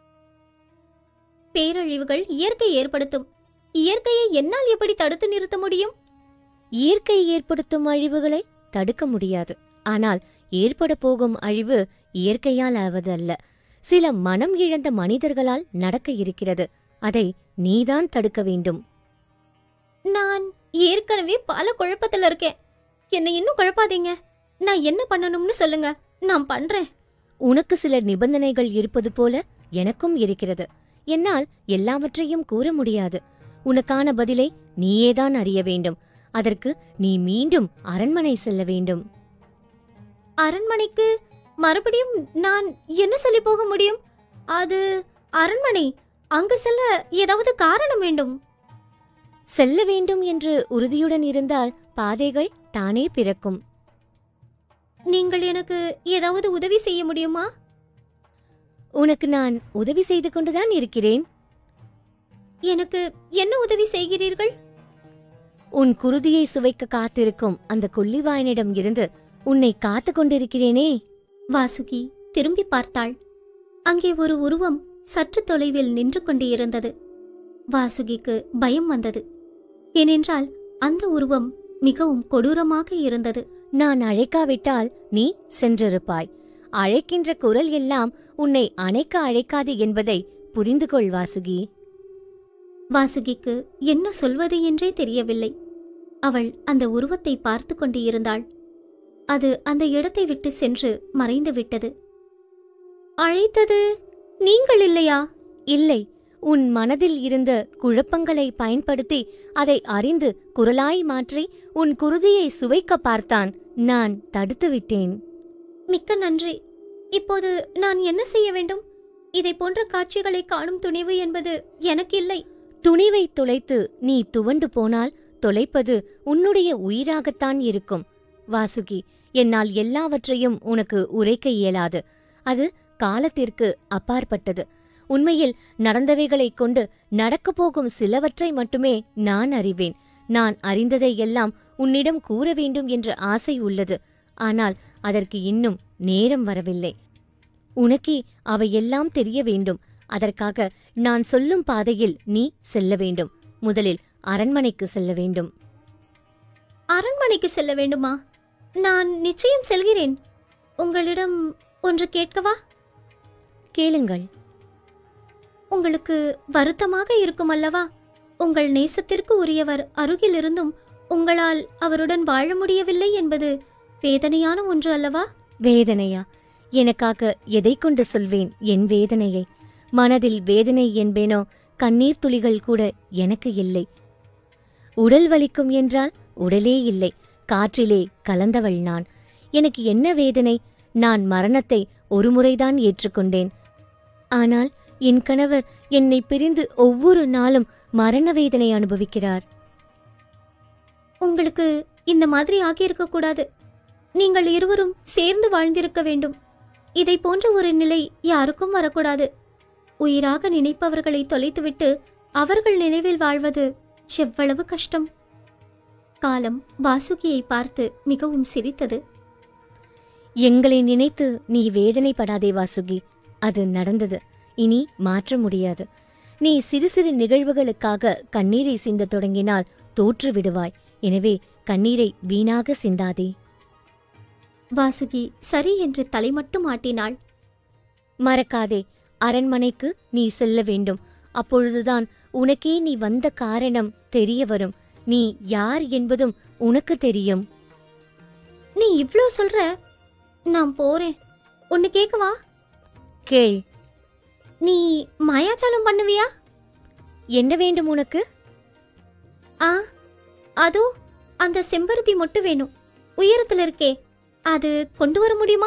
பேரழிவுகள் இயற்கை ஏற்படுத்தும் இயற்கையை என்னால் எப்படி தடுத்து நிறுத்த முடியும் இயற்கை ஏற்படுத்தும் அழிவுகளை தடுக்க முடியாது ஆனால் ஏற்பட போகும் அழிவு இயற்கையால் ஆவதல்ல சில மனம் இழந்த மனிதர்களால் நடக்க இருக்கிறது அதை நீதான் தடுக்க வேண்டும் நான் ஏற்கனவே பல குழப்பத்துல இருக்கேன் என்னை இன்னும் குழப்பாதீங்க நான் என்ன பண்ணணும்னு சொல்லுங்க நான் பண்றேன் உனக்கு சில நிபந்தனைகள் இருப்பது போல எனக்கும் இருக்கிறது என்னால் எல்லாவற்றையும் கூற முடியாது உனக்கான பதிலை நீயேதான் அறிய வேண்டும் அதற்கு நீ மீண்டும் அரண்மனை செல்ல வேண்டும் அரண்மனைக்கு மறுபடியும் நான் என்ன சொல்லி போக முடியும் அது அரண்மனை அங்கு செல்ல ஏதாவது காரணம் வேண்டும் செல்ல வேண்டும் என்று உறுதியுடன் இருந்தால் பாதைகள் தானே பிறக்கும் நீங்கள் எனக்கு ஏதாவது உதவி செய்ய முடியுமா உனக்கு நான் உதவி செய்து கொண்டுதான் இருக்கிறேன் எனக்கு என்ன உதவி செய்கிறீர்கள் உன் குருதியை சுவைக்க காத்திருக்கும் அந்த கொல்லிவாயனிடம் இருந்து உன்னை காத்து கொண்டிருக்கிறேனே வாசுகி திரும்பி பார்த்தாள் அங்கே ஒரு உருவம் சற்று தொலைவில் நின்று கொண்டு இருந்தது வாசுகிக்கு பயம் வந்தது ஏனென்றால் அந்த உருவம் மிகவும் கொடூரமாக இருந்தது நான் அழைக்காவிட்டால் நீ சென்றிருப்பாய் அழைக்கின்ற குரல் எல்லாம் உன்னை அணைக்க அழைக்காது என்பதை புரிந்து கொள் வாசுகி வாசுகிக்கு என்ன சொல்வது என்றே தெரியவில்லை அவள் அந்த உருவத்தை பார்த்து கொண்டு இருந்தாள் அது அந்த இடத்தை விட்டு சென்று மறைந்து விட்டது அழைத்தது நீங்கள் இல்லையா இல்லை உன் மனதில் இருந்த குழப்பங்களை பயன்படுத்தி அதை அறிந்து குரலாய் மாற்றி உன் குருதியை சுவைக்க பார்த்தான் நான் தடுத்து விட்டேன் மிக்க நன்றி இப்போது நான் என்ன செய்ய வேண்டும் இதை போன்ற காட்சிகளை காணும் துணிவு என்பது எனக்கு இல்லை துணிவை துளைத்து நீ துவண்டு போனால் தொலைப்பது உன்னுடைய உயிராகத்தான் இருக்கும் வாசுகி என்னால் எல்லாவற்றையும் உனக்கு உரைக்க இயலாது அது காலத்திற்கு அப்பாற்பட்டது உண்மையில் நடந்தவைகளைக் கொண்டு நடக்கப் போகும் சிலவற்றை மட்டுமே நான் அறிவேன் நான் அறிந்ததை எல்லாம் உன்னிடம் கூற வேண்டும் என்ற ஆசை உள்ளது ஆனால் அதற்கு இன்னும் நேரம் வரவில்லை உனக்கே அவையெல்லாம் தெரிய வேண்டும் அதற்காக நான் சொல்லும் பாதையில் நீ செல்ல வேண்டும் முதலில் அரண்மனைக்கு செல்ல வேண்டும் அரண்மனைக்கு செல்ல வேண்டுமா நான் நிச்சயம் செல்கிறேன் உங்களிடம் ஒன்று கேட்கவா கேளுங்கள் உங்களுக்கு வருத்தமாக இருக்கும் அல்லவா உங்கள் நேசத்திற்கு உரியவர் அருகில் இருந்தும் உங்களால் அவருடன் வாழ முடியவில்லை என்பது வேதனையான ஒன்று அல்லவா வேதனையா எனக்காக எதை கொண்டு சொல்வேன் என் வேதனையை மனதில் வேதனை என்பேனோ கண்ணீர் துளிகள் கூட எனக்கு இல்லை உடல் வலிக்கும் என்றால் உடலே இல்லை காற்றிலே கலந்தவள் நான் எனக்கு என்ன வேதனை நான் மரணத்தை ஒருமுறைதான் ஏற்றுக்கொண்டேன் ஆனால் என் கணவர் என்னை பிரிந்து ஒவ்வொரு நாளும் மரண வேதனை அனுபவிக்கிறார் உங்களுக்கு இந்த மாதிரி ஆகியிருக்க கூடாது நீங்கள் இருவரும் சேர்ந்து வாழ்ந்திருக்க வேண்டும் இதை போன்ற ஒரு நிலை யாருக்கும் வரக்கூடாது உயிராக நினைப்பவர்களை தொலைத்துவிட்டு அவர்கள் நினைவில் வாழ்வது எவ்வளவு கஷ்டம் காலம் வாசுகியை பார்த்து மிகவும் சிரித்தது எங்களை நினைத்து நீ வேதனைப்படாதே வாசுகி அது நடந்தது இனி மாற்ற முடியாது நீ சிறு சிறு நிகழ்வுகளுக்காக கண்ணீரை சிந்தத் தொடங்கினால் தோற்று விடுவாய் எனவே கண்ணீரை வீணாக சிந்தாதே வாசுகி சரி என்று தலை மட்டும் ஆட்டினாள் மறக்காதே அரண்மனைக்கு நீ செல்ல வேண்டும் அப்பொழுதுதான் உனக்கே நீ வந்த காரணம் தெரிய வரும் நீ யார் என்பதும் உனக்கு தெரியும் நீ இவ்ளோ சொல்ற நான் போறேன் ஒன்னு கேட்கவா கேள் நீ மாயாஜாலம் பண்ணுவியா என்ன வேண்டும் உனக்கு ஆ அதோ அந்த செம்பருத்தி மொட்டு வேணும் உயரத்துல இருக்கே அது கொண்டு வர முடியுமா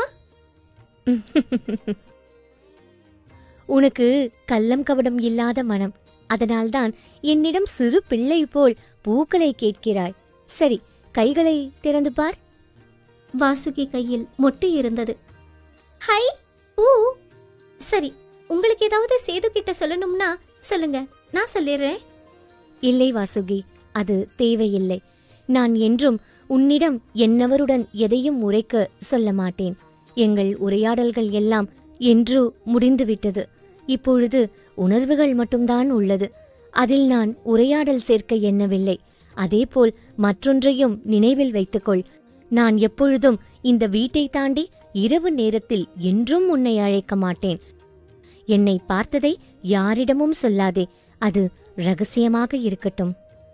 உனக்கு கள்ளம் கபடம் இல்லாத மனம் அதனால்தான் என்னிடம் சிறு பிள்ளை போல் பூக்களை கேட்கிறாய் சரி கைகளை திறந்து பார் வாசுகி கையில் மொட்டு இருந்தது ஹை பூ சரி உங்களுக்கு ஏதாவது சேது கிட்ட சொல்லணும்னா சொல்லுங்க நான் சொல்லிடுறேன் இல்லை வாசுகி அது தேவையில்லை நான் என்றும் உன்னிடம் என்னவருடன் எதையும் உரைக்க சொல்ல மாட்டேன் எங்கள் உரையாடல்கள் எல்லாம் என்று முடிந்துவிட்டது இப்பொழுது உணர்வுகள் மட்டும்தான் உள்ளது அதில் நான் உரையாடல் சேர்க்க எண்ணவில்லை அதேபோல் மற்றொன்றையும் நினைவில் வைத்துக்கொள் நான் எப்பொழுதும் இந்த வீட்டை தாண்டி இரவு நேரத்தில் என்றும் உன்னை அழைக்க மாட்டேன் என்னை பார்த்ததை யாரிடமும் சொல்லாதே அது ரகசியமாக இருக்கட்டும்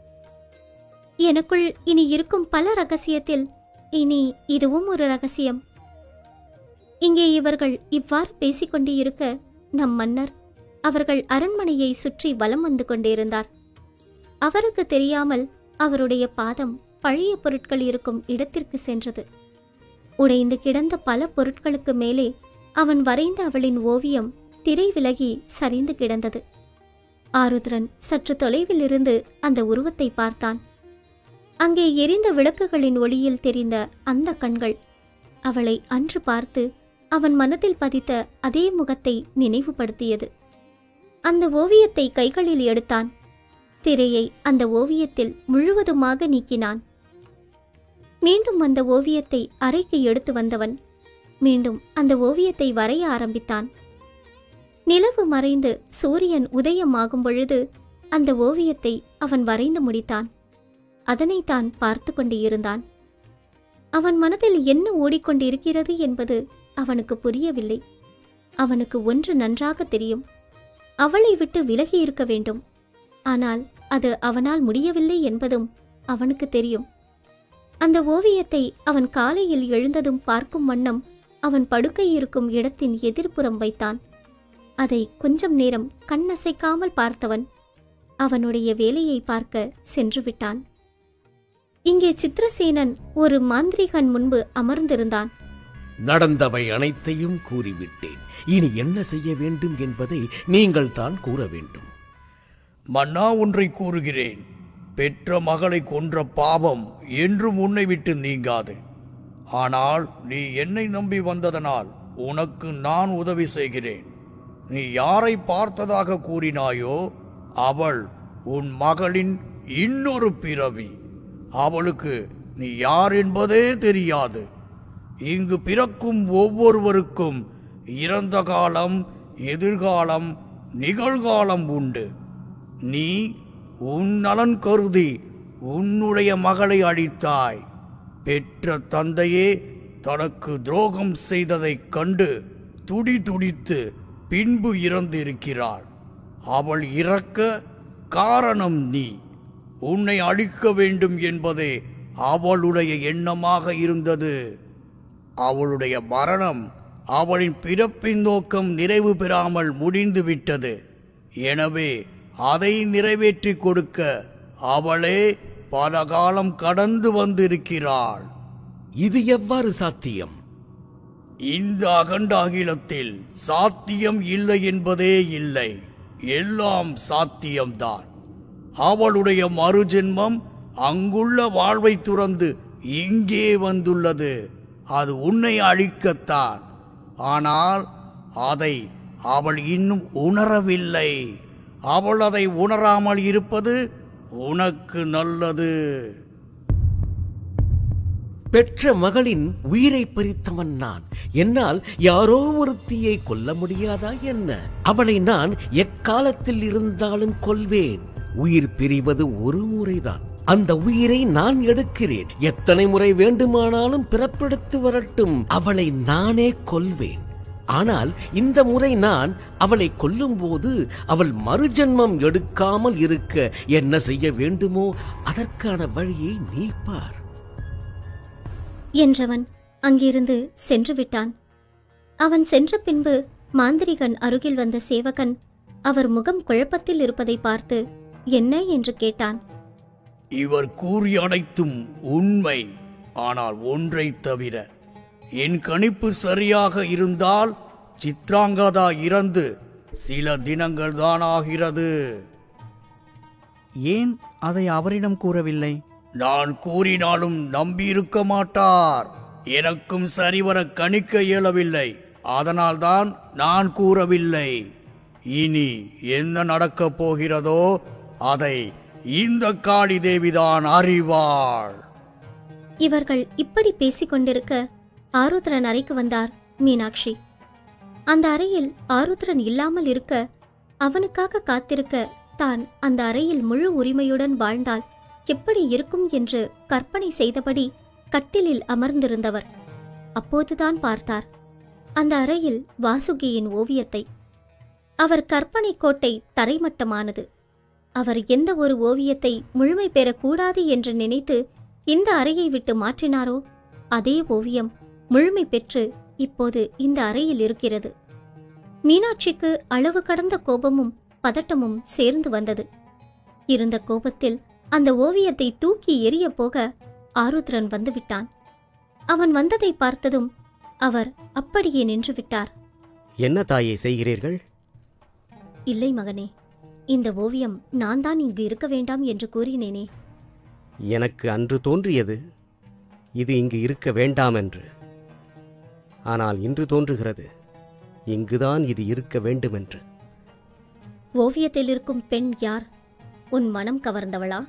எனக்குள் இனி இருக்கும் பல ரகசியத்தில் இனி இதுவும் ஒரு ரகசியம் இங்கே இவர்கள் இவ்வாறு பேசிக்கொண்டு இருக்க நம் மன்னர் அவர்கள் அரண்மனையை சுற்றி வலம் வந்து கொண்டிருந்தார் அவருக்கு தெரியாமல் அவருடைய பாதம் பழைய பொருட்கள் இருக்கும் இடத்திற்கு சென்றது உடைந்து கிடந்த பல பொருட்களுக்கு மேலே அவன் வரைந்த அவளின் ஓவியம் திரை விலகி சரிந்து கிடந்தது ஆருத்ரன் சற்று தொலைவில் இருந்து அந்த உருவத்தை பார்த்தான் அங்கே எரிந்த விளக்குகளின் ஒளியில் தெரிந்த அந்த கண்கள் அவளை அன்று பார்த்து அவன் மனதில் பதித்த அதே முகத்தை நினைவுபடுத்தியது அந்த ஓவியத்தை கைகளில் எடுத்தான் திரையை அந்த ஓவியத்தில் முழுவதுமாக நீக்கினான் மீண்டும் அந்த ஓவியத்தை அறைக்கு எடுத்து வந்தவன் மீண்டும் அந்த ஓவியத்தை வரைய ஆரம்பித்தான் நிலவு மறைந்து சூரியன் உதயமாகும் பொழுது அந்த ஓவியத்தை அவன் வரைந்து முடித்தான் அதனைத்தான் பார்த்து கொண்டு இருந்தான் அவன் மனதில் என்ன ஓடிக்கொண்டிருக்கிறது என்பது அவனுக்கு புரியவில்லை அவனுக்கு ஒன்று நன்றாக தெரியும் அவளை விட்டு விலகி இருக்க வேண்டும் ஆனால் அது அவனால் முடியவில்லை என்பதும் அவனுக்கு தெரியும் அந்த ஓவியத்தை அவன் காலையில் எழுந்ததும் பார்க்கும் வண்ணம் அவன் படுக்கை இருக்கும் இடத்தின் எதிர்ப்புறம் வைத்தான் அதை கொஞ்சம் நேரம் கண்ணசைக்காமல் பார்த்தவன் அவனுடைய வேலையை பார்க்க சென்று விட்டான் இங்கே சித்திரசேனன் ஒரு மாந்திரிகன் முன்பு அமர்ந்திருந்தான் நடந்தவை அனைத்தையும் கூறிவிட்டேன் இனி என்ன செய்ய வேண்டும் என்பதை நீங்கள் தான் கூற வேண்டும் மன்னா ஒன்றை கூறுகிறேன் பெற்ற மகளை கொன்ற பாவம் என்றும் உன்னை விட்டு நீங்காது ஆனால் நீ என்னை நம்பி வந்ததனால் உனக்கு நான் உதவி செய்கிறேன் நீ யாரை பார்த்ததாக கூறினாயோ அவள் உன் மகளின் இன்னொரு பிறவி அவளுக்கு நீ யார் என்பதே தெரியாது இங்கு பிறக்கும் ஒவ்வொருவருக்கும் இறந்த காலம் எதிர்காலம் நிகழ்காலம் உண்டு நீ உன் நலன் கருதி உன்னுடைய மகளை அழித்தாய் பெற்ற தந்தையே தனக்கு துரோகம் செய்ததைக் கண்டு துடி துடித்து பின்பு இறந்திருக்கிறாள் அவள் இறக்க காரணம் நீ உன்னை அழிக்க வேண்டும் என்பதே அவளுடைய எண்ணமாக இருந்தது அவளுடைய மரணம் அவளின் பிறப்பின் நோக்கம் நிறைவு பெறாமல் முடிந்து விட்டது எனவே அதை நிறைவேற்றி கொடுக்க அவளே பல காலம் கடந்து வந்திருக்கிறாள் இது எவ்வாறு சாத்தியம் இந்த அகண்ட அகிலத்தில் சாத்தியம் இல்லை என்பதே இல்லை எல்லாம் சாத்தியம்தான் அவளுடைய மறுஜென்மம் அங்குள்ள வாழ்வை துறந்து இங்கே வந்துள்ளது அது உன்னை அழிக்கத்தான் ஆனால் அதை அவள் இன்னும் உணரவில்லை அவள் அதை உணராமல் இருப்பது உனக்கு நல்லது பெற்ற மகளின் உயிரை பறித்தவன் நான் என்னால் யாரோ ஒருத்தியை கொல்ல முடியாதா என்ன அவளை நான் எக்காலத்தில் இருந்தாலும் கொல்வேன் உயிர் பிரிவது ஒரு முறைதான் அந்த உயிரை நான் எடுக்கிறேன் எத்தனை முறை வேண்டுமானாலும் பிறப்பெடுத்து வரட்டும் அவளை நானே கொல்வேன் ஆனால் இந்த முறை நான் அவளை கொல்லும்போது அவள் மறுஜன்மம் எடுக்காமல் இருக்க என்ன செய்ய வேண்டுமோ அதற்கான வழியை நீ பார் என்றவன் அங்கிருந்து சென்று விட்டான் அவன் சென்ற பின்பு மாந்திரிகன் அருகில் வந்த சேவகன் அவர் முகம் குழப்பத்தில் இருப்பதை பார்த்து என்ன என்று கேட்டான் இவர் கூறிய அனைத்தும் உண்மை ஆனால் ஒன்றை தவிர என் கணிப்பு சரியாக இருந்தால் சித்ராங்கதா இறந்து சில தினங்கள் தான் ஆகிறது ஏன் அதை அவரிடம் கூறவில்லை நான் கூறினாலும் நம்பியிருக்க மாட்டார் எனக்கும் சரிவர கணிக்க இயலவில்லை அதனால்தான் நான் கூறவில்லை இனி என்ன நடக்கப் போகிறதோ அதை இந்த காளி தேவிதான் அறிவாள் இவர்கள் இப்படி பேசிக் கொண்டிருக்க ஆருத்ரன் அறைக்கு வந்தார் மீனாட்சி அந்த அறையில் ஆருத்ரன் இல்லாமல் இருக்க அவனுக்காக காத்திருக்க தான் அந்த அறையில் முழு உரிமையுடன் வாழ்ந்தால் எப்படி இருக்கும் என்று கற்பனை செய்தபடி கட்டிலில் அமர்ந்திருந்தவர் அப்போதுதான் பார்த்தார் அந்த அறையில் வாசுகியின் ஓவியத்தை அவர் கற்பனை கோட்டை தரைமட்டமானது அவர் எந்த ஒரு ஓவியத்தை முழுமை பெறக்கூடாது என்று நினைத்து இந்த அறையை விட்டு மாற்றினாரோ அதே ஓவியம் முழுமை பெற்று இப்போது இந்த அறையில் இருக்கிறது மீனாட்சிக்கு அளவு கடந்த கோபமும் பதட்டமும் சேர்ந்து வந்தது இருந்த கோபத்தில் அந்த ஓவியத்தை தூக்கி எறிய போக ஆருத்ரன் வந்துவிட்டான் அவன் வந்ததை பார்த்ததும் அவர் அப்படியே நின்று விட்டார் என்ன தாயே செய்கிறீர்கள் இல்லை மகனே இந்த ஓவியம் நான் தான் இங்கு இருக்க வேண்டாம் என்று கூறினேனே எனக்கு அன்று தோன்றியது இது இங்கு இருக்க வேண்டாம் என்று ஆனால் இன்று தோன்றுகிறது இங்குதான் இது இருக்க வேண்டுமென்று ஓவியத்தில் இருக்கும் பெண் யார் உன் மனம் கவர்ந்தவளா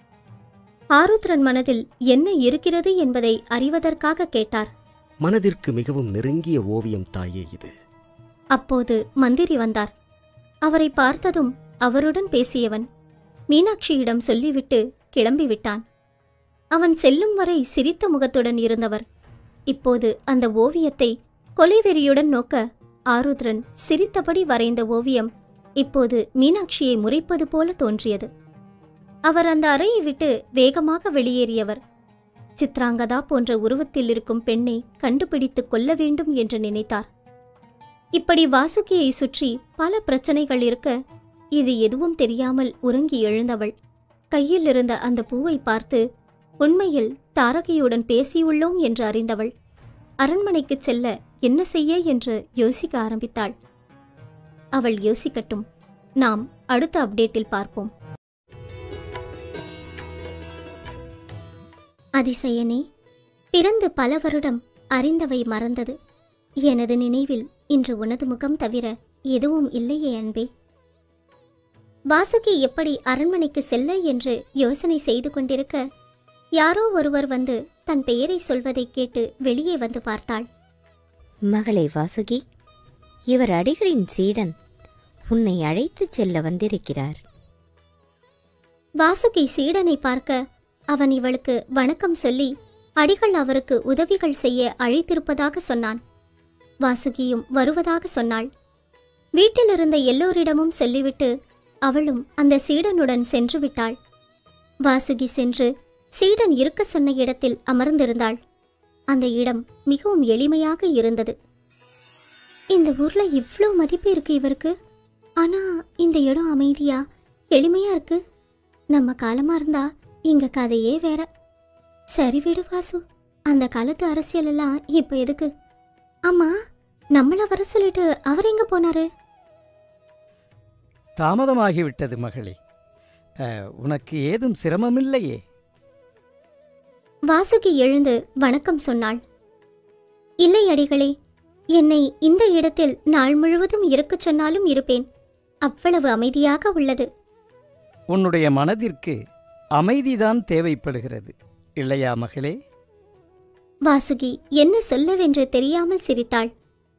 ஆருத்ரன் மனதில் என்ன இருக்கிறது என்பதை அறிவதற்காக கேட்டார் மனதிற்கு மிகவும் நெருங்கிய ஓவியம் தாயே இது அப்போது மந்திரி வந்தார் அவரை பார்த்ததும் அவருடன் பேசியவன் மீனாட்சியிடம் சொல்லிவிட்டு கிளம்பிவிட்டான் அவன் செல்லும் வரை சிரித்த முகத்துடன் இருந்தவர் இப்போது அந்த ஓவியத்தை கொலைவெறியுடன் நோக்க ஆருத்ரன் சிரித்தபடி வரைந்த ஓவியம் இப்போது மீனாட்சியை முறைப்பது போல தோன்றியது அவர் அந்த அறையை விட்டு வேகமாக வெளியேறியவர் சித்ராங்கதா போன்ற உருவத்தில் இருக்கும் பெண்ணை கண்டுபிடித்துக் கொள்ள வேண்டும் என்று நினைத்தார் இப்படி வாசுகியை சுற்றி பல பிரச்சனைகள் இருக்க இது எதுவும் தெரியாமல் உறங்கி எழுந்தவள் கையில் இருந்த அந்த பூவை பார்த்து உண்மையில் தாரகையுடன் பேசியுள்ளோம் என்று அறிந்தவள் அரண்மனைக்குச் செல்ல என்ன செய்ய என்று யோசிக்க ஆரம்பித்தாள் அவள் யோசிக்கட்டும் நாம் அடுத்த அப்டேட்டில் பார்ப்போம் அதிசயனே பிறந்து பல வருடம் அறிந்தவை மறந்தது எனது நினைவில் இன்று உனது முகம் தவிர எதுவும் இல்லையே அன்பே வாசுகி எப்படி அரண்மனைக்கு செல்ல என்று யோசனை செய்து கொண்டிருக்க யாரோ ஒருவர் வந்து தன் பெயரை சொல்வதை கேட்டு வெளியே வந்து பார்த்தாள் மகளே வாசுகி இவர் அடிகளின் சீடன் உன்னை அழைத்துச் செல்ல வந்திருக்கிறார் வாசுகி சீடனை பார்க்க அவன் இவளுக்கு வணக்கம் சொல்லி அடிகள் அவருக்கு உதவிகள் செய்ய அழைத்திருப்பதாக சொன்னான் வாசுகியும் வருவதாக சொன்னாள் வீட்டில் இருந்த எல்லோரிடமும் சொல்லிவிட்டு அவளும் அந்த சீடனுடன் சென்று விட்டாள் வாசுகி சென்று சீடன் இருக்க சொன்ன இடத்தில் அமர்ந்திருந்தாள் அந்த இடம் மிகவும் எளிமையாக இருந்தது இந்த ஊர்ல இவ்ளோ மதிப்பு இருக்கு இவருக்கு ஆனா இந்த இடம் அமைதியா எளிமையா இருக்கு நம்ம காலமா இருந்தா இங்க கதையே வேற சரி விடு வாசு அந்த காலத்து அரசியல் எல்லாம் இப்ப எதுக்கு ஆமா நம்மள வர சொல்லிட்டு அவர் எங்க போனாரு தாமதமாகிவிட்டது மகளே அஹ், உனக்கு ஏதும் சிரமமில்லையே வாசுகி எழுந்து வணக்கம் சொன்னாள் இல்லை அடிகளே என்னை இந்த இடத்தில் நாள் முழுவதும் இருக்கச் சொன்னாலும் இருப்பேன் அவ்வளவு அமைதியாக உள்ளது உன்னுடைய மனதிற்கு அமைதிதான் தேவைப்படுகிறது இல்லையா மகளே வாசுகி என்ன சொல்லவென்று தெரியாமல் சிரித்தாள்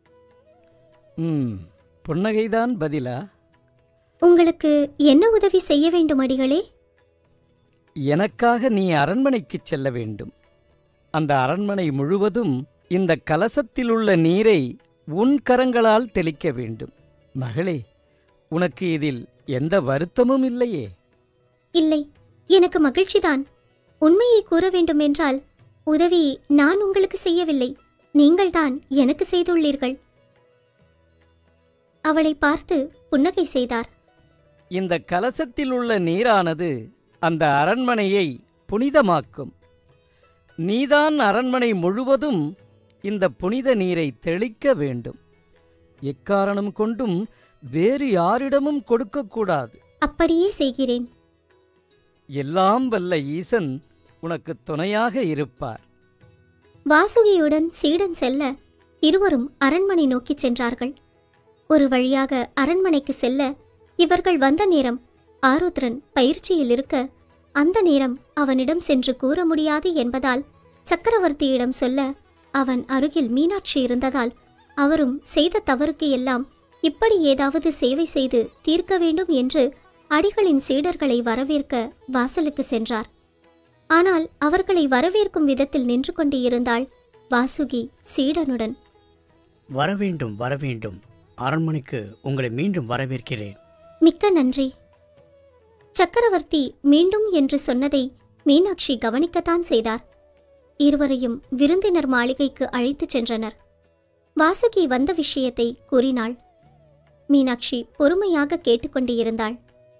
ம் புன்னகைதான் பதிலா உங்களுக்கு என்ன உதவி செய்ய வேண்டும் அடிகளே எனக்காக நீ அரண்மனைக்குச் செல்ல வேண்டும் அந்த அரண்மனை முழுவதும் இந்த கலசத்தில் உள்ள நீரை உன் கரங்களால் தெளிக்க வேண்டும் மகளே உனக்கு இதில் எந்த வருத்தமும் இல்லையே இல்லை எனக்கு மகிழ்ச்சிதான் உண்மையை கூற வேண்டுமென்றால் உதவி நான் உங்களுக்கு செய்யவில்லை நீங்கள்தான் எனக்கு செய்துள்ளீர்கள் அவளை பார்த்து புன்னகை செய்தார் இந்த கலசத்தில் உள்ள நீரானது அந்த அரண்மனையை புனிதமாக்கும் நீதான் அரண்மனை முழுவதும் இந்த புனித நீரை தெளிக்க வேண்டும் எக்காரணம் கொண்டும் வேறு யாரிடமும் கொடுக்கக்கூடாது அப்படியே செய்கிறேன் எல்லாம் வல்ல ஈசன் உனக்கு துணையாக இருப்பார் வாசுகியுடன் சீடன் செல்ல இருவரும் அரண்மனை நோக்கிச் சென்றார்கள் ஒரு வழியாக அரண்மனைக்கு செல்ல இவர்கள் வந்த நேரம் ஆருத்ரன் பயிற்சியில் இருக்க அந்த நேரம் அவனிடம் சென்று கூற முடியாது என்பதால் சக்கரவர்த்தியிடம் சொல்ல அவன் அருகில் மீனாட்சி இருந்ததால் அவரும் செய்த தவறுக்கு எல்லாம் இப்படி ஏதாவது சேவை செய்து தீர்க்க வேண்டும் என்று அடிகளின் சீடர்களை வரவேற்க வாசலுக்கு சென்றார் ஆனால் அவர்களை வரவேற்கும் விதத்தில் நின்று கொண்டு இருந்தாள் வாசுகி சீடனுடன் வரவேண்டும் வரவேண்டும் அரண்மனைக்கு உங்களை மீண்டும் வரவேற்கிறேன் மிக்க நன்றி சக்கரவர்த்தி மீண்டும் என்று சொன்னதை மீனாட்சி கவனிக்கத்தான் செய்தார் இருவரையும் விருந்தினர் மாளிகைக்கு அழைத்துச் சென்றனர் வாசுகி வந்த விஷயத்தை கூறினாள் மீனாட்சி பொறுமையாக கேட்டுக்கொண்டு இருந்தாள்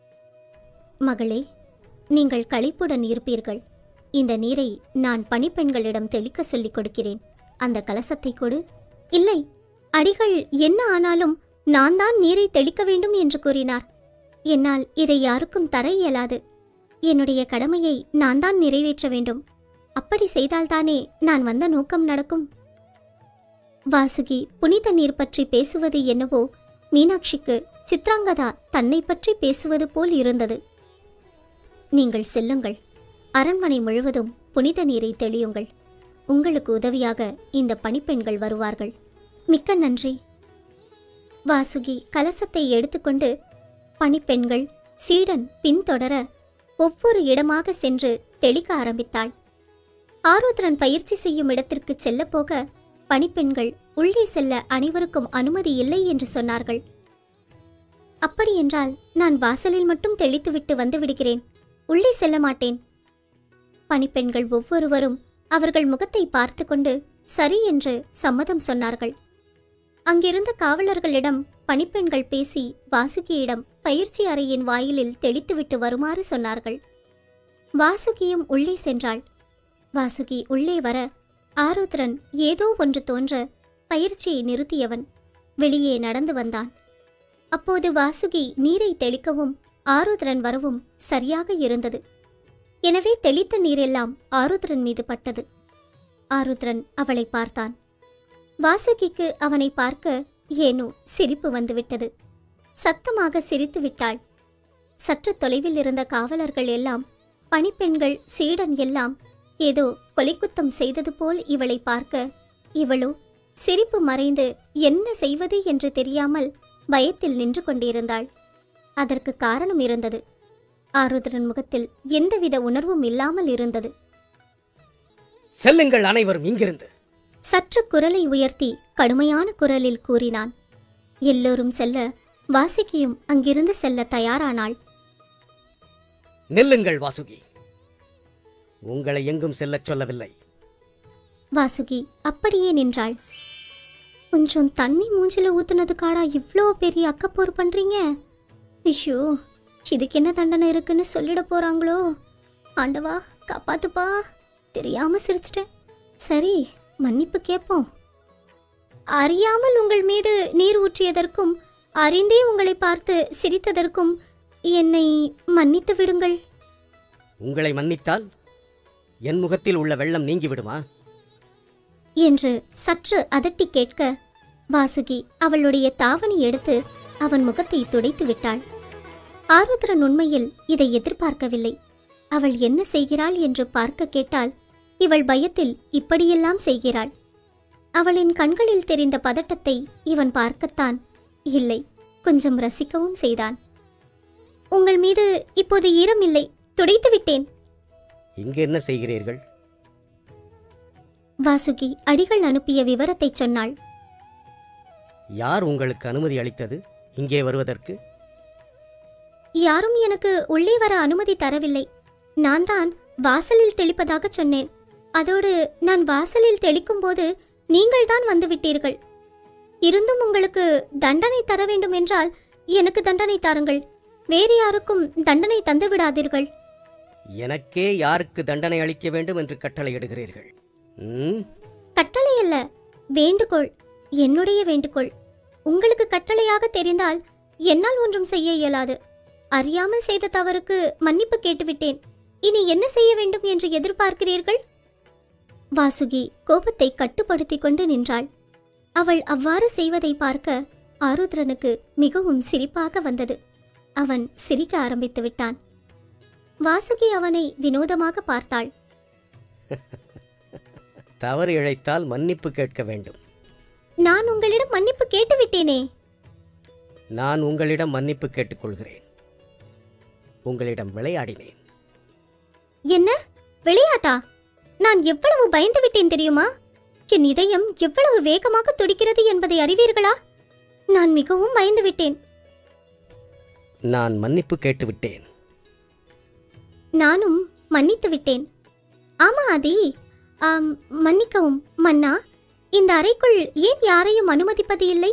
மகளே நீங்கள் களிப்புடன் இருப்பீர்கள் இந்த நீரை நான் பணிப்பெண்களிடம் தெளிக்க சொல்லிக் கொடுக்கிறேன் அந்த கலசத்தை கொடு இல்லை அடிகள் என்ன ஆனாலும் நான் தான் நீரை தெளிக்க வேண்டும் என்று கூறினார் என்னால் இதை யாருக்கும் தர இயலாது என்னுடைய கடமையை நான் தான் நிறைவேற்ற வேண்டும் அப்படி செய்தால்தானே நான் வந்த நோக்கம் நடக்கும் வாசுகி புனித நீர் பற்றி பேசுவது என்னவோ மீனாட்சிக்கு சித்ராங்கதா தன்னை பற்றி பேசுவது போல் இருந்தது நீங்கள் செல்லுங்கள் அரண்மனை முழுவதும் புனித நீரை தெளியுங்கள் உங்களுக்கு உதவியாக இந்த பணிப்பெண்கள் வருவார்கள் மிக்க நன்றி வாசுகி கலசத்தை எடுத்துக்கொண்டு பணிப்பெண்கள் சீடன் பின்தொடர ஒவ்வொரு இடமாக சென்று தெளிக்க ஆரம்பித்தாள் ஆருத்ரன் பயிற்சி செய்யும் இடத்திற்கு செல்லப்போக பணிப்பெண்கள் உள்ளே செல்ல அனைவருக்கும் அனுமதி இல்லை என்று சொன்னார்கள் அப்படியென்றால் நான் வாசலில் மட்டும் தெளித்துவிட்டு வந்து விடுகிறேன் உள்ளே செல்ல மாட்டேன் பணிப்பெண்கள் ஒவ்வொருவரும் அவர்கள் முகத்தை பார்த்து கொண்டு சரி என்று சம்மதம் சொன்னார்கள் அங்கிருந்த காவலர்களிடம் பணிப்பெண்கள் பேசி வாசுகியிடம் பயிற்சி அறையின் வாயிலில் தெளித்துவிட்டு வருமாறு சொன்னார்கள் வாசுகியும் உள்ளே சென்றாள் வாசுகி உள்ளே வர ஆருத்ரன் ஏதோ ஒன்று தோன்ற பயிற்சியை நிறுத்தியவன் வெளியே நடந்து வந்தான் அப்போது வாசுகி நீரை தெளிக்கவும் ஆருத்ரன் வரவும் சரியாக இருந்தது எனவே தெளித்த நீரெல்லாம் ஆருத்ரன் மீது பட்டது ஆருத்ரன் அவளை பார்த்தான் வாசுகிக்கு அவனை பார்க்க ஏனோ சிரிப்பு வந்துவிட்டது சத்தமாக சிரித்து விட்டாள் சற்று தொலைவில் இருந்த காவலர்கள் எல்லாம் பணிப்பெண்கள் சீடன் எல்லாம் ஏதோ கொலைக்குத்தம் செய்தது போல் இவளை பார்க்க இவளோ சிரிப்பு மறைந்து என்ன செய்வது என்று தெரியாமல் பயத்தில் நின்று கொண்டிருந்தாள் அதற்கு காரணம் இருந்தது ஆருத்ரன் முகத்தில் எந்தவித உணர்வும் இல்லாமல் இருந்தது செல்லுங்கள் அனைவரும் இங்கிருந்து சற்று குரலை உயர்த்தி கடுமையான குரலில் கூறினான் எல்லோரும் செல்ல வாசுகியும் அங்கிருந்து செல்ல தயாரானாள் நில்லுங்கள் வாசுகி உங்களை எங்கும் செல்லச் சொல்லவில்லை வாசுகி அப்படியே நின்றாள் கொஞ்சம் தண்ணி மூஞ்சில ஊத்துனதுக்காடா இவ்வளோ பெரிய அக்கப்போர் பண்றீங்க ஐயோ இதுக்கு என்ன தண்டனை இருக்குன்னு சொல்லிட போறாங்களோ ஆண்டவா காப்பாத்துப்பா தெரியாம சிரிச்சிட்டேன் சரி மன்னிப்பு கேட்போம் அறியாமல் உங்கள் மீது நீர் ஊற்றியதற்கும் அறிந்தே உங்களை பார்த்து சிரித்ததற்கும் என்னை மன்னித்து விடுங்கள் உங்களை மன்னித்தால் என் முகத்தில் உள்ள வெள்ளம் நீங்கிவிடுமா என்று சற்று அதட்டி கேட்க வாசுகி அவளுடைய தாவணி எடுத்து அவன் முகத்தை துடைத்து விட்டாள் ஆருத்ரன் உண்மையில் இதை எதிர்பார்க்கவில்லை அவள் என்ன செய்கிறாள் என்று பார்க்க கேட்டால் இவள் பயத்தில் இப்படியெல்லாம் செய்கிறாள் அவளின் கண்களில் தெரிந்த பதட்டத்தை இவன் பார்க்கத்தான் இல்லை கொஞ்சம் ரசிக்கவும் செய்தான் உங்கள் மீது இப்போது ஈரம் இல்லை துடைத்து விட்டேன் இங்கு என்ன செய்கிறீர்கள் வாசுகி அடிகள் அனுப்பிய விவரத்தை சொன்னாள் யார் உங்களுக்கு அனுமதி அளித்தது இங்கே வருவதற்கு யாரும் எனக்கு உள்ளே வர அனுமதி தரவில்லை நான் தான் வாசலில் தெளிப்பதாக சொன்னேன் அதோடு நான் வாசலில் தெளிக்கும் போது நீங்கள் தான் வந்து விட்டீர்கள் இருந்தும் உங்களுக்கு தண்டனை தர வேண்டும் என்றால் எனக்கு தண்டனை தாருங்கள் வேறு யாருக்கும் தண்டனை தந்து விடாதீர்கள் எனக்கே யாருக்கு தண்டனை அளிக்க வேண்டும் என்று கட்டளையிடுகிறீர்கள் ம் கட்டளை அல்ல வேண்டுகோள் என்னுடைய வேண்டுகோள் உங்களுக்கு கட்டளையாக தெரிந்தால் என்னால் ஒன்றும் செய்ய இயலாது அறியாமல் செய்த தவறுக்கு மன்னிப்பு கேட்டுவிட்டேன் இனி என்ன செய்ய வேண்டும் என்று எதிர்பார்க்கிறீர்கள் வாசுகி கோபத்தை கட்டுப்படுத்திக் கொண்டு நின்றாள் அவள் அவ்வாறு செய்வதை பார்க்க ஆருத்ரனுக்கு மிகவும் சிரிப்பாக வந்தது அவன் சிரிக்க ஆரம்பித்து விட்டான் வாசுகி அவனை வினோதமாக பார்த்தாள் தவறு இழைத்தால் மன்னிப்பு கேட்க வேண்டும் நான் உங்களிடம் மன்னிப்பு கேட்டுவிட்டேனே நான் உங்களிடம் மன்னிப்பு கேட்டுக்கொள்கிறேன் உங்களிடம் விளையாடினேன் என்ன விளையாட்டா நான் எவ்வளவு பயந்து விட்டேன் தெரியுமா என் இதயம் எவ்வளவு வேகமாக துடிக்கிறது என்பதை அறிவீர்களா நான் மிகவும் பயந்து விட்டேன் நான் மன்னிப்பு கேட்டுவிட்டேன் நானும் மன்னித்து விட்டேன் ஆமா ஆதி ஆம், மன்னிக்கவும் மன்னா இந்த அறைக்குள் ஏன் யாரையும் அனுமதிப்பது இல்லை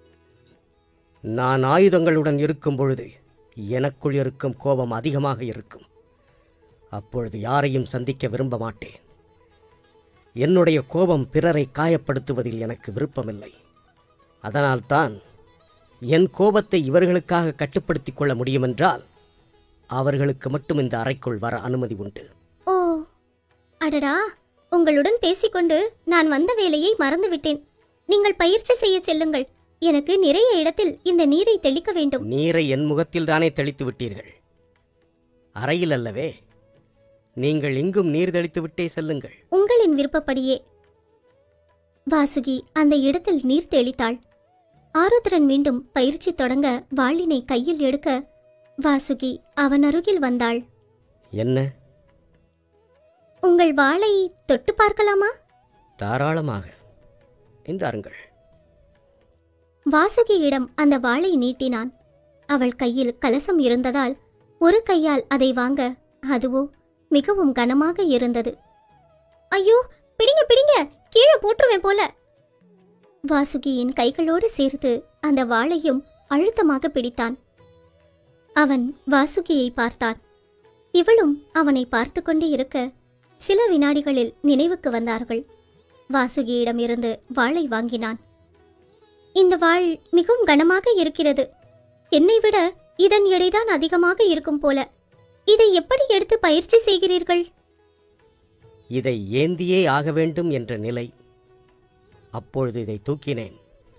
நான் ஆயுதங்களுடன் இருக்கும் பொழுது எனக்குள் இருக்கும் கோபம் அதிகமாக இருக்கும் அப்பொழுது யாரையும் சந்திக்க விரும்ப மாட்டேன் என்னுடைய கோபம் பிறரை காயப்படுத்துவதில் எனக்கு விருப்பமில்லை அதனால்தான் என் கோபத்தை இவர்களுக்காக கட்டுப்படுத்திக் கொள்ள முடியுமென்றால் அவர்களுக்கு மட்டும் இந்த அறைக்குள் வர அனுமதி உண்டு ஓ அடடா உங்களுடன் பேசிக்கொண்டு நான் வந்த வேலையை மறந்துவிட்டேன் நீங்கள் பயிற்சி செய்ய செல்லுங்கள் எனக்கு நிறைய இடத்தில் இந்த நீரை தெளிக்க வேண்டும் நீரை என் முகத்தில் தானே தெளித்து விட்டீர்கள் அறையில் அல்லவே நீங்கள் எங்கும் நீர் தெளித்து விட்டே செல்லுங்கள் உங்களின் விருப்பப்படியே வாசுகி அந்த இடத்தில் நீர் தெளித்தாள் ஆருத்ரன் மீண்டும் பயிற்சி தொடங்க வாளினை கையில் எடுக்க வாசுகி அவன் அருகில் வந்தாள் என்ன உங்கள் வாளை தொட்டு பார்க்கலாமா தாராளமாக இந்தாருங்கள் வாசுகியிடம் அந்த வாளை நீட்டினான் அவள் கையில் கலசம் இருந்ததால் ஒரு கையால் அதை வாங்க அதுவோ மிகவும் கனமாக இருந்தது ஐயோ பிடிங்க பிடிங்க கீழே போட்டுருவேன் போல வாசுகியின் கைகளோடு சேர்த்து அந்த வாளையும் அழுத்தமாக பிடித்தான் அவன் வாசுகியை பார்த்தான் இவளும் அவனை பார்த்து கொண்டே இருக்க சில வினாடிகளில் நினைவுக்கு வந்தார்கள் வாசுகியிடமிருந்து வாளை வாங்கினான் இந்த வாள் மிகவும் கனமாக இருக்கிறது என்னை விட இதன் எடைதான் அதிகமாக இருக்கும் போல இதை எப்படி எடுத்து பயிற்சி செய்கிறீர்கள் இதை ஏந்தியே ஆக வேண்டும் என்ற நிலை அப்பொழுது இதை தூக்கினேன்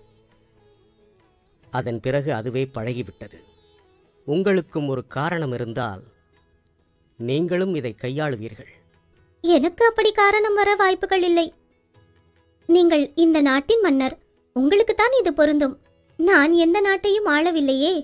அதன் பிறகு அதுவே பழகிவிட்டது உங்களுக்கும் ஒரு காரணம் இருந்தால் நீங்களும் இதை கையாளுவீர்கள் எனக்கு அப்படி காரணம் வர வாய்ப்புகள் இல்லை நீங்கள் இந்த நாட்டின் மன்னர் உங்களுக்குத்தான் இது பொருந்தும் நான் எந்த நாட்டையும் ஆளவில்லையே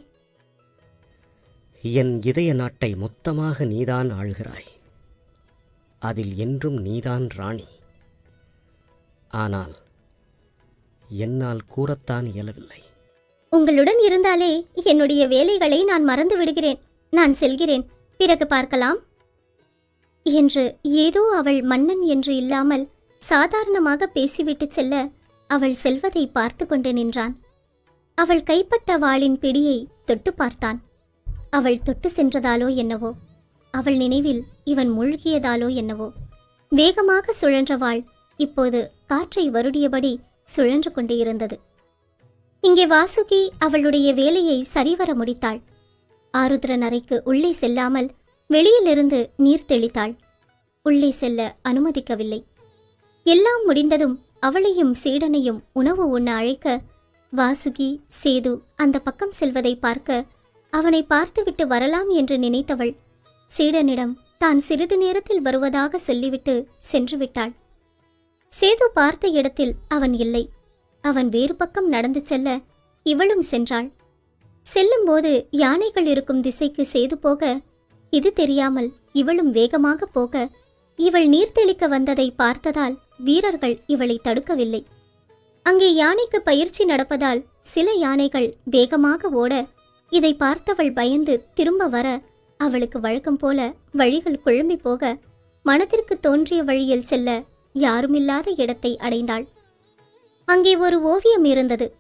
என் இதய நாட்டை மொத்தமாக நீதான் ஆள்கிறாய் அதில் என்றும் நீதான் ராணி ஆனால் என்னால் கூறத்தான் இயலவில்லை உங்களுடன் இருந்தாலே என்னுடைய வேலைகளை நான் மறந்து விடுகிறேன் நான் செல்கிறேன் பிறகு பார்க்கலாம் என்று ஏதோ அவள் மன்னன் என்று இல்லாமல் சாதாரணமாக பேசிவிட்டு செல்ல அவள் செல்வதை பார்த்து கொண்டு நின்றான் அவள் கைப்பட்ட வாளின் பிடியை தொட்டு பார்த்தான் அவள் தொட்டு சென்றதாலோ என்னவோ அவள் நினைவில் இவன் மூழ்கியதாலோ என்னவோ வேகமாக சுழன்ற வாள் இப்போது காற்றை வருடியபடி சுழன்று கொண்டே இருந்தது இங்கே வாசுகி அவளுடைய வேலையை சரிவர முடித்தாள் ஆருத்ரன் அறைக்கு உள்ளே செல்லாமல் வெளியிலிருந்து நீர் தெளித்தாள் உள்ளே செல்ல அனுமதிக்கவில்லை எல்லாம் முடிந்ததும் அவளையும் சீடனையும் உணவு உண்ண அழைக்க வாசுகி சேது அந்த பக்கம் செல்வதை பார்க்க அவனை பார்த்துவிட்டு வரலாம் என்று நினைத்தவள் சீடனிடம் தான் சிறிது நேரத்தில் வருவதாக சொல்லிவிட்டு சென்று விட்டாள் சேது பார்த்த இடத்தில் அவன் இல்லை அவன் வேறு பக்கம் நடந்து செல்ல இவளும் சென்றாள் செல்லும்போது யானைகள் இருக்கும் திசைக்கு சேது போக இது தெரியாமல் இவளும் வேகமாக போக இவள் நீர் தெளிக்க வந்ததை பார்த்ததால் வீரர்கள் இவளை தடுக்கவில்லை அங்கே யானைக்கு பயிற்சி நடப்பதால் சில யானைகள் வேகமாக ஓட இதை பார்த்தவள் பயந்து திரும்ப வர அவளுக்கு வழக்கம் போல வழிகள் குழம்பி போக மனதிற்கு தோன்றிய வழியில் செல்ல யாருமில்லாத இடத்தை அடைந்தாள் அங்கே ஒரு ஓவியம் இருந்தது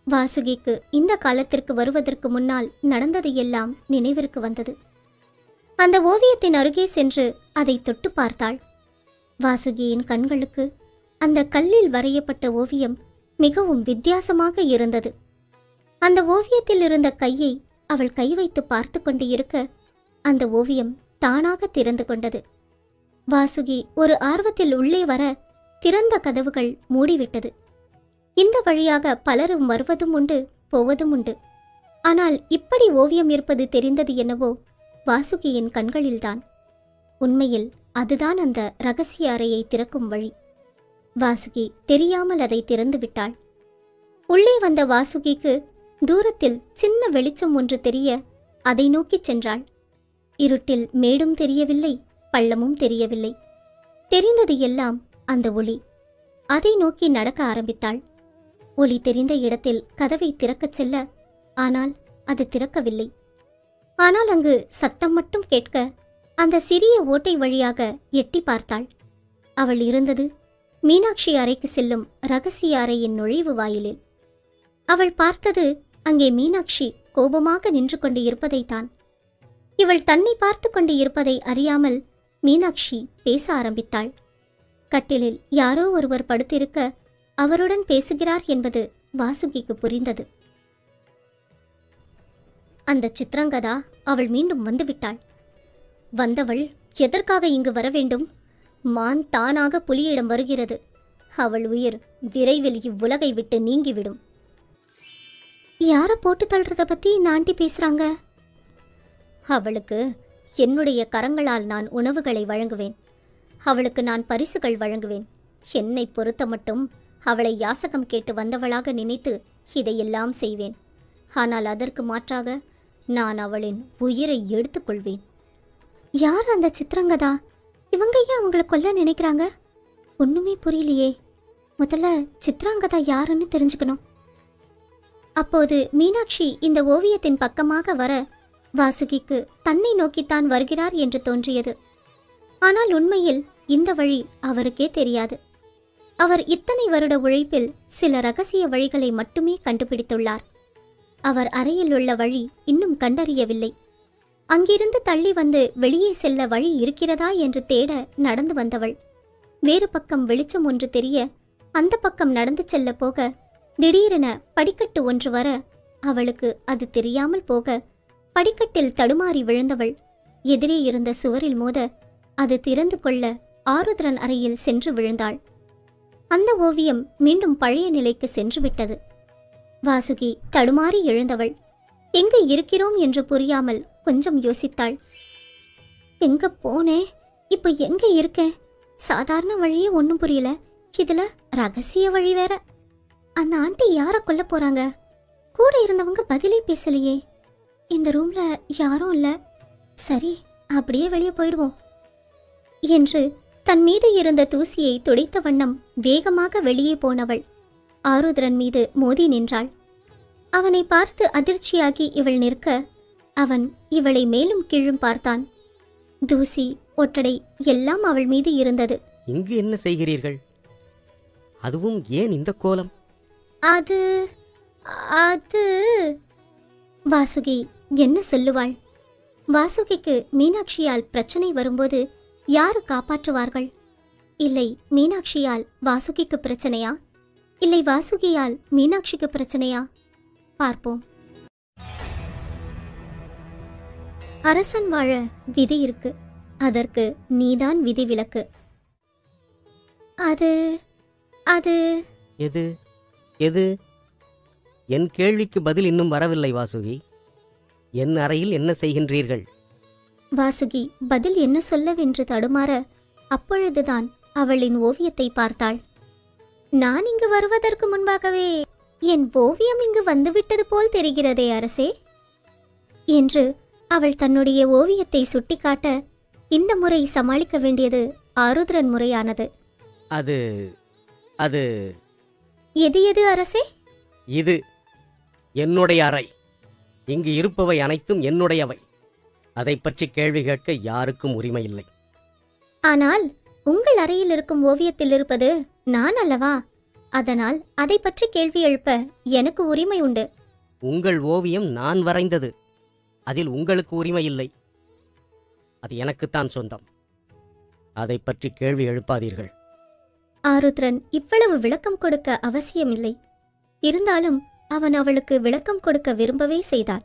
வாசுகிக்கு இந்த காலத்திற்கு வருவதற்கு முன்னால் நடந்தது எல்லாம் நினைவிற்கு வந்தது அந்த ஓவியத்தின் அருகே சென்று அதை தொட்டு பார்த்தாள் வாசுகியின் கண்களுக்கு அந்த கல்லில் வரையப்பட்ட ஓவியம் மிகவும் வித்தியாசமாக இருந்தது அந்த ஓவியத்தில் இருந்த கையை அவள் கை வைத்து பார்த்து கொண்டு இருக்க அந்த ஓவியம் தானாக திறந்து கொண்டது வாசுகி ஒரு ஆர்வத்தில் உள்ளே வர திறந்த கதவுகள் மூடிவிட்டது இந்த வழியாக பலரும் வருவதும் உண்டு போவதும் உண்டு ஆனால் இப்படி ஓவியம் இருப்பது தெரிந்தது என்னவோ வாசுகியின் கண்களில்தான் உண்மையில் அதுதான் அந்த ரகசிய அறையை திறக்கும் வழி வாசுகி தெரியாமல் அதை திறந்து விட்டாள் உள்ளே வந்த வாசுகிக்கு தூரத்தில் சின்ன வெளிச்சம் ஒன்று தெரிய அதை நோக்கிச் சென்றாள் இருட்டில் மேடும் தெரியவில்லை பள்ளமும் தெரியவில்லை தெரிந்தது எல்லாம் அந்த ஒளி அதை நோக்கி நடக்க ஆரம்பித்தாள் ஒளி தெரிந்த இடத்தில் கதவை திறக்கச் செல்ல ஆனால் அது திறக்கவில்லை ஆனால் அங்கு சத்தம் மட்டும் கேட்க அந்த சிறிய ஓட்டை வழியாக எட்டி பார்த்தாள் அவள் இருந்தது மீனாட்சி அறைக்கு செல்லும் ரகசிய அறையின் நுழைவு வாயிலில் அவள் பார்த்தது அங்கே மீனாட்சி கோபமாக நின்று கொண்டு இருப்பதைத்தான் இவள் தன்னை பார்த்து கொண்டு இருப்பதை அறியாமல் மீனாட்சி பேச ஆரம்பித்தாள் கட்டிலில் யாரோ ஒருவர் படுத்திருக்க அவருடன் பேசுகிறார் என்பது வாசுகிக்கு புரிந்தது அந்த சித்ரங்கதா அவள் மீண்டும் வந்துவிட்டாள் வந்தவள் எதற்காக இங்கு வர வேண்டும் மான் தானாக புலியிடம் வருகிறது அவள் உயிர் விரைவில் இவ்வுலகை விட்டு நீங்கிவிடும் யார போட்டு தள்ளுறத பத்தி இந்த ஆண்டி பேசுறாங்க அவளுக்கு என்னுடைய கரங்களால் நான் உணவுகளை வழங்குவேன் அவளுக்கு நான் பரிசுகள் வழங்குவேன் என்னை பொறுத்த மட்டும் அவளை யாசகம் கேட்டு வந்தவளாக நினைத்து இதையெல்லாம் செய்வேன் ஆனால் அதற்கு மாற்றாக நான் அவளின் உயிரை எடுத்துக்கொள்வேன் யார் அந்த சித்திரங்கதா இவங்க ஏன் அவங்கள கொல்ல நினைக்கிறாங்க ஒண்ணுமே புரியலையே முதல்ல சித்ராங்கதா யாருன்னு தெரிஞ்சுக்கணும் அப்போது மீனாட்சி இந்த ஓவியத்தின் பக்கமாக வர வாசுகிக்கு தன்னை நோக்கித்தான் வருகிறார் என்று தோன்றியது ஆனால் உண்மையில் இந்த வழி அவருக்கே தெரியாது அவர் இத்தனை வருட உழைப்பில் சில ரகசிய வழிகளை மட்டுமே கண்டுபிடித்துள்ளார் அவர் அறையில் உள்ள வழி இன்னும் கண்டறியவில்லை அங்கிருந்து தள்ளி வந்து வெளியே செல்ல வழி இருக்கிறதா என்று தேட நடந்து வந்தவள் வேறு பக்கம் வெளிச்சம் ஒன்று தெரிய அந்த பக்கம் நடந்து செல்ல போக திடீரென படிக்கட்டு ஒன்று வர அவளுக்கு அது தெரியாமல் போக படிக்கட்டில் தடுமாறி விழுந்தவள் எதிரே இருந்த சுவரில் மோத அது திறந்து கொள்ள ஆருத்ரன் அறையில் சென்று விழுந்தாள் அந்த ஓவியம் மீண்டும் பழைய நிலைக்கு சென்று விட்டது வாசுகி தடுமாறி எழுந்தவள் எங்கு இருக்கிறோம் என்று புரியாமல் கொஞ்சம் யோசித்தாள் எங்க போனே இப்ப எங்க இருக்கேன் சாதாரண வழியே ஒன்றும் புரியல இதுல ரகசிய வழி வேற அந்த ஆண்டி யாரை கொல்ல போறாங்க கூட இருந்தவங்க பதிலே பேசலையே இந்த ரூம்ல யாரும் இல்ல சரி அப்படியே வெளியே போயிடுவோம் என்று தன் மீது இருந்த தூசியை துடைத்த வண்ணம் வேகமாக வெளியே போனவள் ஆருத்ரன் மீது மோதி நின்றாள் அவனை பார்த்து அதிர்ச்சியாகி இவள் நிற்க அவன் இவளை மேலும் கீழும் பார்த்தான் தூசி ஒட்டடை எல்லாம் அவள் மீது இருந்தது இங்கு என்ன செய்கிறீர்கள் அதுவும் ஏன் இந்த கோலம் அது அது வாசுகி என்ன சொல்லுவாள் வாசுகிக்கு மீனாட்சியால் பிரச்சனை வரும்போது யாரு காப்பாற்றுவார்கள் இல்லை மீனாட்சியால் வாசுகிக்கு பிரச்சனையா இல்லை வாசுகியால் மீனாட்சிக்கு பிரச்சனையா பார்ப்போம் அரசன் வாழ விதி இருக்கு அதற்கு நீதான் விதிவிலக்கு அது அது எது எது என் கேள்விக்கு பதில் இன்னும் வரவில்லை வாசுகி என் அறையில் என்ன செய்கின்றீர்கள் வாசுகி பதில் என்ன சொல்லவென்று தடுமாற அப்பொழுதுதான் அவளின் ஓவியத்தை பார்த்தாள் நான் இங்கு வருவதற்கு முன்பாகவே என் ஓவியம் இங்கு வந்துவிட்டது போல் தெரிகிறதே அரசே என்று அவள் தன்னுடைய ஓவியத்தை சுட்டிக்காட்ட இந்த முறை சமாளிக்க வேண்டியது ஆருத்ரன் முறையானது அது அது எது எது அரசே இது என்னுடைய அறை இங்கு இருப்பவை அனைத்தும் என்னுடையவை அதை பற்றி கேள்வி கேட்க யாருக்கும் உரிமை இல்லை ஆனால் உங்கள் அறையில் இருக்கும் ஓவியத்தில் இருப்பது நான் அல்லவா அதனால் அதை பற்றி கேள்வி எழுப்ப எனக்கு உரிமை உண்டு உங்கள் ஓவியம் நான் வரைந்தது அதில் உங்களுக்கு உரிமை இல்லை அது எனக்குத்தான் சொந்தம் அதை பற்றி கேள்வி எழுப்பாதீர்கள் ஆருத்ரன் இவ்வளவு விளக்கம் கொடுக்க அவசியமில்லை இருந்தாலும் அவன் அவளுக்கு விளக்கம் கொடுக்க விரும்பவே செய்தான்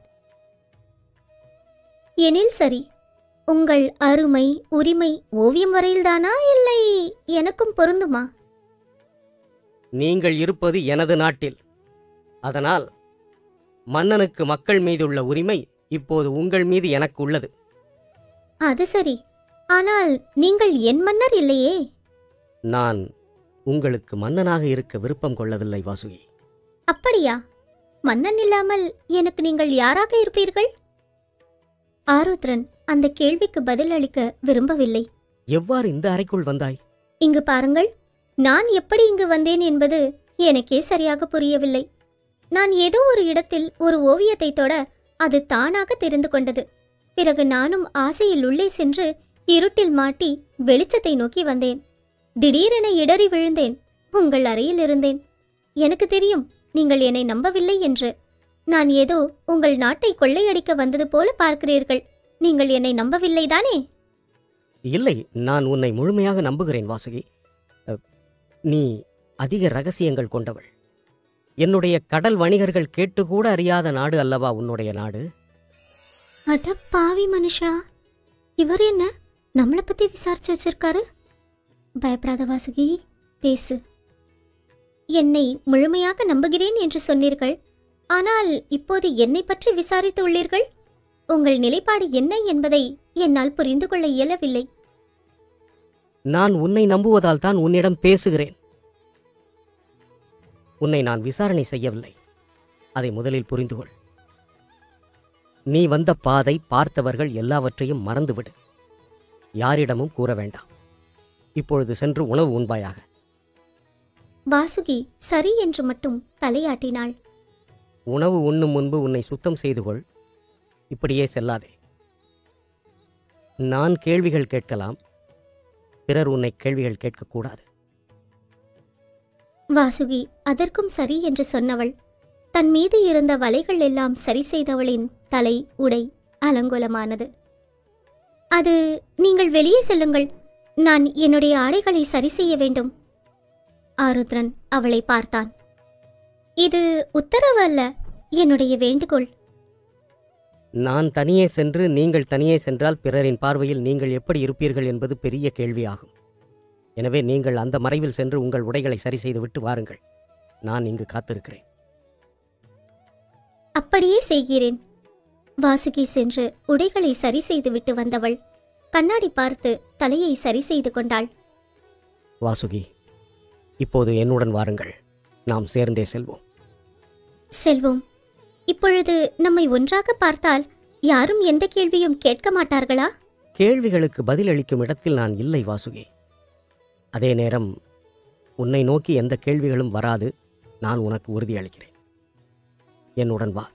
எனில் சரி உங்கள் அருமை உரிமை ஓவியம் வரையில்தானா இல்லை எனக்கும் பொருந்துமா நீங்கள் இருப்பது எனது நாட்டில் அதனால் மன்னனுக்கு மக்கள் மீதுள்ள உரிமை இப்போது உங்கள் மீது எனக்கு உள்ளது அது சரி ஆனால் நீங்கள் என் மன்னர் இல்லையே நான் உங்களுக்கு மன்னனாக இருக்க விருப்பம் கொள்ளவில்லை வாசுகி அப்படியா மன்னன் இல்லாமல் எனக்கு நீங்கள் யாராக இருப்பீர்கள் ஆருத்ரன் அந்த கேள்விக்கு பதில் அளிக்க விரும்பவில்லை எவ்வாறு இந்த அறைக்குள் வந்தாய் இங்கு பாருங்கள் நான் எப்படி இங்கு வந்தேன் என்பது எனக்கே சரியாக புரியவில்லை நான் ஏதோ ஒரு இடத்தில் ஒரு ஓவியத்தை தொட அது தானாக தெரிந்து கொண்டது பிறகு நானும் ஆசையில் உள்ளே சென்று இருட்டில் மாட்டி வெளிச்சத்தை நோக்கி வந்தேன் திடீரென இடறி விழுந்தேன் உங்கள் அறையில் இருந்தேன் எனக்கு தெரியும் நீங்கள் என்னை நம்பவில்லை என்று நான் ஏதோ உங்கள் நாட்டை கொள்ளையடிக்க வந்தது போல பார்க்கிறீர்கள் நீங்கள் என்னை நம்பவில்லைதானே இல்லை நான் உன்னை முழுமையாக நம்புகிறேன் வாசுகி அ, நீ அதிக ரகசியங்கள் கொண்டவள் என்னுடைய கடல் வணிகர்கள் கேட்டுக்கூட அறியாத நாடு அல்லவா உன்னுடைய நாடு அட பாவி மனுஷா இவர் என்ன நம்மளை பத்தி விசாரிச்சு வச்சிருக்காரு பயப்படாத வாசுகி பேசு என்னை முழுமையாக நம்புகிறேன் என்று சொன்னீர்கள் ஆனால் இப்போது என்னை பற்றி விசாரித்து உள்ளீர்கள் உங்கள் நிலைப்பாடு என்ன என்பதை என்னால் புரிந்து கொள்ள இயலவில்லை நான் உன்னை நம்புவதால் தான் உன்னிடம் பேசுகிறேன் உன்னை நான் விசாரணை செய்யவில்லை அதை முதலில் புரிந்து கொள் நீ வந்த பாதை பார்த்தவர்கள் எல்லாவற்றையும் மறந்துவிடு யாரிடமும் கூற வேண்டாம் இப்பொழுது சென்று உணவு உண்பாயாக வாசுகி சரி என்று மட்டும் தலையாட்டினாள் உணவு உண்ணும் முன்பு உன்னை சுத்தம் செய்து கொள் இப்படியே செல்லாதே நான் கேள்விகள் கேட்கலாம் பிறர் உன்னை கேள்விகள் கேட்கக்கூடாது வாசுகி அதற்கும் சரி என்று சொன்னவள் தன் மீது இருந்த வலைகள் எல்லாம் சரி செய்தவளின் தலை உடை அலங்கோலமானது அது நீங்கள் வெளியே செல்லுங்கள் நான் என்னுடைய ஆடைகளை சரி செய்ய வேண்டும் ஆருத்ரன் அவளை பார்த்தான் இது உத்தரவு அல்ல என்னுடைய வேண்டுகோள் நான் தனியே சென்று நீங்கள் தனியே சென்றால் பிறரின் பார்வையில் நீங்கள் எப்படி இருப்பீர்கள் என்பது பெரிய கேள்வியாகும் எனவே நீங்கள் அந்த மறைவில் சென்று உங்கள் உடைகளை சரி செய்துவிட்டு வாருங்கள் நான் இங்கு காத்திருக்கிறேன் அப்படியே செய்கிறேன் வாசுகி சென்று உடைகளை சரி செய்துவிட்டு வந்தவள் கண்ணாடி பார்த்து தலையை சரி செய்து கொண்டாள் வாசுகி இப்போது என்னுடன் வாருங்கள் நாம் சேர்ந்தே செல்வோம் செல்வோம் இப்பொழுது நம்மை ஒன்றாக பார்த்தால் யாரும் எந்த கேள்வியும் கேட்க மாட்டார்களா கேள்விகளுக்கு பதிலளிக்கும் இடத்தில் நான் இல்லை வாசுகி அதே நேரம் உன்னை நோக்கி எந்த கேள்விகளும் வராது நான் உனக்கு உறுதியளிக்கிறேன் என்னுடன் வா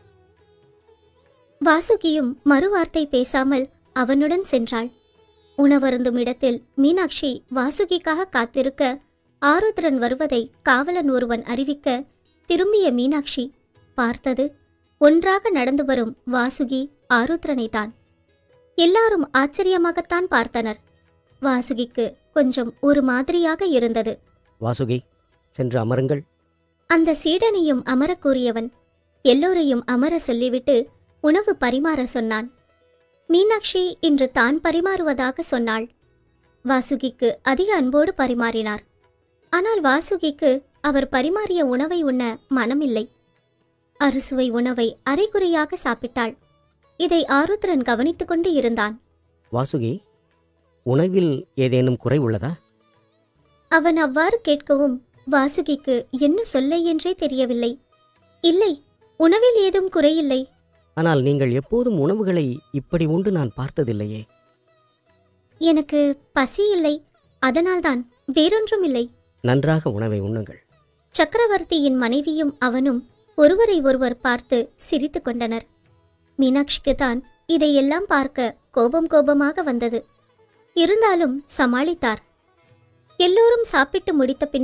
வாசுகியும் மறுவார்த்தை பேசாமல் அவனுடன் சென்றாள் உணவருந்தும் இடத்தில் மீனாட்சி வாசுகிக்காக காத்திருக்க ஆருத்ரன் வருவதை காவலன் ஒருவன் அறிவிக்க திரும்பிய மீனாட்சி பார்த்தது ஒன்றாக நடந்து வரும் வாசுகி ஆருத்ரனைத்தான் எல்லாரும் ஆச்சரியமாகத்தான் பார்த்தனர் வாசுகிக்கு கொஞ்சம் ஒரு மாதிரியாக இருந்தது வாசுகி சென்று அமருங்கள் அந்த சீடனையும் அமரக் கூறியவன் எல்லோரையும் அமர சொல்லிவிட்டு உணவு பரிமாற சொன்னான் மீனாட்சி இன்று தான் பரிமாறுவதாக சொன்னாள் வாசுகிக்கு அதிக அன்போடு பரிமாறினார் ஆனால் வாசுகிக்கு அவர் பரிமாறிய உணவை உண்ண மனமில்லை அறுசுவை உணவை அரைகுறையாக சாப்பிட்டாள் இதை ஆருத்ரன் கவனித்துக் கொண்டு இருந்தான் வாசுகி உணவில் ஏதேனும் குறை உள்ளதா அவன் அவ்வாறு கேட்கவும் வாசுகிக்கு என்ன சொல்ல என்றே தெரியவில்லை இல்லை உணவில் ஏதும் குறையில்லை ஆனால் நீங்கள் எப்போதும் உணவுகளை இப்படி உண்டு நான் பார்த்ததில்லையே எனக்கு பசி இல்லை அதனால்தான் வேறொன்றும் இல்லை நன்றாக உணவை உண்ணுங்கள் சக்கரவர்த்தியின் மனைவியும் அவனும் ஒருவரை ஒருவர் பார்த்து சிரித்துக் கொண்டனர் மீனாட்சிக்கு தான் இதையெல்லாம் பார்க்க கோபம் கோபமாக வந்தது இருந்தாலும் சமாளித்தார் எல்லோரும் சாப்பிட்டு முடித்த பின்னர்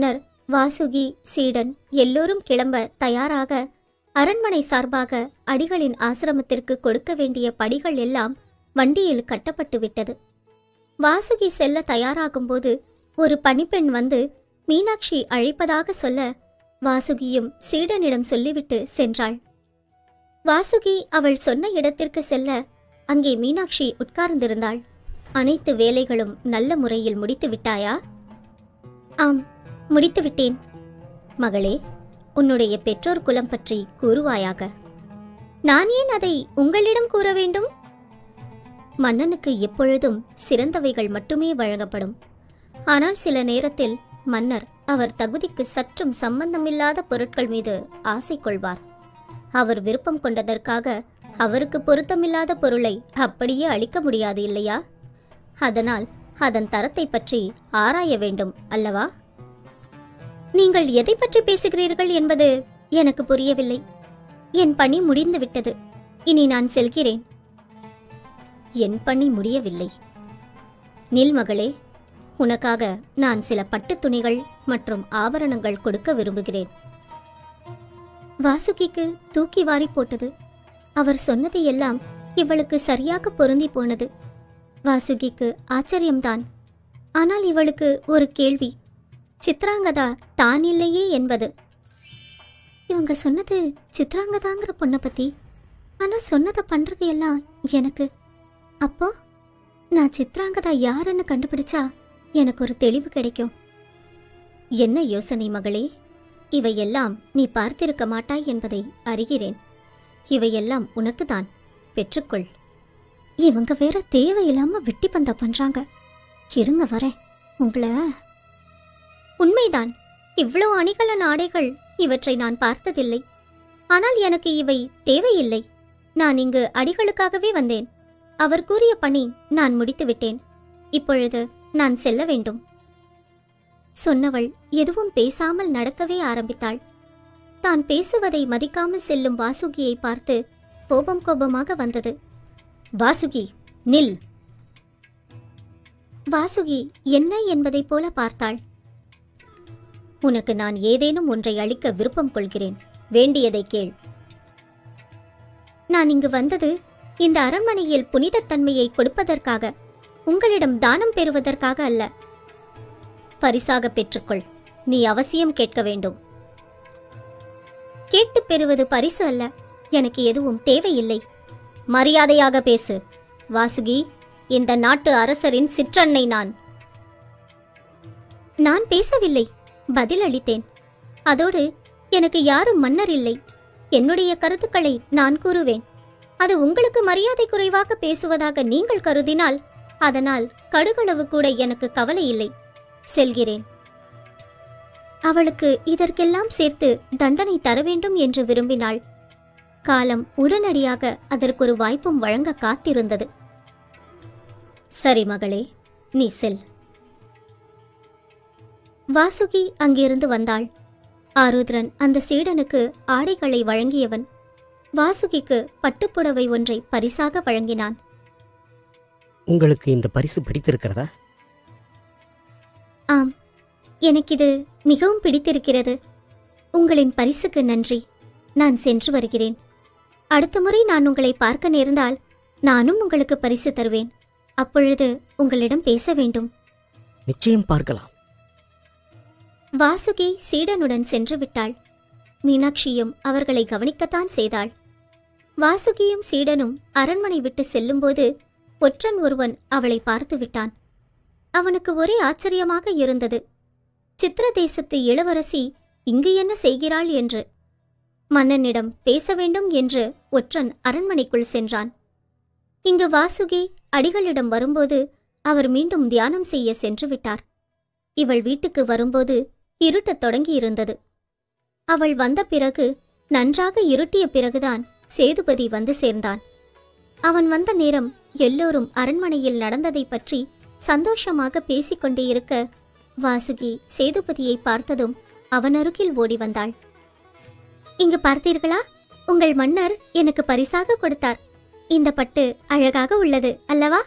வாசுகி சீடன் எல்லோரும் கிளம்ப தயாராக அரண்மனை சார்பாக அடிகளின் ஆசிரமத்திற்கு கொடுக்க வேண்டிய படிகள் எல்லாம் வண்டியில் கட்டப்பட்டு விட்டது வாசுகி செல்ல தயாராகும்போது ஒரு பணிப்பெண் வந்து மீனாட்சி அழைப்பதாக சொல்ல வாசுகியும் சீடனிடம் சொல்லிவிட்டு சென்றாள் வாசுகி அவள் சொன்ன இடத்திற்கு செல்ல அங்கே மீனாட்சி உட்கார்ந்திருந்தாள் அனைத்து வேலைகளும் நல்ல முறையில் முடித்து விட்டாயா ஆம் முடித்து விட்டேன் மகளே உன்னுடைய பெற்றோர் குலம் பற்றி கூறுவாயாக நான் ஏன் அதை உங்களிடம் கூற வேண்டும் மன்னனுக்கு எப்பொழுதும் சிறந்தவைகள் மட்டுமே வழங்கப்படும் ஆனால் சில நேரத்தில் மன்னர் அவர் தகுதிக்கு சற்றும் சம்பந்தமில்லாத பொருட்கள் மீது ஆசை கொள்வார் அவர் விருப்பம் கொண்டதற்காக அவருக்கு பொருத்தமில்லாத பொருளை அப்படியே அளிக்க முடியாது இல்லையா அதனால் அதன் தரத்தை பற்றி ஆராய வேண்டும் அல்லவா நீங்கள் எதை பற்றி பேசுகிறீர்கள் என்பது எனக்கு புரியவில்லை என் பணி முடிந்துவிட்டது இனி நான் செல்கிறேன் என் பணி முடியவில்லை நில் மகளே உனக்காக நான் சில பட்டுத் துணிகள் மற்றும் ஆபரணங்கள் கொடுக்க விரும்புகிறேன் வாசுகிக்கு தூக்கி வாரி போட்டது அவர் சொன்னது எல்லாம் இவளுக்கு சரியாக பொருந்தி போனது வாசுகிக்கு ஆச்சரியம்தான் ஆனால் இவளுக்கு ஒரு கேள்வி சித்ராங்கதா தான் இல்லையே என்பது இவங்க சொன்னது சித்ராங்கதாங்கிற பொண்ணை பத்தி ஆனா சொன்னதை பண்றது எல்லாம் எனக்கு அப்போ நான் சித்ராங்கதா யாருன்னு கண்டுபிடிச்சா எனக்கு ஒரு தெளிவு கிடைக்கும் என்ன யோசனை மகளே இவையெல்லாம் நீ பார்த்திருக்க மாட்டாய் என்பதை அறிகிறேன் இவையெல்லாம் உனக்குதான் பெற்றுக்கொள் இவங்க வேற தேவையில்லாம வெட்டி பந்தா பண்றாங்க இருங்க வரேன் உங்களை உண்மைதான் இவ்வளோ அணிகலன் ஆடைகள் இவற்றை நான் பார்த்ததில்லை ஆனால் எனக்கு இவை தேவையில்லை நான் இங்கு அடிகளுக்காகவே வந்தேன் அவர் கூறிய பணி நான் முடித்துவிட்டேன் இப்பொழுது நான் செல்ல வேண்டும் சொன்னவள் எதுவும் பேசாமல் நடக்கவே ஆரம்பித்தாள் தான் பேசுவதை மதிக்காமல் செல்லும் வாசுகியை பார்த்து கோபம் கோபமாக வந்தது வாசுகி நில் வாசுகி என்ன என்பதைப் போல பார்த்தாள் உனக்கு நான் ஏதேனும் ஒன்றை அளிக்க விருப்பம் கொள்கிறேன் வேண்டியதை கேள் நான் இங்கு வந்தது இந்த அரண்மனையில் புனிதத்தன்மையை கொடுப்பதற்காக உங்களிடம் தானம் பெறுவதற்காக அல்ல பரிசாக பெற்றுக்கொள் நீ அவசியம் கேட்க வேண்டும் கேட்டுப் பெறுவது பரிசு அல்ல எனக்கு எதுவும் தேவையில்லை மரியாதையாக பேசு வாசுகி இந்த நாட்டு அரசரின் சிற்றன்னை நான் நான் பேசவில்லை பதில் அளித்தேன் அதோடு எனக்கு யாரும் மன்னர் இல்லை என்னுடைய கருத்துக்களை நான் கூறுவேன் அது உங்களுக்கு மரியாதை குறைவாக பேசுவதாக நீங்கள் கருதினால் அதனால் கடுகளவு கூட எனக்கு கவலை இல்லை செல்கிறேன் அவளுக்கு இதற்கெல்லாம் சேர்த்து தண்டனை தர வேண்டும் என்று விரும்பினாள் காலம் உடனடியாக அதற்கொரு வாய்ப்பும் வழங்க காத்திருந்தது சரி மகளே நீ செல் வாசுகி அங்கிருந்து வந்தாள் ஆருத்ரன் அந்த சீடனுக்கு ஆடைகளை வழங்கியவன் வாசுகிக்கு பட்டுப்புடவை ஒன்றை பரிசாக வழங்கினான் உங்களுக்கு இந்த பரிசு பிடித்திருக்கிறதா ஆம் எனக்கிது மிகவும் பிடித்திருக்கிறது உங்களின் பரிசுக்கு நன்றி நான் சென்று வருகிறேன் அடுத்த முறை நான் உங்களை பார்க்க நேர்ந்தால் நானும் உங்களுக்கு பரிசு தருவேன் அப்பொழுது உங்களிடம் பேச வேண்டும் நிச்சயம் பார்க்கலாம் வாசுகி சீடனுடன் சென்று விட்டாள் மீனாட்சியும் அவர்களை கவனிக்கத்தான் செய்தாள் வாசுகியும் சீடனும் அரண்மனை விட்டு செல்லும்போது ஒற்றன் ஒருவன் அவளை பார்த்து விட்டான் அவனுக்கு ஒரே ஆச்சரியமாக இருந்தது சித்திர தேசத்து இளவரசி இங்கு என்ன செய்கிறாள் என்று மன்னனிடம் பேச வேண்டும் என்று ஒற்றன் அரண்மனைக்குள் சென்றான் இங்கு வாசுகி அடிகளிடம் வரும்போது அவர் மீண்டும் தியானம் செய்ய சென்று விட்டார் இவள் வீட்டுக்கு வரும்போது இருட்டத் தொடங்கியிருந்தது அவள் வந்த பிறகு நன்றாக இருட்டிய பிறகுதான் சேதுபதி வந்து சேர்ந்தான் அவன் வந்த நேரம் எல்லோரும் அரண்மனையில் நடந்ததைப் பற்றி சந்தோஷமாக பேசிக்கொண்டே இருக்க வாசுகி சேதுபதியை பார்த்ததும் அவன் அருகில் ஓடி வந்தாள் இங்கு பார்த்தீர்களா உங்கள் மன்னர் எனக்கு பரிசாக கொடுத்தார் இந்த பட்டு அழகாக உள்ளது அல்லவா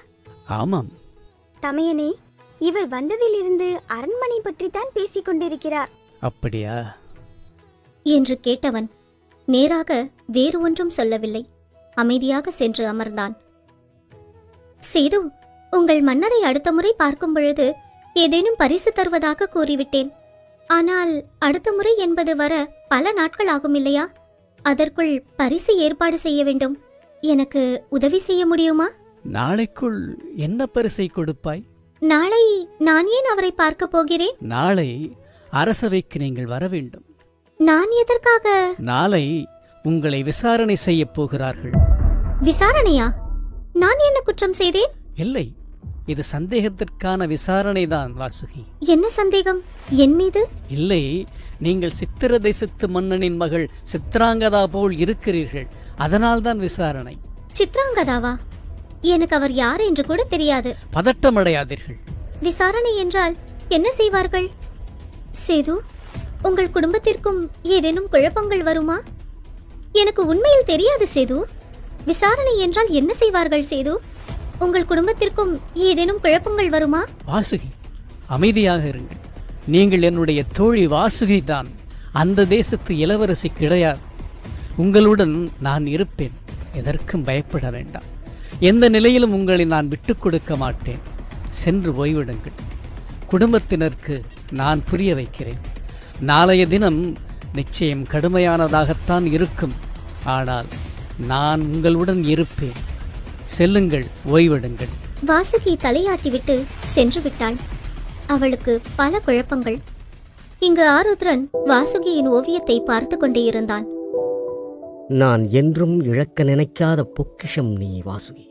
ஆமாம் தமையனே இவர் வந்ததிலிருந்து அரண்மனை பற்றித்தான் பேசிக் கொண்டிருக்கிறார் அப்படியா என்று கேட்டவன் நேராக வேறு ஒன்றும் சொல்லவில்லை அமைதியாக சென்று அமர்ந்தான் சேது உங்கள் மன்னரை அடுத்த முறை பார்க்கும் பொழுது ஏதேனும் பரிசு தருவதாக கூறிவிட்டேன் ஆனால் அடுத்த முறை என்பது வர பல நாட்கள் ஆகும் இல்லையா அதற்குள் பரிசு ஏற்பாடு செய்ய வேண்டும் எனக்கு உதவி செய்ய முடியுமா நாளைக்குள் என்ன பரிசை கொடுப்பாய் நாளை நான் ஏன் அவரை பார்க்க போகிறேன் நாளை அரசவைக்கு நீங்கள் வர வேண்டும் நான் எதற்காக நாளை உங்களை விசாரணை செய்யப் போகிறார்கள் விசாரணையா நான் என்ன குற்றம் செய்தேன் இல்லை இது சந்தேகத்திற்கான விசாரணைதான் வாசுகி என்ன சந்தேகம் என் மீது இல்லை நீங்கள் சித்திர தேசத்து மன்னனின் மகள் சித்ராங்கதா போல் இருக்கிறீர்கள் அதனால்தான் விசாரணை சித்ராங்கதாவா எனக்கு அவர் யார் என்று கூட தெரியாது பதட்டமடையாதீர்கள் விசாரணை என்றால் என்ன செய்வார்கள் சேது உங்கள் குடும்பத்திற்கும் ஏதேனும் குழப்பங்கள் வருமா எனக்கு உண்மையில் தெரியாது சேது விசாரணை என்றால் என்ன செய்வார்கள் சேது உங்கள் குடும்பத்திற்கும் ஏதேனும் குழப்பங்கள் வருமா வாசுகி அமைதியாக இருங்கள் நீங்கள் என்னுடைய தோழி வாசுகி தான் அந்த தேசத்து இளவரசி கிடையாது உங்களுடன் நான் இருப்பேன் எதற்கும் பயப்பட வேண்டாம் எந்த நிலையிலும் உங்களை நான் விட்டுக் கொடுக்க மாட்டேன் சென்று ஓய்விடுங்கள் குடும்பத்தினருக்கு நான் புரிய வைக்கிறேன் நாளைய தினம் நிச்சயம் கடுமையானதாகத்தான் இருக்கும் ஆனால் நான் உங்களுடன் இருப்பேன் செல்லுங்கள் ஓய்விடுங்கள் வாசுகி தலையாட்டிவிட்டு சென்று விட்டாள் அவளுக்கு பல குழப்பங்கள் இங்கு ஆருத்ரன் வாசுகியின் ஓவியத்தை பார்த்து கொண்டே இருந்தான் நான் என்றும் இழக்க நினைக்காத பொக்கிஷம் நீ வாசுகி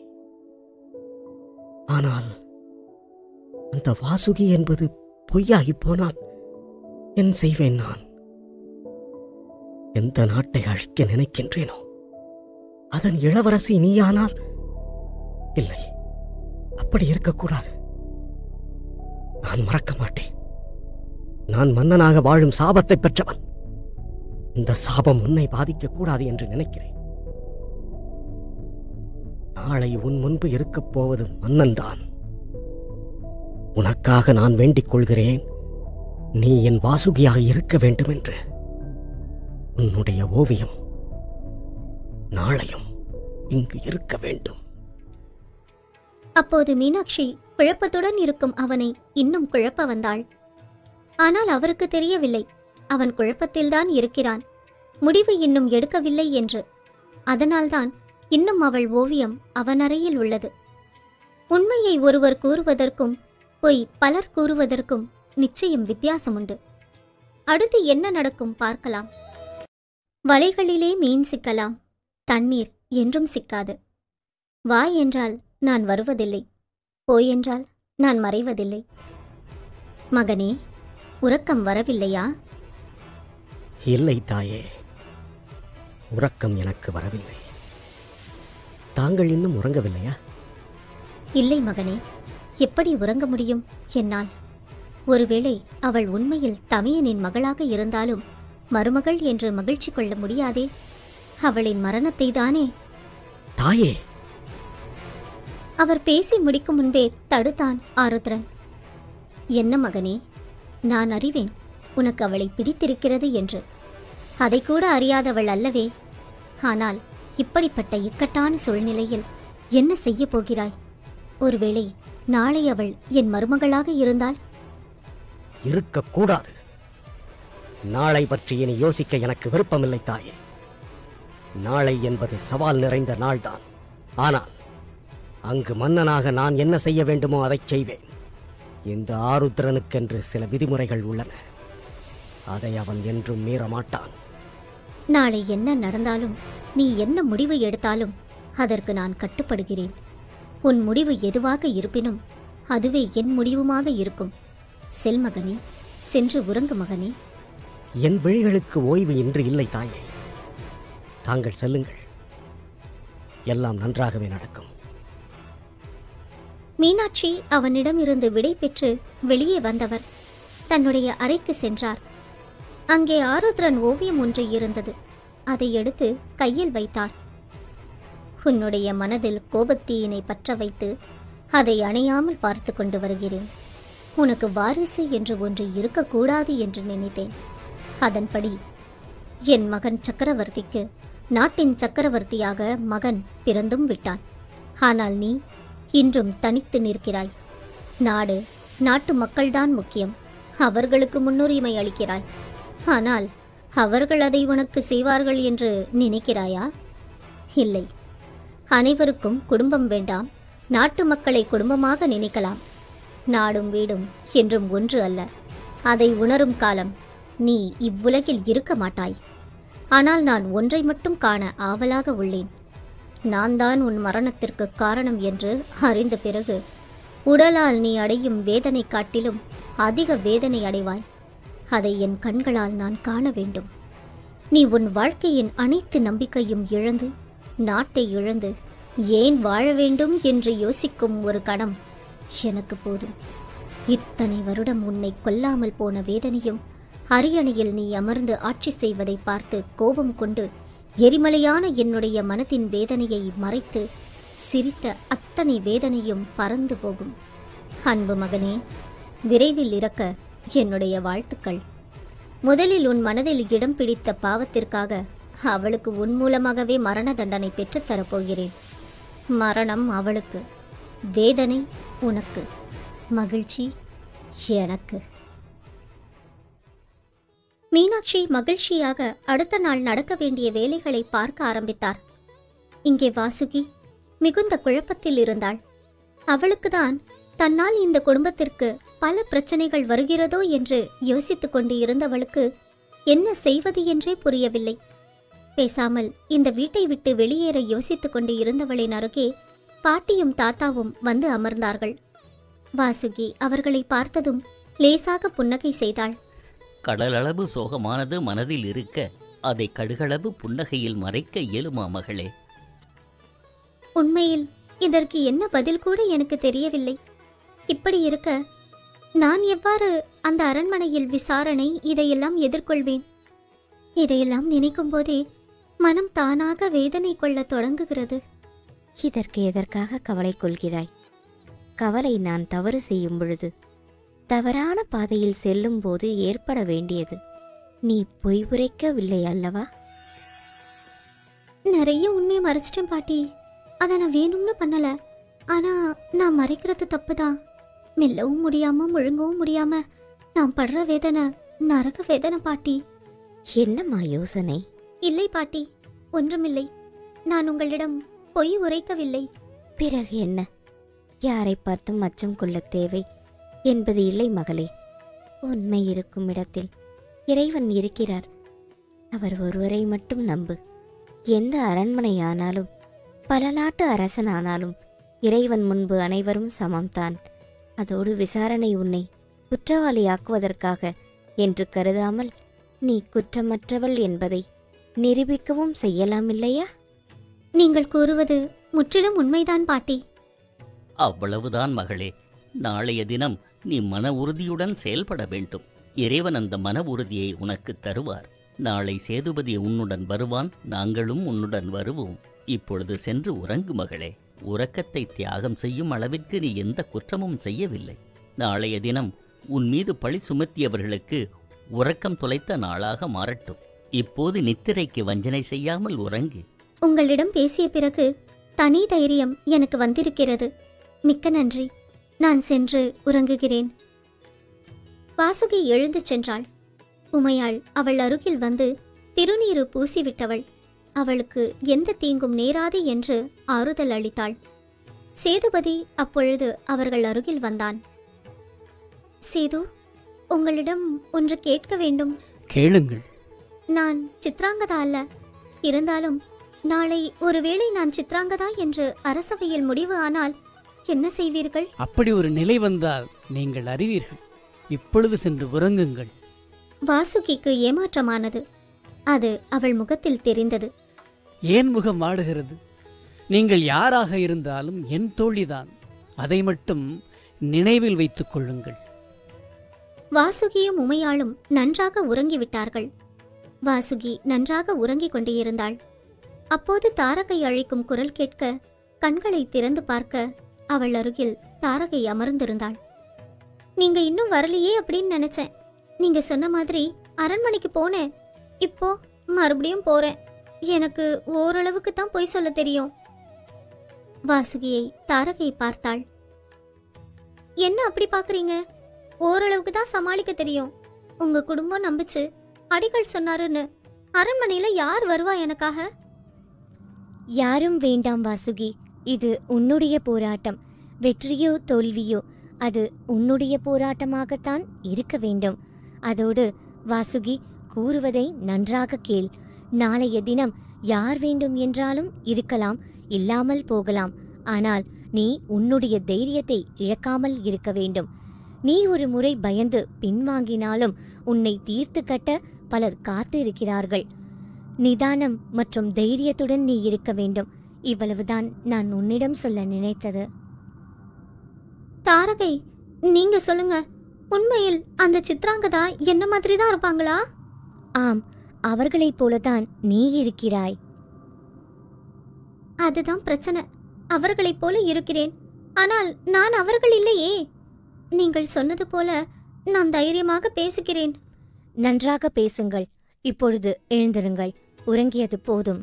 ஆனால் அந்த வாசுகி என்பது பொய்யாகி போனால் என் செய்வேன் நான் எந்த நாட்டை அழிக்க நினைக்கின்றேனோ அதன் இளவரசி நீயானால் இல்லை அப்படி இருக்கக்கூடாது நான் மறக்க மாட்டேன் நான் மன்னனாக வாழும் சாபத்தை பெற்றவன் இந்த சாபம் உன்னை பாதிக்கக் கூடாது என்று நினைக்கிறேன் நாளை உன் முன்பு இருக்கப் போவது மன்னன்தான் உனக்காக நான் வேண்டிக் கொள்கிறேன் நீ என் வாசுகியாக இருக்க வேண்டும் என்று உன்னுடைய ஓவியம் நாளையும் இங்கு இருக்க வேண்டும் அப்போது மீனாட்சி குழப்பத்துடன் இருக்கும் அவனை இன்னும் குழப்ப வந்தாள் ஆனால் அவருக்கு தெரியவில்லை அவன் குழப்பத்தில்தான் இருக்கிறான் முடிவு இன்னும் எடுக்கவில்லை என்று அதனால்தான் இன்னும் அவள் ஓவியம் அவன் அறையில் உள்ளது உண்மையை ஒருவர் கூறுவதற்கும் பொய் பலர் கூறுவதற்கும் நிச்சயம் வித்தியாசம் உண்டு அடுத்து என்ன நடக்கும் பார்க்கலாம் வலைகளிலே மீன் சிக்கலாம் தண்ணீர் என்றும் சிக்காது வா என்றால் நான் வருவதில்லை போய் என்றால் நான் மறைவதில்லை மகனே உறக்கம் வரவில்லையா இல்லை தாயே உறக்கம் எனக்கு வரவில்லை தாங்கள் இன்னும் உறங்கவில்லையா இல்லை மகனே எப்படி உறங்க முடியும் என்னால் ஒருவேளை அவள் உண்மையில் தமையனின் மகளாக இருந்தாலும் மருமகள் என்று மகிழ்ச்சி கொள்ள முடியாதே அவளின் மரணத்தை தானே தாயே அவர் பேசி முடிக்கும் முன்பே தடுத்தான் ஆருத்ரன் என்ன மகனே நான் அறிவேன் உனக்கு அவளை பிடித்திருக்கிறது என்று அதை கூட அறியாதவள் அல்லவே ஆனால் இப்படிப்பட்ட இக்கட்டான சூழ்நிலையில் என்ன செய்ய போகிறாய் ஒருவேளை நாளை அவள் என் மருமகளாக இருந்தால் இருக்கக்கூடாது நாளை பற்றி இனி யோசிக்க எனக்கு விருப்பமில்லை தாயே நாளை என்பது சவால் நிறைந்த நாள்தான் ஆனால் அங்கு மன்னனாக நான் என்ன செய்ய வேண்டுமோ அதைச் செய்வேன் இந்த ஆருத்ரனுக்கென்று சில விதிமுறைகள் உள்ளன அதை அவன் என்றும் மீற மாட்டான் நாளை என்ன நடந்தாலும் நீ என்ன முடிவு எடுத்தாலும் அதற்கு நான் கட்டுப்படுகிறேன் உன் முடிவு எதுவாக இருப்பினும் அதுவே என் முடிவுமாக இருக்கும் செல் மகனே சென்று உறங்கு மகனே என் விழிகளுக்கு ஓய்வு இன்று இல்லை தாயே தாங்கள் செல்லுங்கள் எல்லாம் நன்றாகவே நடக்கும் மீனாட்சி அவனிடமிருந்து விடை பெற்று வெளியே வந்தவர் தன்னுடைய அறைக்கு சென்றார் அங்கே ஆருத்ரன் ஓவியம் ஒன்று இருந்தது அதை எடுத்து கையில் வைத்தார் உன்னுடைய மனதில் கோபத்தீயினை பற்ற வைத்து அதை அணையாமல் பார்த்து கொண்டு வருகிறேன் உனக்கு வாரிசு என்று ஒன்று இருக்கக்கூடாது என்று நினைத்தேன் அதன்படி என் மகன் சக்கரவர்த்திக்கு நாட்டின் சக்கரவர்த்தியாக மகன் பிறந்தும் விட்டான் ஆனால் நீ இன்றும் தனித்து நிற்கிறாய் நாடு நாட்டு மக்கள்தான் முக்கியம் அவர்களுக்கு முன்னுரிமை அளிக்கிறாய் ஆனால் அவர்கள் அதை உனக்கு செய்வார்கள் என்று நினைக்கிறாயா இல்லை அனைவருக்கும் குடும்பம் வேண்டாம் நாட்டு மக்களை குடும்பமாக நினைக்கலாம் நாடும் வீடும் என்றும் ஒன்று அல்ல அதை உணரும் காலம் நீ இவ்வுலகில் இருக்க மாட்டாய் ஆனால் நான் ஒன்றை மட்டும் காண ஆவலாக உள்ளேன் நான் தான் உன் மரணத்திற்கு காரணம் என்று அறிந்த பிறகு உடலால் நீ அடையும் வேதனை காட்டிலும் அதிக வேதனை அடைவாய் அதை என் கண்களால் நான் காண வேண்டும் நீ உன் வாழ்க்கையின் அனைத்து நம்பிக்கையும் இழந்து நாட்டை இழந்து ஏன் வாழ வேண்டும் என்று யோசிக்கும் ஒரு கணம் எனக்கு போதும் இத்தனை வருடம் உன்னை கொல்லாமல் போன வேதனையும் அரியணையில் நீ அமர்ந்து ஆட்சி செய்வதை பார்த்து கோபம் கொண்டு எரிமலையான என்னுடைய மனத்தின் வேதனையை மறைத்து சிரித்த அத்தனை வேதனையும் பறந்து போகும் அன்பு மகனே விரைவில் இறக்க என்னுடைய வாழ்த்துக்கள் முதலில் உன் மனதில் இடம் பிடித்த பாவத்திற்காக அவளுக்கு உன் மூலமாகவே மரண தண்டனை பெற்றுத் தரப்போகிறேன் மரணம் அவளுக்கு வேதனை உனக்கு மகிழ்ச்சி எனக்கு மீனாட்சி மகிழ்ச்சியாக அடுத்த நாள் நடக்க வேண்டிய வேலைகளை பார்க்க ஆரம்பித்தார் இங்கே வாசுகி மிகுந்த குழப்பத்தில் இருந்தாள் அவளுக்குதான் தன்னால் இந்த குடும்பத்திற்கு பல பிரச்சனைகள் வருகிறதோ என்று யோசித்துக் கொண்டு இருந்தவளுக்கு என்ன செய்வது என்றே புரியவில்லை பேசாமல் இந்த வீட்டை விட்டு வெளியேற யோசித்துக் கொண்டு இருந்தவளின் அருகே பாட்டியும் தாத்தாவும் வந்து அமர்ந்தார்கள் வாசுகி அவர்களை பார்த்ததும் லேசாக புன்னகை செய்தாள் கடலளவு சோகமானது மனதில் இருக்க அதை கடுகளவு புன்னகையில் மறைக்க இயலுமா மகளே உண்மையில் இதற்கு என்ன பதில் கூட எனக்கு தெரியவில்லை இப்படி இருக்க நான் எவ்வாறு அந்த அரண்மனையில் விசாரணை இதையெல்லாம் எதிர்கொள்வேன் இதையெல்லாம் நினைக்கும் போதே மனம் தானாக வேதனை கொள்ளத் தொடங்குகிறது இதற்கு எதற்காக கவலை கொள்கிறாய் கவலை நான் தவறு செய்யும் பொழுது தவறான பாதையில் செல்லும் போது ஏற்பட வேண்டியது நீ பொய் உரைக்கவில்லை அல்லவா நிறைய உண்மையை மறைச்சிட்டேன் பாட்டி அதை நான் வேணும்னு பண்ணல ஆனா நான் மறைக்கிறது தப்பு தான் மெல்லவும் முடியாம முழுங்கவும் முடியாம நான் படுற வேதனை நரக வேதனை பாட்டி என்னம்மா யோசனை இல்லை பாட்டி ஒன்றுமில்லை நான் உங்களிடம் பொய் உரைக்கவில்லை பிறகு என்ன யாரை பார்த்தும் அச்சம் கொள்ளத் தேவை என்பது இல்லை மகளே உண்மை இருக்கும் இடத்தில் இறைவன் இருக்கிறார் அவர் ஒருவரை மட்டும் நம்பு எந்த அரண்மனை ஆனாலும் பல நாட்டு அரசனானாலும் இறைவன் முன்பு அனைவரும் சமம்தான் அதோடு விசாரணை உன்னை குற்றவாளியாக்குவதற்காக என்று கருதாமல் நீ குற்றமற்றவள் என்பதை நிரூபிக்கவும் செய்யலாம் இல்லையா நீங்கள் கூறுவது முற்றிலும் உண்மைதான் பாட்டி அவ்வளவுதான் மகளே நாளைய தினம் நீ மன உறுதியுடன் செயல்பட வேண்டும் இறைவன் அந்த மன உறுதியை உனக்கு தருவார் நாளை சேதுபதி உன்னுடன் வருவான் நாங்களும் உன்னுடன் வருவோம் இப்பொழுது சென்று உறங்கு மகளே உறக்கத்தை தியாகம் செய்யும் அளவிற்கு நீ எந்த குற்றமும் செய்யவில்லை நாளைய தினம் உன் மீது பழி சுமத்தியவர்களுக்கு உறக்கம் தொலைத்த நாளாக மாறட்டும் இப்போது நித்திரைக்கு வஞ்சனை செய்யாமல் உறங்கு உங்களிடம் பேசிய பிறகு தனி தைரியம் எனக்கு வந்திருக்கிறது மிக்க நன்றி நான் சென்று உறங்குகிறேன் வாசுகி எழுந்து சென்றாள் உமையாள் அவள் அருகில் வந்து திருநீறு பூசிவிட்டவள் அவளுக்கு எந்த தீங்கும் நேராது என்று ஆறுதல் அளித்தாள் சேதுபதி அப்பொழுது அவர்கள் அருகில் வந்தான் சேது உங்களிடம் ஒன்று கேட்க வேண்டும் கேளுங்கள் நான் சித்ராங்கதா அல்ல இருந்தாலும் நாளை ஒருவேளை நான் சித்ராங்கதா என்று அரசவையில் முடிவு ஆனால் என்ன செய்வீர்கள் அப்படி ஒரு நிலை வந்தால் நீங்கள் அறிவீர்கள் இப்பொழுது சென்று உறங்குங்கள் வாசுகிக்கு ஏமாற்றமானது அது அவள் முகத்தில் தெரிந்தது ஏன் முகம் ஆடுகிறது நீங்கள் யாராக இருந்தாலும் என் தோழிதான் அதை மட்டும் நினைவில் வைத்துக் கொள்ளுங்கள் வாசுகியும் உமையாளும் நன்றாக உறங்கிவிட்டார்கள் வாசுகி நன்றாக உறங்கிக் கொண்டிருந்தாள் அப்போது தாரகை அழைக்கும் குரல் கேட்க கண்களை திறந்து பார்க்க அவள் அருகில் தாரகை அமர்ந்திருந்தாள் நீங்க இன்னும் வரலையே அப்படின்னு நினைச்சேன் நீங்க சொன்ன மாதிரி அரண்மனைக்கு போனேன் இப்போ மறுபடியும் போறேன் எனக்கு ஓரளவுக்கு தான் பொய் சொல்ல தெரியும் வாசுகியை தாரகை பார்த்தாள் என்ன அப்படி பாக்குறீங்க ஓரளவுக்கு தான் சமாளிக்க தெரியும் உங்க குடும்பம் நம்பிச்சு அடிகள் சொன்னாருன்னு அரண்மனையில யார் வருவா எனக்காக யாரும் வேண்டாம் வாசுகி இது உன்னுடைய போராட்டம் வெற்றியோ தோல்வியோ அது உன்னுடைய போராட்டமாகத்தான் இருக்க வேண்டும் அதோடு வாசுகி கூறுவதை நன்றாக கேள் நாளைய தினம் யார் வேண்டும் என்றாலும் இருக்கலாம் இல்லாமல் போகலாம் ஆனால் நீ உன்னுடைய தைரியத்தை இழக்காமல் இருக்க வேண்டும் நீ ஒரு முறை பயந்து பின்வாங்கினாலும் உன்னை தீர்த்து கட்ட பலர் காத்து இருக்கிறார்கள் நிதானம் மற்றும் தைரியத்துடன் நீ இருக்க வேண்டும் இவ்வளவுதான் நான் உன்னிடம் சொல்ல நினைத்தது தாரகை நீங்க சொல்லுங்க உண்மையில் அந்த சித்ராங்கதா என்ன மாதிரி தான் இருப்பாங்களா ஆம் அவர்களைப் போலதான் நீ இருக்கிறாய் அதுதான் பிரச்சனை அவர்களைப் போல இருக்கிறேன் ஆனால் நான் அவர்கள் இல்லையே நீங்கள் சொன்னது போல நான் தைரியமாக பேசுகிறேன் நன்றாக பேசுங்கள் இப்பொழுது எழுந்திருங்கள் உறங்கியது போதும்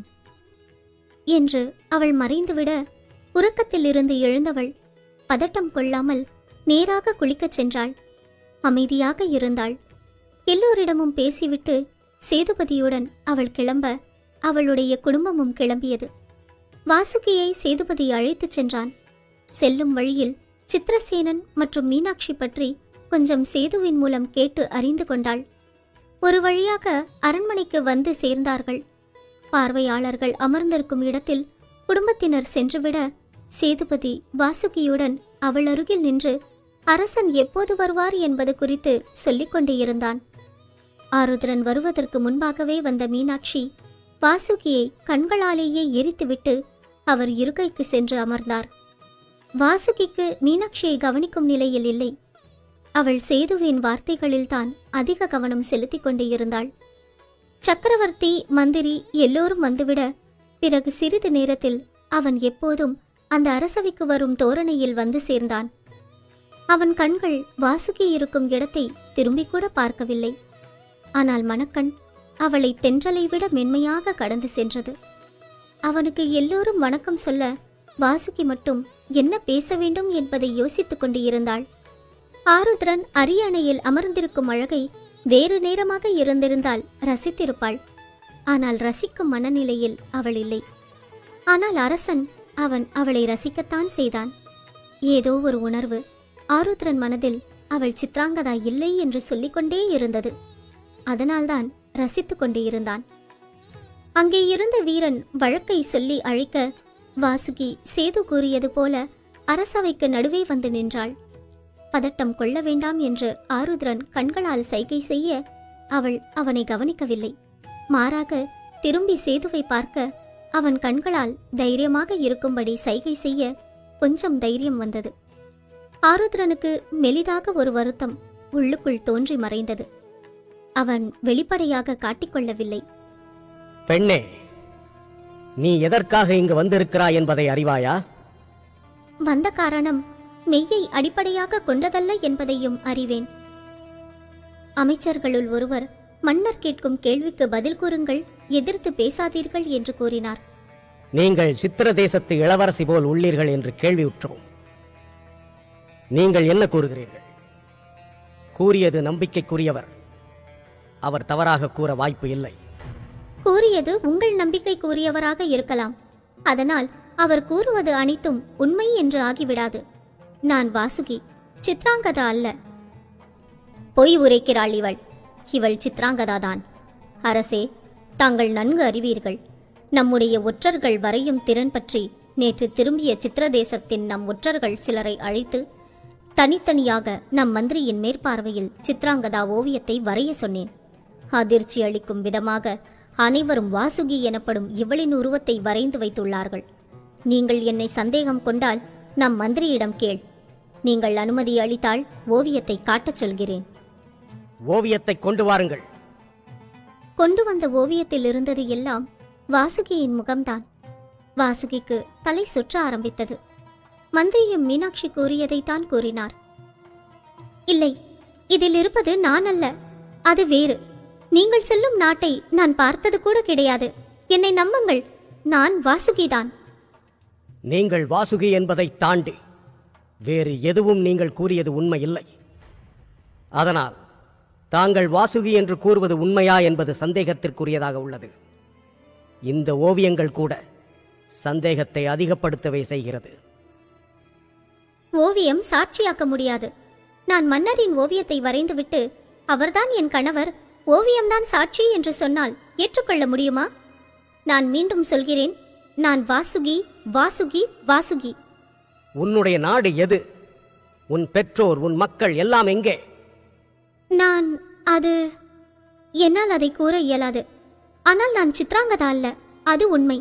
என்று அவள் மறைந்துவிட உறக்கத்திலிருந்து எழுந்தவள் பதட்டம் கொள்ளாமல் நேராக குளிக்கச் சென்றாள் அமைதியாக இருந்தாள் எல்லோரிடமும் பேசிவிட்டு சேதுபதியுடன் அவள் கிளம்ப அவளுடைய குடும்பமும் கிளம்பியது வாசுகியை சேதுபதி அழைத்துச் சென்றான் செல்லும் வழியில் சித்திரசேனன் மற்றும் மீனாட்சி பற்றி கொஞ்சம் சேதுவின் மூலம் கேட்டு அறிந்து கொண்டாள் ஒரு வழியாக அரண்மனைக்கு வந்து சேர்ந்தார்கள் பார்வையாளர்கள் அமர்ந்திருக்கும் இடத்தில் குடும்பத்தினர் சென்றுவிட சேதுபதி வாசுகியுடன் அவள் அருகில் நின்று அரசன் எப்போது வருவார் என்பது குறித்து சொல்லிக் கொண்டே இருந்தான் ஆருத்ரன் வருவதற்கு முன்பாகவே வந்த மீனாட்சி வாசுகியை கண்களாலேயே எரித்துவிட்டு அவர் இருக்கைக்கு சென்று அமர்ந்தார் வாசுகிக்கு மீனாட்சியை கவனிக்கும் நிலையில் இல்லை அவள் சேதுவின் வார்த்தைகளில்தான் அதிக கவனம் செலுத்திக் கொண்டே இருந்தாள் சக்கரவர்த்தி மந்திரி எல்லோரும் வந்துவிட பிறகு சிறிது நேரத்தில் அவன் எப்போதும் அந்த அரசவைக்கு வரும் தோரணையில் வந்து சேர்ந்தான் அவன் கண்கள் வாசுகி இருக்கும் இடத்தை திரும்பிக் கூட பார்க்கவில்லை ஆனால் மணக்கண் அவளை தென்றலை விட மென்மையாக கடந்து சென்றது அவனுக்கு எல்லோரும் வணக்கம் சொல்ல வாசுகி மட்டும் என்ன பேச வேண்டும் என்பதை யோசித்துக் கொண்டு இருந்தாள் ஆருத்ரன் அரியணையில் அமர்ந்திருக்கும் அழகை வேறு நேரமாக இருந்திருந்தால் ரசித்திருப்பாள் ஆனால் ரசிக்கும் மனநிலையில் அவள் இல்லை ஆனால் அரசன் அவன் அவளை ரசிக்கத்தான் செய்தான் ஏதோ ஒரு உணர்வு ஆருத்ரன் மனதில் அவள் சித்ராங்கதா இல்லை என்று சொல்லிக்கொண்டே இருந்தது அதனால்தான் ரசித்துக் கொண்டே இருந்தான் அங்கே இருந்த வீரன் வழக்கை சொல்லி அழைக்க வாசுகி சேது கூறியது போல அரசவைக்கு நடுவே வந்து நின்றாள் பதட்டம் கொள்ள வேண்டாம் என்று ஆருத்ரன் கண்களால் சைகை செய்ய அவள் அவனை கவனிக்கவில்லை மாறாக திரும்பி சேதுவை பார்க்க அவன் கண்களால் தைரியமாக இருக்கும்படி சைகை செய்ய கொஞ்சம் தைரியம் வந்தது ஆருத்ரனுக்கு மெலிதாக ஒரு வருத்தம் உள்ளுக்குள் தோன்றி மறைந்தது அவன் வெளிப்படையாக காட்டிக்கொள்ளவில்லை பெண்ணே நீ எதற்காக இங்கு வந்திருக்கிறாய் என்பதை அறிவாயா வந்த காரணம் மெய்யை அடிப்படையாக கொண்டதல்ல என்பதையும் அறிவேன் அமைச்சர்களுள் ஒருவர் மன்னர் கேட்கும் கேள்விக்கு பதில் கூறுங்கள் எதிர்த்து பேசாதீர்கள் என்று கூறினார் நீங்கள் சித்திர தேசத்து இளவரசி போல் உள்ளீர்கள் என்று கேள்வியுற்றோம் நீங்கள் என்ன கூறுகிறீர்கள் கூறியது நம்பிக்கைக்குரியவர் அவர் தவறாக கூற வாய்ப்பு இல்லை கூறியது உங்கள் நம்பிக்கை கூறியவராக இருக்கலாம் அதனால் அவர் கூறுவது அனைத்தும் உண்மை என்று ஆகிவிடாது நான் வாசுகி சித்ராங்கதா அல்ல பொய் உரைக்கிறாள் இவள் இவள் சித்ராங்கதாதான் அரசே தாங்கள் நன்கு அறிவீர்கள் நம்முடைய ஒற்றர்கள் வரையும் திறன் பற்றி நேற்று திரும்பிய சித்திரதேசத்தின் நம் ஒற்றர்கள் சிலரை அழைத்து தனித்தனியாக நம் மந்திரியின் மேற்பார்வையில் சித்ராங்கதா ஓவியத்தை வரைய சொன்னேன் அதிர்ச்சி அளிக்கும் விதமாக அனைவரும் வாசுகி எனப்படும் இவளின் உருவத்தை வரைந்து வைத்துள்ளார்கள் நீங்கள் என்னை சந்தேகம் கொண்டால் நம் மந்திரியிடம் கேள் நீங்கள் அனுமதி அளித்தால் ஓவியத்தை காட்டச் சொல்கிறேன் ஓவியத்தை கொண்டு வாருங்கள் கொண்டு வந்த ஓவியத்தில் இருந்தது எல்லாம் வாசுகியின் முகம்தான் வாசுகிக்கு தலை சுற்ற ஆரம்பித்தது மந்திரியும் மீனாட்சி கூறியதைத்தான் கூறினார் இல்லை இதில் இருப்பது நான் அல்ல அது வேறு நீங்கள் சொல்லும் நாட்டை நான் பார்த்தது கூட கிடையாது என்னை நம்புங்கள் நான் வாசுகிதான் நீங்கள் வாசுகி என்பதை தாண்டி வேறு எதுவும் நீங்கள் கூறியது உண்மை இல்லை அதனால் தாங்கள் வாசுகி என்று கூறுவது உண்மையா என்பது சந்தேகத்திற்குரியதாக உள்ளது இந்த ஓவியங்கள் கூட சந்தேகத்தை அதிகப்படுத்தவே செய்கிறது ஓவியம் சாட்சியாக்க முடியாது நான் மன்னரின் ஓவியத்தை வரைந்துவிட்டு அவர்தான் என் கணவர் ஓவியம்தான் சாட்சி என்று சொன்னால் ஏற்றுக்கொள்ள முடியுமா நான் மீண்டும் சொல்கிறேன் நான் வாசுகி வாசுகி வாசுகி உன்னுடைய நாடு எது உன் பெற்றோர் உன் மக்கள் எல்லாம் எங்கே நான் அது என்னால் அதை கூற இயலாது ஆனால் நான் சித்ராங்கதா அல்ல அது உண்மை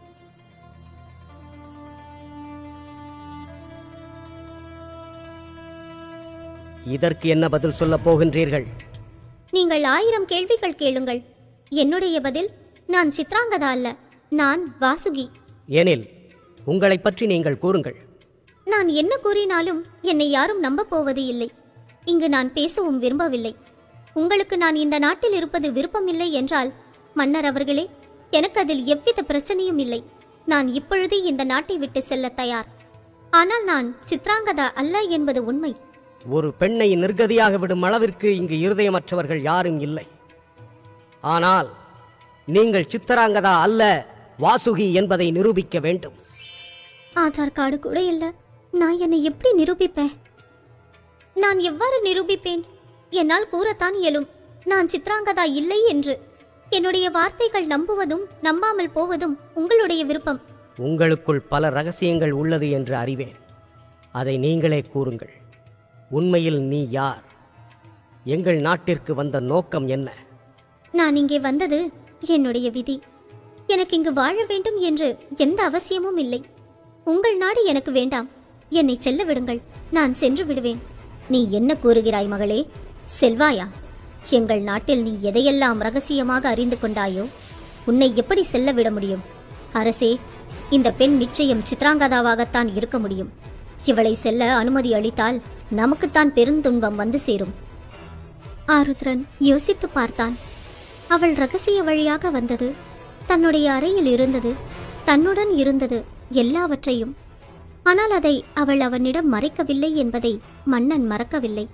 இதற்கு என்ன பதில் சொல்லப் போகின்றீர்கள் நீங்கள் ஆயிரம் கேள்விகள் கேளுங்கள் என்னுடைய பதில் நான் சித்ராங்கதா அல்ல நான் வாசுகி எனில் உங்களைப் பற்றி நீங்கள் கூறுங்கள் நான் என்ன கூறினாலும் என்னை யாரும் நம்பப் போவது இல்லை இங்கு நான் பேசவும் விரும்பவில்லை உங்களுக்கு நான் இந்த நாட்டில் இருப்பது விருப்பமில்லை என்றால் மன்னர் அவர்களே எனக்கு அதில் எவ்வித பிரச்சனையும் இல்லை நான் இப்பொழுதே இந்த நாட்டை விட்டு செல்ல தயார் ஆனால் நான் சித்ராங்கதா அல்ல என்பது உண்மை ஒரு பெண்ணை நிர்கதியாக விடும் அளவிற்கு இங்கு இருதயமற்றவர்கள் யாரும் இல்லை ஆனால் நீங்கள் சித்தராங்கதா அல்ல வாசுகி என்பதை நிரூபிக்க வேண்டும் ஆதார் கார்டு கூட இல்ல நான் என்னை எப்படி நிரூபிப்பேன் நான் எவ்வாறு நிரூபிப்பேன் என்னால் கூறத்தான் இயலும் நான் சித்ராங்கதா இல்லை என்று என்னுடைய வார்த்தைகள் நம்புவதும் நம்பாமல் போவதும் உங்களுடைய விருப்பம் உங்களுக்குள் பல ரகசியங்கள் உள்ளது என்று அறிவேன் அதை நீங்களே கூறுங்கள் உண்மையில் நீ யார் எங்கள் நாட்டிற்கு வந்த நோக்கம் என்ன நான் இங்கே வந்தது என்னுடைய விதி எனக்கு இங்கு வாழ வேண்டும் என்று எந்த அவசியமும் இல்லை உங்கள் நாடு எனக்கு வேண்டாம் என்னை செல்ல விடுங்கள் நான் சென்று விடுவேன் நீ என்ன கூறுகிறாய் மகளே செல்வாயா எங்கள் நாட்டில் நீ எதையெல்லாம் ரகசியமாக அறிந்து கொண்டாயோ உன்னை எப்படி செல்ல விட முடியும் அரசே இந்த பெண் நிச்சயம் சித்ராங்கதாவாகத்தான் இருக்க முடியும் இவளை செல்ல அனுமதி அளித்தால் நமக்குத்தான் பெருந்துன்பம் வந்து சேரும் ஆருத்ரன் யோசித்து பார்த்தான் அவள் ரகசிய வழியாக வந்தது தன்னுடைய அறையில் இருந்தது தன்னுடன் இருந்தது எல்லாவற்றையும் ஆனால் அதை அவள் அவனிடம் மறைக்கவில்லை என்பதை மன்னன் மறக்கவில்லை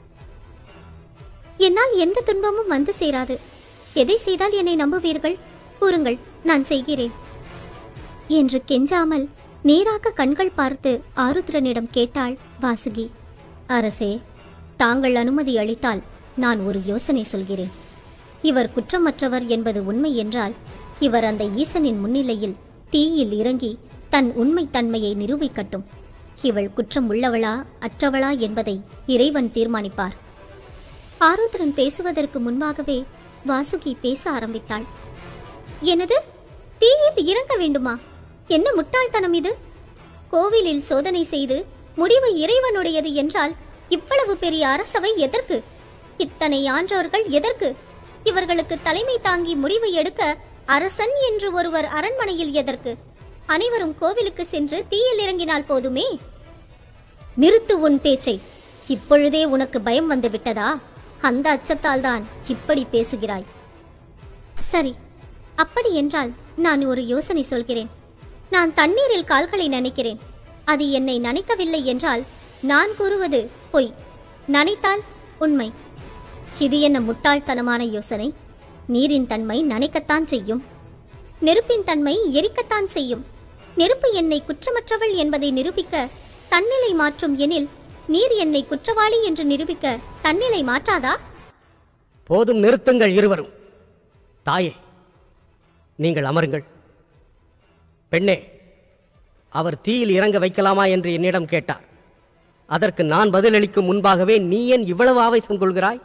என்னால் எந்த துன்பமும் வந்து சேராது எதை செய்தால் என்னை நம்புவீர்கள் கூறுங்கள் நான் செய்கிறேன் என்று கெஞ்சாமல் நேராக கண்கள் பார்த்து ஆருத்ரனிடம் கேட்டாள் வாசுகி அரசே தாங்கள் அனுமதி அளித்தால் நான் ஒரு யோசனை சொல்கிறேன் இவர் குற்றமற்றவர் என்பது உண்மை என்றால் இவர் அந்த ஈசனின் முன்னிலையில் தீயில் இறங்கி தன் உண்மை தன்மையை நிரூபிக்கட்டும் இவள் குற்றம் உள்ளவளா அற்றவளா என்பதை இறைவன் தீர்மானிப்பார் ஆருத்ரன் பேசுவதற்கு முன்பாகவே வாசுகி பேச ஆரம்பித்தாள் எனது தீயில் இறங்க வேண்டுமா என்ன முட்டாள்தனம் இது கோவிலில் சோதனை செய்து முடிவு இறைவனுடையது என்றால் இவ்வளவு பெரிய அரசவை எதற்கு இத்தனை ஆன்றோர்கள் எதற்கு இவர்களுக்கு தலைமை தாங்கி முடிவு எடுக்க அரசன் என்று ஒருவர் அரண்மனையில் எதற்கு அனைவரும் கோவிலுக்கு சென்று தீயில் இறங்கினால் போதுமே நிறுத்து உன் பேச்சை இப்பொழுதே உனக்கு பயம் வந்து விட்டதா அந்த அச்சத்தால் தான் இப்படி பேசுகிறாய் சரி அப்படி என்றால் நான் ஒரு யோசனை சொல்கிறேன் நான் தண்ணீரில் கால்களை நனைக்கிறேன் அது என்னை நனைக்கவில்லை என்றால் நான் கூறுவது பொய் நனைத்தால் உண்மை இது என்ன முட்டாள்தனமான யோசனை நீரின் தன்மை நனைக்கத்தான் செய்யும் நெருப்பின் தன்மை எரிக்கத்தான் செய்யும் நெருப்பு என்னை குற்றமற்றவள் என்பதை நிரூபிக்க தன்னிலை மாற்றும் எனில் நீர் என்னை குற்றவாளி என்று நிரூபிக்க தன்னிலை மாற்றாதா போதும் நிறுத்துங்கள் இருவரும் தாயே நீங்கள் அமருங்கள் பெண்ணே அவர் தீயில் இறங்க வைக்கலாமா என்று என்னிடம் கேட்டார் அதற்கு நான் பதிலளிக்கும் முன்பாகவே நீ ஏன் இவ்வளவு ஆவேசம் கொள்கிறாய்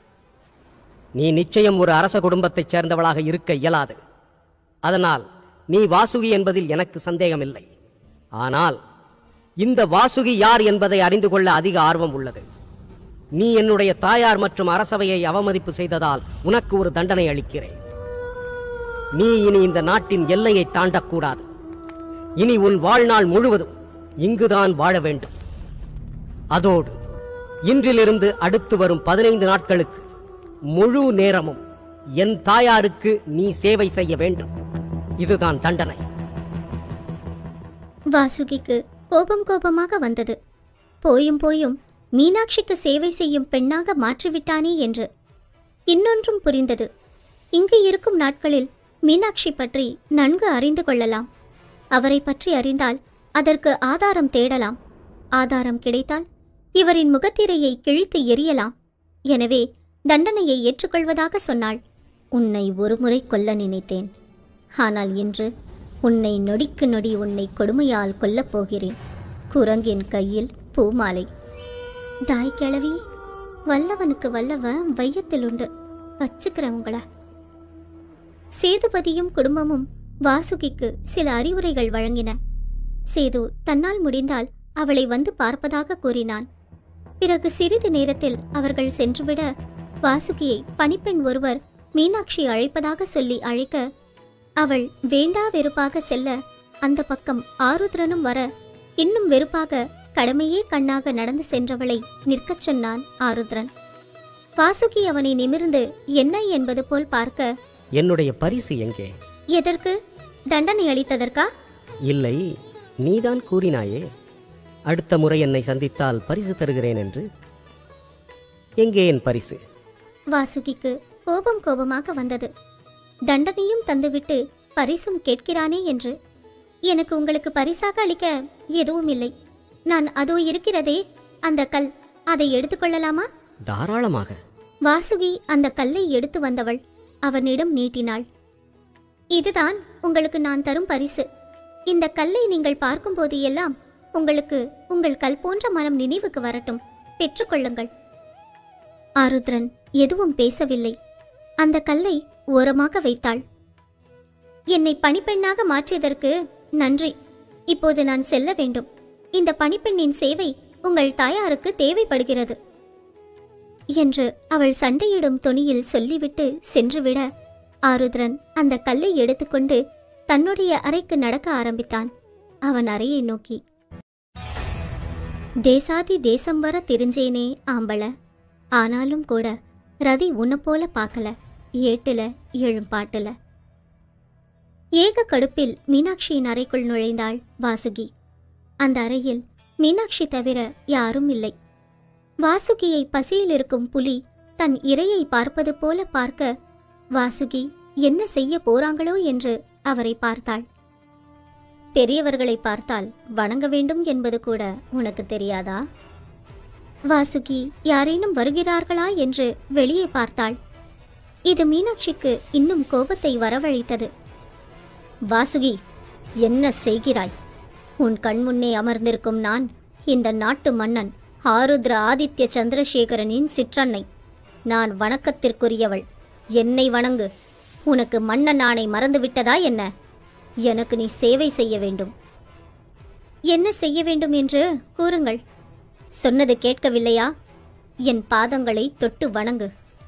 நீ நிச்சயம் ஒரு அரச குடும்பத்தைச் சேர்ந்தவளாக இருக்க இயலாது அதனால் நீ வாசுகி என்பதில் எனக்கு சந்தேகமில்லை ஆனால் இந்த வாசுகி யார் என்பதை அறிந்து கொள்ள அதிக ஆர்வம் உள்ளது நீ என்னுடைய தாயார் மற்றும் அரசவையை அவமதிப்பு செய்ததால் உனக்கு ஒரு தண்டனை அளிக்கிறேன் நீ இனி இந்த நாட்டின் எல்லையை தாண்டக்கூடாது இனி உன் வாழ்நாள் முழுவதும் இங்குதான் வாழ வேண்டும் அதோடு இன்றிலிருந்து அடுத்து வரும் பதினைந்து நாட்களுக்கு முழு நேரமும் என் தாயாருக்கு நீ சேவை செய்ய வேண்டும் இதுதான் தண்டனை வாசுகிக்கு கோபம் கோபமாக வந்தது போயும் போயும் மீனாட்சிக்கு சேவை செய்யும் பெண்ணாக மாற்றிவிட்டானே என்று இன்னொன்றும் புரிந்தது இங்கு இருக்கும் நாட்களில் மீனாட்சி பற்றி நன்கு அறிந்து கொள்ளலாம் அவரை பற்றி அறிந்தால் அதற்கு ஆதாரம் தேடலாம் ஆதாரம் கிடைத்தால் இவரின் முகத்திரையை கிழித்து எரியலாம் எனவே தண்டனையை ஏற்றுக்கொள்வதாக சொன்னாள் உன்னை ஒருமுறை கொல்ல நினைத்தேன் ஆனால் இன்று உன்னை நொடிக்கு நொடி உன்னை கொடுமையால் கொல்லப் போகிறேன் குரங்கின் கையில் பூமாலை தாய் கிழவி வல்லவனுக்கு வல்லவன் வையத்தில் உண்டு வச்சுக்கிறேன் உங்கள சேதுபதியும் குடும்பமும் வாசுகிக்கு சில அறிவுரைகள் வழங்கின சேது தன்னால் முடிந்தால் அவளை வந்து பார்ப்பதாக கூறினான் பிறகு சிறிது நேரத்தில் அவர்கள் சென்றுவிட வாசுகியை பணிப்பெண் ஒருவர் மீனாட்சி அழைப்பதாக சொல்லி அழைக்க அவள் வேண்டா வெறுப்பாக செல்ல அந்த பக்கம் ஆருத்ரனும் வர இன்னும் வெறுப்பாக கடமையே கண்ணாக நடந்து சென்றவளை நிற்கச் சொன்னான் ஆருத்ரன் வாசுகி அவனை நிமிர்ந்து என்ன என்பது போல் பார்க்க என்னுடைய பரிசு எங்கே எதற்கு தண்டனை அளித்ததற்கா இல்லை நீதான் கூறினாயே அடுத்த முறை என்னை சந்தித்தால் பரிசு தருகிறேன் என்று எங்கே என் பரிசு வாசுகிக்கு கோபம் கோபமாக வந்தது தண்டனையும் தந்துவிட்டு பரிசும் கேட்கிறானே என்று எனக்கு உங்களுக்கு பரிசாக அளிக்க எதுவும் இல்லை நான் அதோ இருக்கிறதே அந்த கல் அதை எடுத்துக்கொள்ளலாமா தாராளமாக வாசுகி அந்த கல்லை எடுத்து வந்தவள் அவனிடம் நீட்டினாள் இதுதான் உங்களுக்கு நான் தரும் பரிசு இந்த கல்லை நீங்கள் பார்க்கும்போது எல்லாம் உங்களுக்கு உங்கள் கல் போன்ற மனம் நினைவுக்கு வரட்டும் பெற்றுக்கொள்ளுங்கள் ஆருத்ரன் எதுவும் பேசவில்லை அந்த கல்லை ஓரமாக வைத்தாள் என்னை பணிப்பெண்ணாக மாற்றியதற்கு நன்றி இப்போது நான் செல்ல வேண்டும் இந்த பணிப்பெண்ணின் சேவை உங்கள் தாயாருக்கு தேவைப்படுகிறது என்று அவள் சண்டையிடும் தொனியில் சொல்லிவிட்டு சென்றுவிட ஆருத்ரன் அந்த கல்லை எடுத்துக்கொண்டு தன்னுடைய அறைக்கு நடக்க ஆரம்பித்தான் அவன் அறையை நோக்கி தேசாதி தேசம் வர தெரிஞ்சேனே ஆம்பள ஆனாலும் கூட ரதி உன்னை போல பார்க்கல ஏட்டுல எழும் பாட்டுல ஏக கடுப்பில் மீனாட்சியின் அறைக்குள் நுழைந்தாள் வாசுகி அந்த அறையில் மீனாட்சி தவிர யாரும் இல்லை வாசுகியை பசியில் இருக்கும் புலி தன் இரையை பார்ப்பது போல பார்க்க வாசுகி என்ன செய்ய போறாங்களோ என்று அவரை பார்த்தாள் பெரியவர்களை பார்த்தால் வணங்க வேண்டும் என்பது கூட உனக்கு தெரியாதா வாசுகி யாரேனும் வருகிறார்களா என்று வெளியே பார்த்தாள் இது மீனாட்சிக்கு இன்னும் கோபத்தை வரவழைத்தது வாசுகி என்ன செய்கிறாய் உன் கண்முன்னே அமர்ந்திருக்கும் நான் இந்த நாட்டு மன்னன் ஆருத்ர ஆதித்ய சந்திரசேகரனின் சிற்றன்னை நான் வணக்கத்திற்குரியவள் என்னை வணங்கு உனக்கு மன்னன் ஆணை மறந்துவிட்டதா என்ன எனக்கு நீ சேவை செய்ய வேண்டும் என்ன செய்ய வேண்டும் என்று கூறுங்கள் சொன்னது கேட்கவில்லையா என் பாதங்களை தொட்டு வணங்கு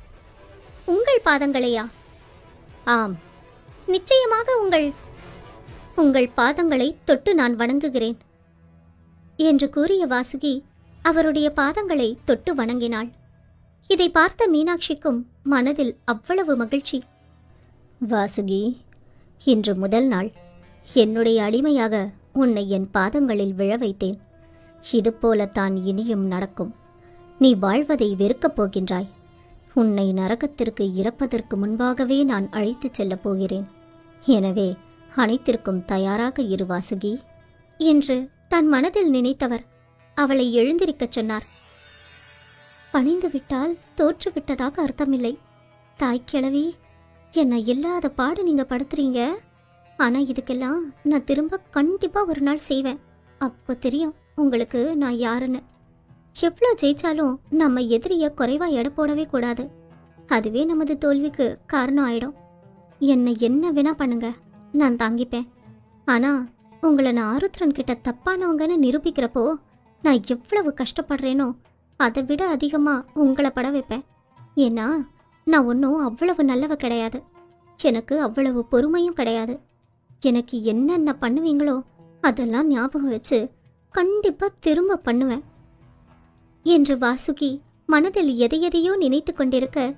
உங்கள் பாதங்களையா ஆம் நிச்சயமாக உங்கள் உங்கள் பாதங்களை தொட்டு நான் வணங்குகிறேன் என்று கூறிய வாசுகி அவருடைய பாதங்களை தொட்டு வணங்கினாள் இதை பார்த்த மீனாட்சிக்கும் மனதில் அவ்வளவு மகிழ்ச்சி வாசுகி இன்று முதல் நாள் என்னுடைய அடிமையாக உன்னை என் பாதங்களில் விழ வைத்தேன் இதுபோலத்தான் இனியும் நடக்கும் நீ வாழ்வதை வெறுக்கப் போகின்றாய் உன்னை நரகத்திற்கு இறப்பதற்கு முன்பாகவே நான் அழைத்துச் செல்லப் போகிறேன் எனவே அனைத்திற்கும் தயாராக இரு வாசுகி என்று தன் மனதில் நினைத்தவர் அவளை எழுந்திருக்கச் சொன்னார் பணிந்து விட்டால் தோற்றுவிட்டதாக அர்த்தமில்லை தாய் கிழவி என்னை இல்லாத பாடு நீங்க படுத்துறீங்க ஆனா இதுக்கெல்லாம் நான் திரும்ப கண்டிப்பா ஒரு நாள் செய்வேன் அப்போ தெரியும் உங்களுக்கு நான் யாருன்னு எவ்வளோ ஜெயிச்சாலும் நம்ம எதிரிய குறைவா எடை போடவே கூடாது அதுவே நமது தோல்விக்கு காரணம் ஆயிடும் என்னை என்ன வேணா பண்ணுங்க நான் தாங்கிப்பேன் ஆனா உங்களை நான் ஆருத்ரன் கிட்ட தப்பானவங்கன்னு நிரூபிக்கிறப்போ நான் எவ்வளவு கஷ்டப்படுறேனோ அதை விட அதிகமா உங்களை பட வைப்பேன் ஏன்னா நான் ஒன்றும் அவ்வளவு நல்லவ கிடையாது எனக்கு அவ்வளவு பொறுமையும் கிடையாது எனக்கு என்னென்ன பண்ணுவீங்களோ அதெல்லாம் ஞாபகம் வச்சு கண்டிப்பா திரும்ப பண்ணுவேன் என்று வாசுகி மனதில் எதையெதையோ நினைத்து கொண்டிருக்க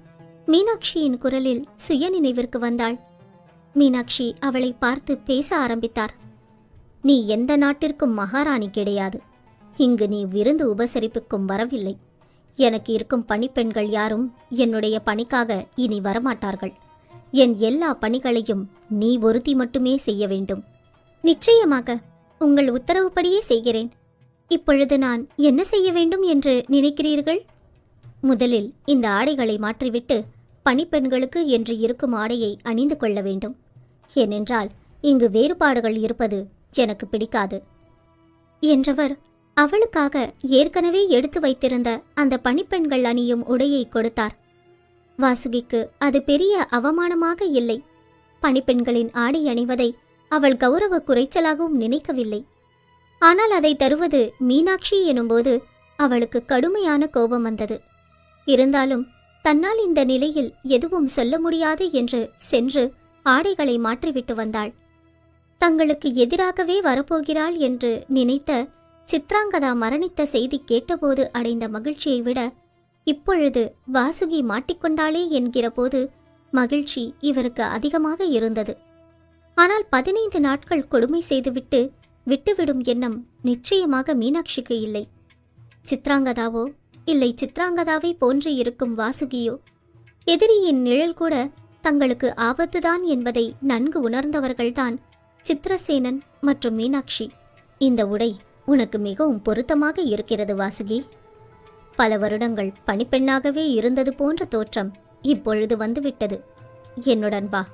மீனாட்சியின் குரலில் சுயநினைவிற்கு வந்தாள் மீனாட்சி அவளை பார்த்து பேச ஆரம்பித்தார் நீ எந்த நாட்டிற்கும் மகாராணி கிடையாது இங்கு நீ விருந்து உபசரிப்புக்கும் வரவில்லை எனக்கு இருக்கும் பணிப்பெண்கள் யாரும் என்னுடைய பணிக்காக இனி வரமாட்டார்கள் என் எல்லா பணிகளையும் நீ ஒருத்தி மட்டுமே செய்ய வேண்டும் நிச்சயமாக உங்கள் உத்தரவுப்படியே செய்கிறேன் இப்பொழுது நான் என்ன செய்ய வேண்டும் என்று நினைக்கிறீர்கள் முதலில் இந்த ஆடைகளை மாற்றிவிட்டு பணிப்பெண்களுக்கு என்று இருக்கும் ஆடையை அணிந்து கொள்ள வேண்டும் ஏனென்றால் இங்கு வேறுபாடுகள் இருப்பது எனக்கு பிடிக்காது என்றவர் அவளுக்காக ஏற்கனவே எடுத்து வைத்திருந்த அந்த பணிப்பெண்கள் அணியும் உடையை கொடுத்தார் வாசுகிக்கு அது பெரிய அவமானமாக இல்லை பணிப்பெண்களின் ஆடை அணிவதை அவள் கௌரவ குறைச்சலாகவும் நினைக்கவில்லை ஆனால் அதை தருவது மீனாட்சி எனும்போது அவளுக்கு கடுமையான கோபம் வந்தது இருந்தாலும் தன்னால் இந்த நிலையில் எதுவும் சொல்ல முடியாது என்று சென்று ஆடைகளை மாற்றிவிட்டு வந்தாள் தங்களுக்கு எதிராகவே வரப்போகிறாள் என்று நினைத்த சித்ராங்கதா மரணித்த செய்தி கேட்டபோது அடைந்த மகிழ்ச்சியை விட இப்பொழுது வாசுகி மாட்டிக்கொண்டாளே என்கிற போது மகிழ்ச்சி இவருக்கு அதிகமாக இருந்தது ஆனால் பதினைந்து நாட்கள் கொடுமை செய்துவிட்டு விட்டுவிடும் எண்ணம் நிச்சயமாக மீனாட்சிக்கு இல்லை சித்ராங்கதாவோ இல்லை சித்ராங்கதாவை போன்று இருக்கும் வாசுகியோ எதிரியின் நிழல் கூட தங்களுக்கு ஆபத்துதான் என்பதை நன்கு உணர்ந்தவர்கள்தான் சித்ரசேனன் மற்றும் மீனாட்சி இந்த உடை உனக்கு மிகவும் பொருத்தமாக இருக்கிறது வாசுகி பல வருடங்கள் பணிப்பெண்ணாகவே இருந்தது போன்ற தோற்றம் இப்பொழுது வந்துவிட்டது என்னுடன் வா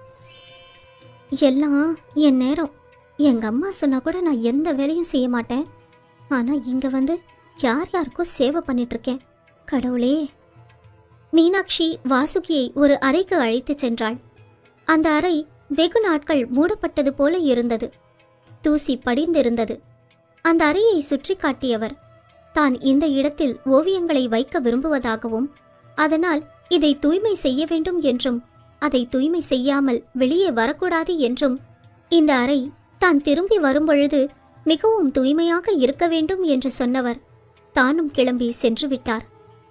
எல்லாம் என் நேரம் எங்க அம்மா சொன்னா கூட நான் எந்த வேலையும் செய்ய மாட்டேன் ஆனா இங்க வந்து யார் யாருக்கோ சேவை பண்ணிட்டு இருக்கேன் கடவுளே மீனாட்சி வாசுகியை ஒரு அறைக்கு அழைத்துச் சென்றாள் அந்த அறை வெகு நாட்கள் மூடப்பட்டது போல இருந்தது தூசி படிந்திருந்தது அந்த அறையை சுற்றி காட்டியவர் தான் இந்த இடத்தில் ஓவியங்களை வைக்க விரும்புவதாகவும் அதனால் இதை தூய்மை செய்ய வேண்டும் என்றும் அதை தூய்மை செய்யாமல் வெளியே வரக்கூடாது என்றும் இந்த அறை தான் திரும்பி வரும்பொழுது மிகவும் தூய்மையாக இருக்க வேண்டும் என்று சொன்னவர் தானும் கிளம்பி சென்று விட்டார்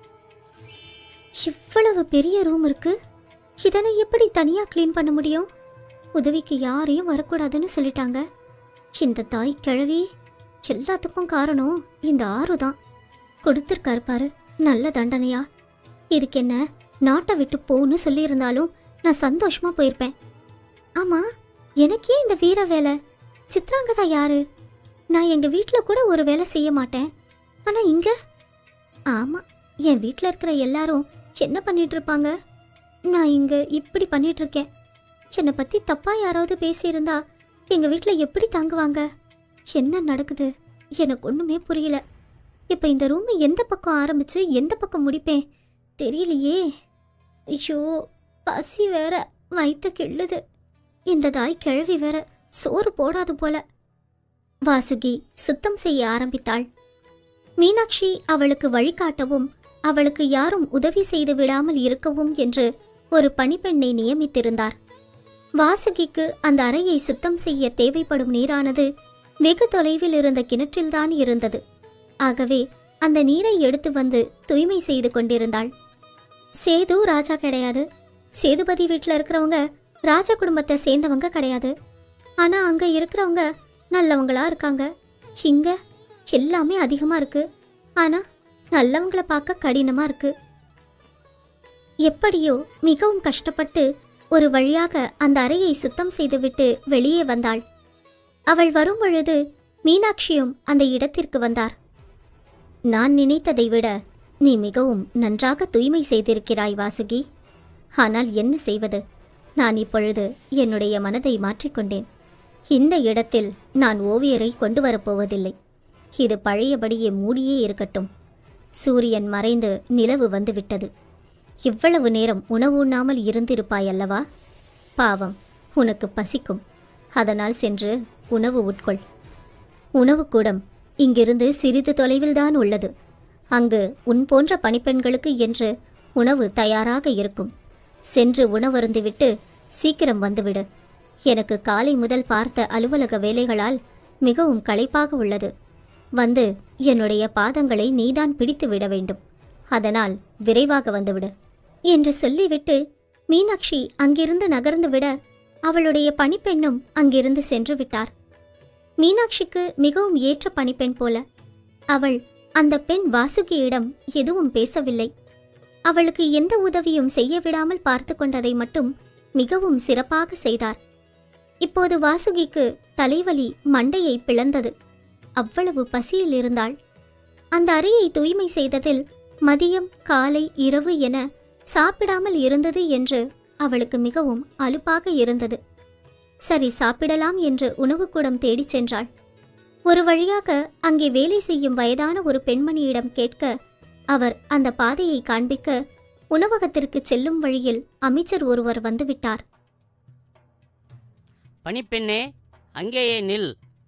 இவ்வளவு பெரிய ரூம் இருக்கு இதனை எப்படி தனியா க்ளீன் பண்ண முடியும் உதவிக்கு யாரையும் வரக்கூடாதுன்னு சொல்லிட்டாங்க இந்த தாய் கிழவி எல்லாத்துக்கும் காரணம் இந்த ஆறு தான் கொடுத்துருக்காரு பாரு நல்ல தண்டனையா இதுக்கு என்ன நாட்டை விட்டு போன்னு சொல்லியிருந்தாலும் நான் சந்தோஷமா போயிருப்பேன் ஆமா எனக்கே இந்த வீர வேலை சித்ராங்கதா யாரு நான் எங்க வீட்டில் கூட ஒரு வேலை செய்ய மாட்டேன் ஆனா இங்க ஆமா என் வீட்டில் இருக்கிற எல்லாரும் என்ன பண்ணிட்டு இருப்பாங்க நான் இங்க இப்படி பண்ணிட்டு இருக்கேன் என்னை பத்தி தப்பா யாராவது பேசியிருந்தா எங்க வீட்டில் எப்படி தாங்குவாங்க என்ன நடக்குது எனக்கு ஒண்ணுமே புரியல இப்போ இந்த ரூமை எந்த பக்கம் ஆரம்பிச்சு எந்த பக்கம் முடிப்பேன் தெரியலையே ஐயோ பசி வேற வயிற்று கிள்ளுது இந்த தாய் கிழவி வேற சோறு போடாது போல வாசுகி சுத்தம் செய்ய ஆரம்பித்தாள் மீனாட்சி அவளுக்கு வழிகாட்டவும் அவளுக்கு யாரும் உதவி செய்து விடாமல் இருக்கவும் என்று ஒரு பணிப்பெண்ணை நியமித்திருந்தார் வாசுகிக்கு அந்த அறையை சுத்தம் செய்ய தேவைப்படும் நீரானது வெகு தொலைவில் இருந்த கிணற்றில்தான் இருந்தது ஆகவே அந்த நீரை எடுத்து வந்து தூய்மை செய்து கொண்டிருந்தாள் சேது ராஜா கிடையாது சேதுபதி வீட்டில் இருக்கிறவங்க ராஜ குடும்பத்தை சேர்ந்தவங்க கிடையாது ஆனா அங்க இருக்கிறவங்க நல்லவங்களா இருக்காங்க இங்க எல்லாமே அதிகமா இருக்கு ஆனா நல்லவங்களை பார்க்க கடினமா இருக்கு எப்படியோ மிகவும் கஷ்டப்பட்டு ஒரு வழியாக அந்த அறையை சுத்தம் செய்துவிட்டு வெளியே வந்தாள் அவள் வரும் பொழுது மீனாட்சியும் அந்த இடத்திற்கு வந்தார் நான் நினைத்ததை விட நீ மிகவும் நன்றாக தூய்மை செய்திருக்கிறாய் வாசுகி ஆனால் என்ன செய்வது நான் இப்பொழுது என்னுடைய மனதை மாற்றிக்கொண்டேன் இந்த இடத்தில் நான் ஓவியரை கொண்டு வரப்போவதில்லை இது பழையபடியே மூடியே இருக்கட்டும் சூரியன் மறைந்து நிலவு வந்துவிட்டது இவ்வளவு நேரம் உணவு உண்ணாமல் இருந்திருப்பாய் அல்லவா பாவம் உனக்கு பசிக்கும் அதனால் சென்று உணவு உட்கொள் உணவு கூடம் இங்கிருந்து சிறிது தொலைவில்தான் உள்ளது அங்கு உன் போன்ற பணிப்பெண்களுக்கு என்று உணவு தயாராக இருக்கும் சென்று உணவருந்திவிட்டு சீக்கிரம் வந்துவிடு எனக்கு காலை முதல் பார்த்த அலுவலக வேலைகளால் மிகவும் களைப்பாக உள்ளது வந்து என்னுடைய பாதங்களை நீதான் பிடித்து விட வேண்டும் அதனால் விரைவாக வந்துவிடு என்று சொல்லிவிட்டு மீனாட்சி அங்கிருந்து நகர்ந்து விட அவளுடைய பணிப்பெண்ணும் அங்கிருந்து சென்று விட்டார் மீனாட்சிக்கு மிகவும் ஏற்ற பணிப்பெண் போல அவள் அந்த பெண் வாசுகியிடம் எதுவும் பேசவில்லை அவளுக்கு எந்த உதவியும் செய்ய விடாமல் பார்த்து கொண்டதை மட்டும் மிகவும் சிறப்பாக செய்தார் இப்போது வாசுகிக்கு தலைவலி மண்டையை பிளந்தது அவ்வளவு பசியில் இருந்தாள் அந்த அறையை தூய்மை செய்ததில் மதியம் காலை இரவு என சாப்பிடாமல் இருந்தது என்று அவளுக்கு மிகவும் அலுப்பாக இருந்தது சரி சாப்பிடலாம் என்று உணவுக்கூடம் தேடிச் சென்றாள் ஒரு வழியாக அங்கே வேலை செய்யும் வயதான ஒரு பெண்மணியிடம் கேட்க அவர் அந்த பாதையை காண்பிக்க உணவகத்திற்கு செல்லும் வழியில் அமைச்சர் ஒருவர் வந்துவிட்டார் பணிப்பெண்ணே அங்கேயே நில்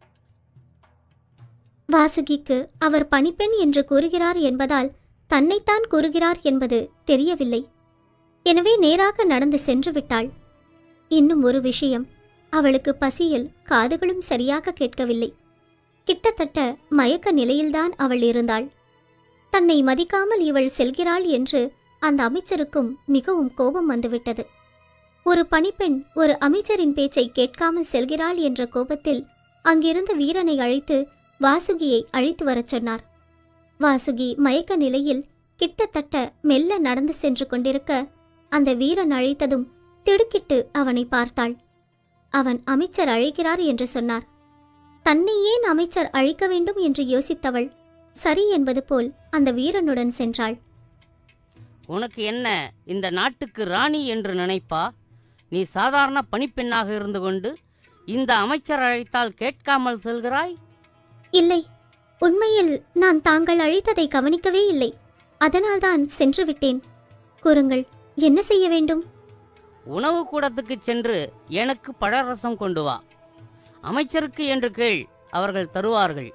வாசுகிக்கு அவர் பணிப்பெண் என்று கூறுகிறார் என்பதால் தன்னைத்தான் கூறுகிறார் என்பது தெரியவில்லை எனவே நேராக நடந்து சென்று விட்டாள் இன்னும் ஒரு விஷயம் அவளுக்கு பசியில் காதுகளும் சரியாக கேட்கவில்லை கிட்டத்தட்ட மயக்க நிலையில்தான் அவள் இருந்தாள் தன்னை மதிக்காமல் இவள் செல்கிறாள் என்று அந்த அமைச்சருக்கும் மிகவும் கோபம் வந்துவிட்டது ஒரு பணிப்பெண் ஒரு அமைச்சரின் பேச்சை கேட்காமல் செல்கிறாள் என்ற கோபத்தில் அங்கிருந்த வீரனை அழைத்து வாசுகியை அழைத்து வரச் சொன்னார் வாசுகி மயக்க நிலையில் கிட்டத்தட்ட மெல்ல நடந்து சென்று கொண்டிருக்க அந்த வீரன் அழைத்ததும் திடுக்கிட்டு அவனை பார்த்தாள் அவன் அமைச்சர் அழைக்கிறார் என்று சொன்னார் தன்னை ஏன் அமைச்சர் அழைக்க வேண்டும் என்று யோசித்தவள் சரி என்பது போல் அந்த வீரனுடன் சென்றாள் உனக்கு என்ன இந்த நாட்டுக்கு ராணி என்று நினைப்பா நீ சாதாரண பணிப்பெண்ணாக இருந்து கொண்டு இந்த அமைச்சர் அழைத்தால் கேட்காமல் செல்கிறாய் இல்லை உண்மையில் நான் தாங்கள் அழைத்ததை கவனிக்கவே இல்லை அதனால்தான் சென்று விட்டேன் கூறுங்கள் என்ன செய்ய வேண்டும் உணவு கூடத்துக்கு சென்று எனக்கு பழரசம் கொண்டு வா அமைச்சருக்கு என்று கேள் அவர்கள் தருவார்கள்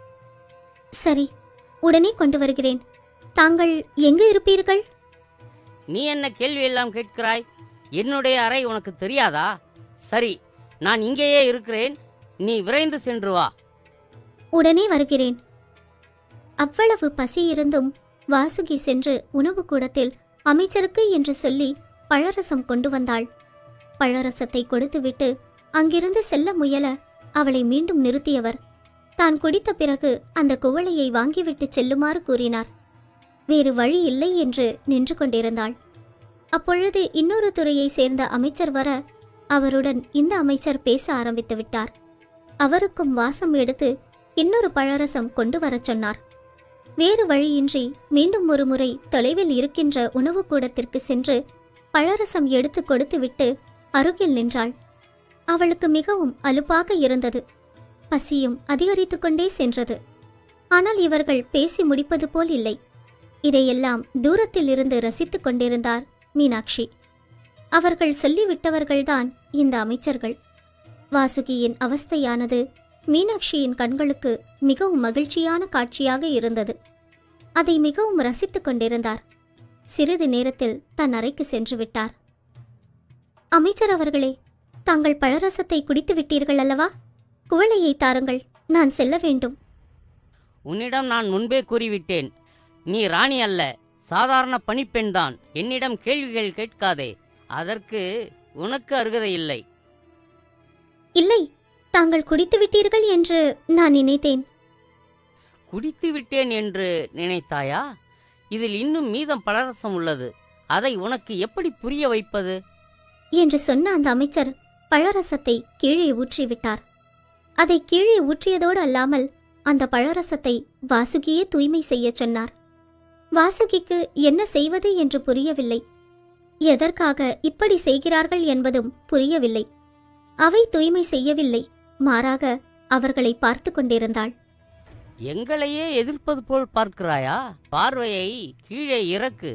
சரி உடனே கொண்டு வருகிறேன் தாங்கள் எங்கு இருப்பீர்கள் நீ என்ன கேள்வி எல்லாம் கேட்கிறாய் என்னுடைய அறை உனக்கு தெரியாதா சரி நான் இங்கேயே இருக்கிறேன் நீ விரைந்து சென்று வா உடனே வருகிறேன் அவ்வளவு பசி இருந்தும் வாசுகி சென்று உணவு கூடத்தில் அமைச்சருக்கு என்று சொல்லி பழரசம் கொண்டு வந்தாள் பழரசத்தை கொடுத்துவிட்டு அங்கிருந்து செல்ல முயல அவளை மீண்டும் நிறுத்தியவர் தான் குடித்த பிறகு அந்த குவளையை வாங்கிவிட்டு செல்லுமாறு கூறினார் வேறு வழி இல்லை என்று நின்று கொண்டிருந்தாள் அப்பொழுது இன்னொரு துறையை சேர்ந்த அமைச்சர் வர அவருடன் இந்த அமைச்சர் பேச ஆரம்பித்து விட்டார் அவருக்கும் வாசம் எடுத்து இன்னொரு பழரசம் கொண்டு வரச் சொன்னார் வேறு வழியின்றி மீண்டும் ஒரு முறை தொலைவில் இருக்கின்ற உணவு கூடத்திற்கு சென்று பழரசம் எடுத்து கொடுத்துவிட்டு அருகில் நின்றாள் அவளுக்கு மிகவும் அலுப்பாக இருந்தது பசியும் அதிகரித்து கொண்டே சென்றது ஆனால் இவர்கள் பேசி முடிப்பது போல் இல்லை இதையெல்லாம் தூரத்தில் இருந்து ரசித்துக் கொண்டிருந்தார் மீனாட்சி அவர்கள் சொல்லிவிட்டவர்கள்தான் இந்த அமைச்சர்கள் வாசுகியின் அவஸ்தையானது மீனாட்சியின் கண்களுக்கு மிகவும் மகிழ்ச்சியான காட்சியாக இருந்தது அதை மிகவும் ரசித்துக் கொண்டிருந்தார் சிறிது நேரத்தில் தன் அறைக்கு சென்று விட்டார் அமைச்சர் அவர்களே தாங்கள் பழரசத்தை குடித்து விட்டீர்கள் அல்லவா குவளையை தாருங்கள் நான் செல்ல வேண்டும் உன்னிடம் நான் முன்பே கூறிவிட்டேன் நீ ராணி அல்ல சாதாரண பணிப்பெண்தான் என்னிடம் கேள்விகள் கேட்காதே அதற்கு உனக்கு அருகதை இல்லை இல்லை தாங்கள் குடித்து விட்டீர்கள் என்று நான் நினைத்தேன் குடித்து விட்டேன் என்று நினைத்தாயா இதில் இன்னும் மீதம் பலரசம் உள்ளது அதை உனக்கு எப்படி புரிய வைப்பது என்று சொன்ன அந்த அமைச்சர் பழரசத்தை கீழே ஊற்றிவிட்டார் அதை கீழே ஊற்றியதோடு அல்லாமல் அந்த பழரசத்தை வாசுகியே தூய்மை செய்யச் சொன்னார் வாசுகிக்கு என்ன செய்வது என்று புரியவில்லை எதற்காக இப்படி செய்கிறார்கள் என்பதும் புரியவில்லை அவை தூய்மை செய்யவில்லை மாறாக அவர்களை பார்த்து கொண்டிருந்தாள் எங்களையே எதிர்ப்பது போல் பார்க்கிறாயா பார்வையை கீழே இறக்கு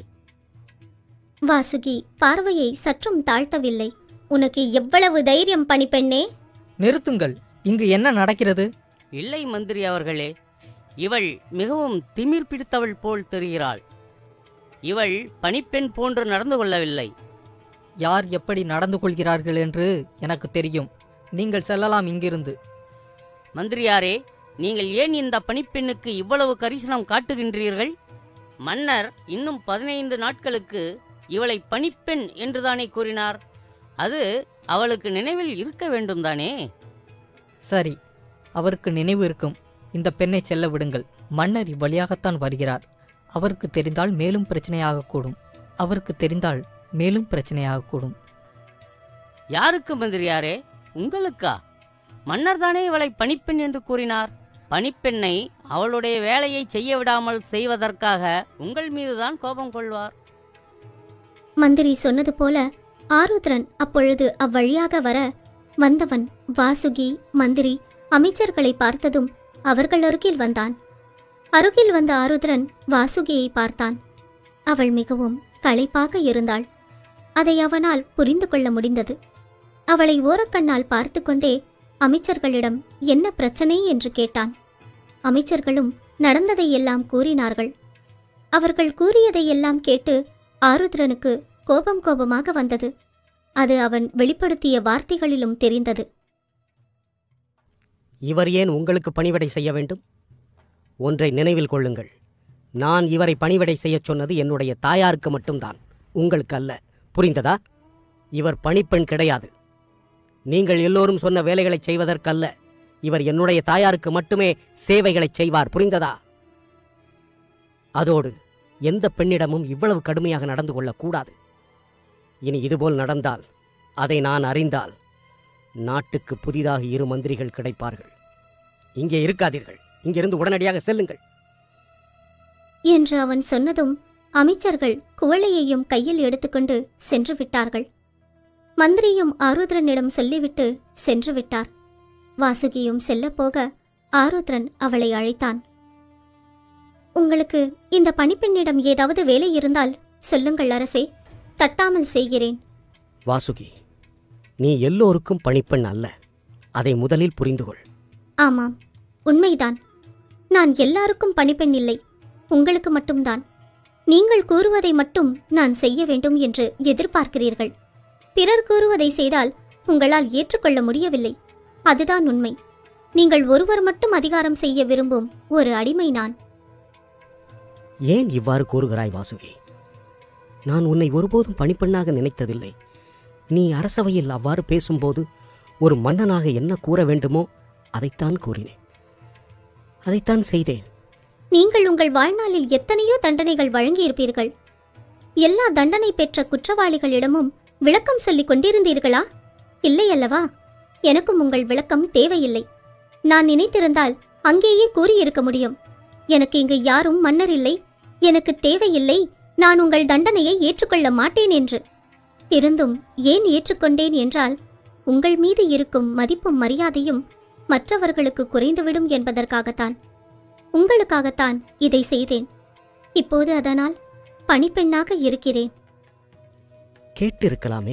வாசுகி பார்வையை சற்றும் தாழ்த்தவில்லை உனக்கு எவ்வளவு தைரியம் பணிப்பெண்ணே நிறுத்துங்கள் இங்கு என்ன நடக்கிறது இல்லை மந்திரி அவர்களே இவள் மிகவும் திமிர் பிடித்தவள் போல் தெரிகிறாள் இவள் பணிப்பெண் போன்று நடந்து கொள்ளவில்லை யார் எப்படி நடந்து கொள்கிறார்கள் என்று எனக்கு தெரியும் நீங்கள் செல்லலாம் இங்கிருந்து மந்திரியாரே நீங்கள் ஏன் இந்த பணிப்பெண்ணுக்கு இவ்வளவு கரிசனம் காட்டுகின்றீர்கள் மன்னர் இன்னும் பதினைந்து நாட்களுக்கு இவளை பணிப்பெண் என்றுதானே கூறினார் அது அவளுக்கு நினைவில் இருக்க வேண்டும் தானே சரி அவருக்கு நினைவு இருக்கும் இந்த பெண்ணை செல்ல விடுங்கள் மன்னர் இவ்வழியாகத்தான் வருகிறார் அவருக்கு தெரிந்தால் மேலும் பிரச்சனையாகக்கூடும் அவருக்கு தெரிந்தால் மேலும் பிரச்சனையாகக்கூடும் யாருக்கு மந்திரியாரே உங்களுக்கா மன்னர் தானே இவளை பணிப்பெண் என்று கூறினார் பணிப்பெண்ணை அவளுடைய வேலையை செய்ய விடாமல் செய்வதற்காக உங்கள் மீதுதான் கோபம் கொள்வார் மந்திரி சொன்னது போல ஆருத்ரன் அப்பொழுது அவ்வழியாக வர வந்தவன் வாசுகி மந்திரி அமைச்சர்களை பார்த்ததும் அவர்கள் அருகில் வந்தான் அருகில் வந்த ஆருத்ரன் வாசுகியை பார்த்தான் அவள் மிகவும் களைப்பாக இருந்தாள் அதை அவனால் புரிந்து கொள்ள முடிந்தது அவளை ஓரக்கண்ணால் பார்த்து கொண்டே அமைச்சர்களிடம் என்ன பிரச்சனை என்று கேட்டான் அமைச்சர்களும் நடந்ததையெல்லாம் கூறினார்கள் அவர்கள் கூறியதையெல்லாம் கேட்டு ஆருத்ரனுக்கு கோபம் கோபமாக வந்தது அது அவன் வெளிப்படுத்திய வார்த்தைகளிலும் தெரிந்தது இவர் ஏன் உங்களுக்கு பணிவிடை செய்ய வேண்டும் ஒன்றை நினைவில் கொள்ளுங்கள் நான் இவரை பணிவிடை செய்யச் சொன்னது என்னுடைய தாயாருக்கு மட்டும்தான் உங்களுக்கு அல்ல புரிந்ததா இவர் பணிப்பெண் கிடையாது நீங்கள் எல்லோரும் சொன்ன வேலைகளைச் செய்வதற்கல்ல இவர் என்னுடைய தாயாருக்கு மட்டுமே சேவைகளைச் செய்வார் புரிந்ததா அதோடு எந்த பெண்ணிடமும் இவ்வளவு கடுமையாக நடந்து கொள்ளக்கூடாது இனி இதுபோல் நடந்தால் அதை நான் அறிந்தால் நாட்டுக்கு புதிதாக இரு மந்திரிகள் கிடைப்பார்கள் இங்கே இருக்காதீர்கள் இங்கிருந்து உடனடியாக செல்லுங்கள் என்று அவன் சொன்னதும் அமைச்சர்கள் குவளையையும் கையில் எடுத்துக்கொண்டு சென்று விட்டார்கள் மந்திரியும் ஆருத்ரனிடம் சொல்லிவிட்டு சென்று விட்டார் வாசுகியும் செல்லப்போக ஆருத்ரன் அவளை அழைத்தான் உங்களுக்கு இந்த பணிப்பெண்ணிடம் ஏதாவது வேலை இருந்தால் சொல்லுங்கள் அரசே தட்டாமல் செய்கிறேன் வாசுகி நீ எல்லோருக்கும் பணிப்பெண் அல்ல அதை முதலில் புரிந்து கொள் ஆமாம் உண்மைதான் நான் எல்லாருக்கும் பணிப்பெண் இல்லை உங்களுக்கு மட்டும்தான் நீங்கள் கூறுவதை மட்டும் நான் செய்ய வேண்டும் என்று எதிர்பார்க்கிறீர்கள் பிறர் கூறுவதை செய்தால் உங்களால் ஏற்றுக்கொள்ள முடியவில்லை அதுதான் உண்மை நீங்கள் ஒருவர் மட்டும் அதிகாரம் செய்ய விரும்பும் ஒரு அடிமை நான் ஏன் இவ்வாறு கூறுகிறாய் வாசுகி நான் உன்னை ஒருபோதும் பணிப்பெண்ணாக நினைத்ததில்லை நீ அரசவையில் அவ்வாறு பேசும்போது ஒரு மன்னனாக என்ன கூற வேண்டுமோ அதைத்தான் கூறினேன் அதைத்தான் செய்தேன் நீங்கள் உங்கள் வாழ்நாளில் எத்தனையோ தண்டனைகள் வழங்கியிருப்பீர்கள் எல்லா தண்டனை பெற்ற குற்றவாளிகளிடமும் விளக்கம் சொல்லிக் கொண்டிருந்தீர்களா இல்லை அல்லவா எனக்கும் உங்கள் விளக்கம் தேவையில்லை நான் நினைத்திருந்தால் அங்கேயே கூறியிருக்க முடியும் எனக்கு இங்கு யாரும் மன்னர் இல்லை எனக்கு தேவையில்லை நான் உங்கள் தண்டனையை ஏற்றுக்கொள்ள மாட்டேன் என்று இருந்தும் ஏன் ஏற்றுக்கொண்டேன் என்றால் உங்கள் மீது இருக்கும் மதிப்பும் மரியாதையும் மற்றவர்களுக்கு குறைந்துவிடும் என்பதற்காகத்தான் உங்களுக்காகத்தான் இதை செய்தேன் இப்போது அதனால் பணிப்பெண்ணாக இருக்கிறேன் கேட்டிருக்கலாமே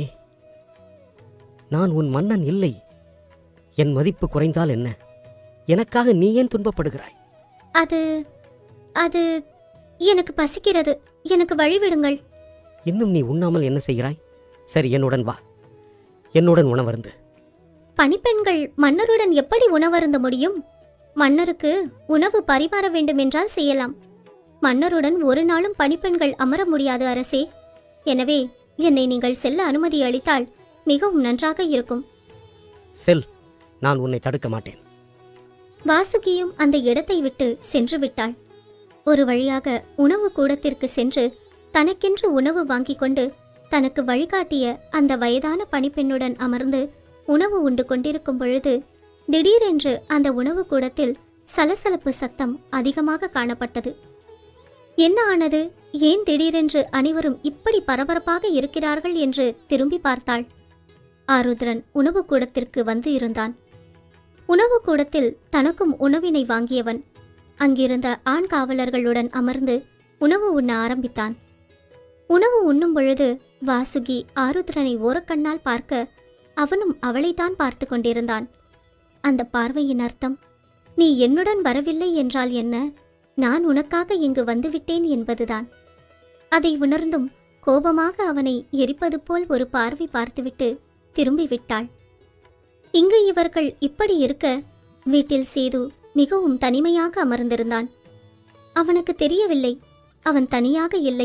நான் உன் மன்னன் இல்லை என் மதிப்பு குறைந்தால் என்ன எனக்காக நீ ஏன் துன்பப்படுகிறாய் அது அது எனக்கு பசிக்கிறது எனக்கு வழிவிடுங்கள் இன்னும் நீ உண்ணாமல் என்ன செய்கிறாய் சரி என்னுடன் வா என்னுடன் உணவருந்து பணிப்பெண்கள் மன்னருடன் எப்படி உணவருந்த முடியும் மன்னருக்கு உணவு பரிமாற வேண்டுமென்றால் செய்யலாம் மன்னருடன் ஒரு நாளும் பணிப்பெண்கள் அமர முடியாது அரசே எனவே என்னை நீங்கள் செல்ல அனுமதி அளித்தால் மிகவும் நன்றாக இருக்கும் செல் நான் உன்னை தடுக்க மாட்டேன் வாசுகியும் அந்த இடத்தை விட்டு சென்று விட்டாள் ஒரு வழியாக உணவு கூடத்திற்கு சென்று தனக்கென்று உணவு வாங்கிக் கொண்டு தனக்கு வழிகாட்டிய அந்த வயதான பணிப்பெண்ணுடன் அமர்ந்து உணவு உண்டு கொண்டிருக்கும் பொழுது திடீரென்று அந்த உணவு கூடத்தில் சலசலப்பு சத்தம் அதிகமாக காணப்பட்டது என்ன ஆனது ஏன் திடீரென்று அனைவரும் இப்படி பரபரப்பாக இருக்கிறார்கள் என்று திரும்பி பார்த்தாள் ஆருத்ரன் உணவு கூடத்திற்கு வந்து இருந்தான் உணவு கூடத்தில் தனக்கும் உணவினை வாங்கியவன் அங்கிருந்த ஆண் காவலர்களுடன் அமர்ந்து உணவு உண்ண ஆரம்பித்தான் உணவு உண்ணும் பொழுது வாசுகி ஆருத்ரனை ஓரக்கண்ணால் பார்க்க அவனும் அவளைத்தான் பார்த்து கொண்டிருந்தான் அந்த பார்வையின் அர்த்தம் நீ என்னுடன் வரவில்லை என்றால் என்ன நான் உனக்காக இங்கு வந்துவிட்டேன் என்பதுதான் அதை உணர்ந்தும் கோபமாக அவனை எரிப்பது போல் ஒரு பார்வை பார்த்துவிட்டு திரும்பி விட்டாள் இங்கு இவர்கள் இப்படி இருக்க வீட்டில் சேது மிகவும் தனிமையாக அமர்ந்திருந்தான் அவனுக்கு தெரியவில்லை அவன் தனியாக இல்லை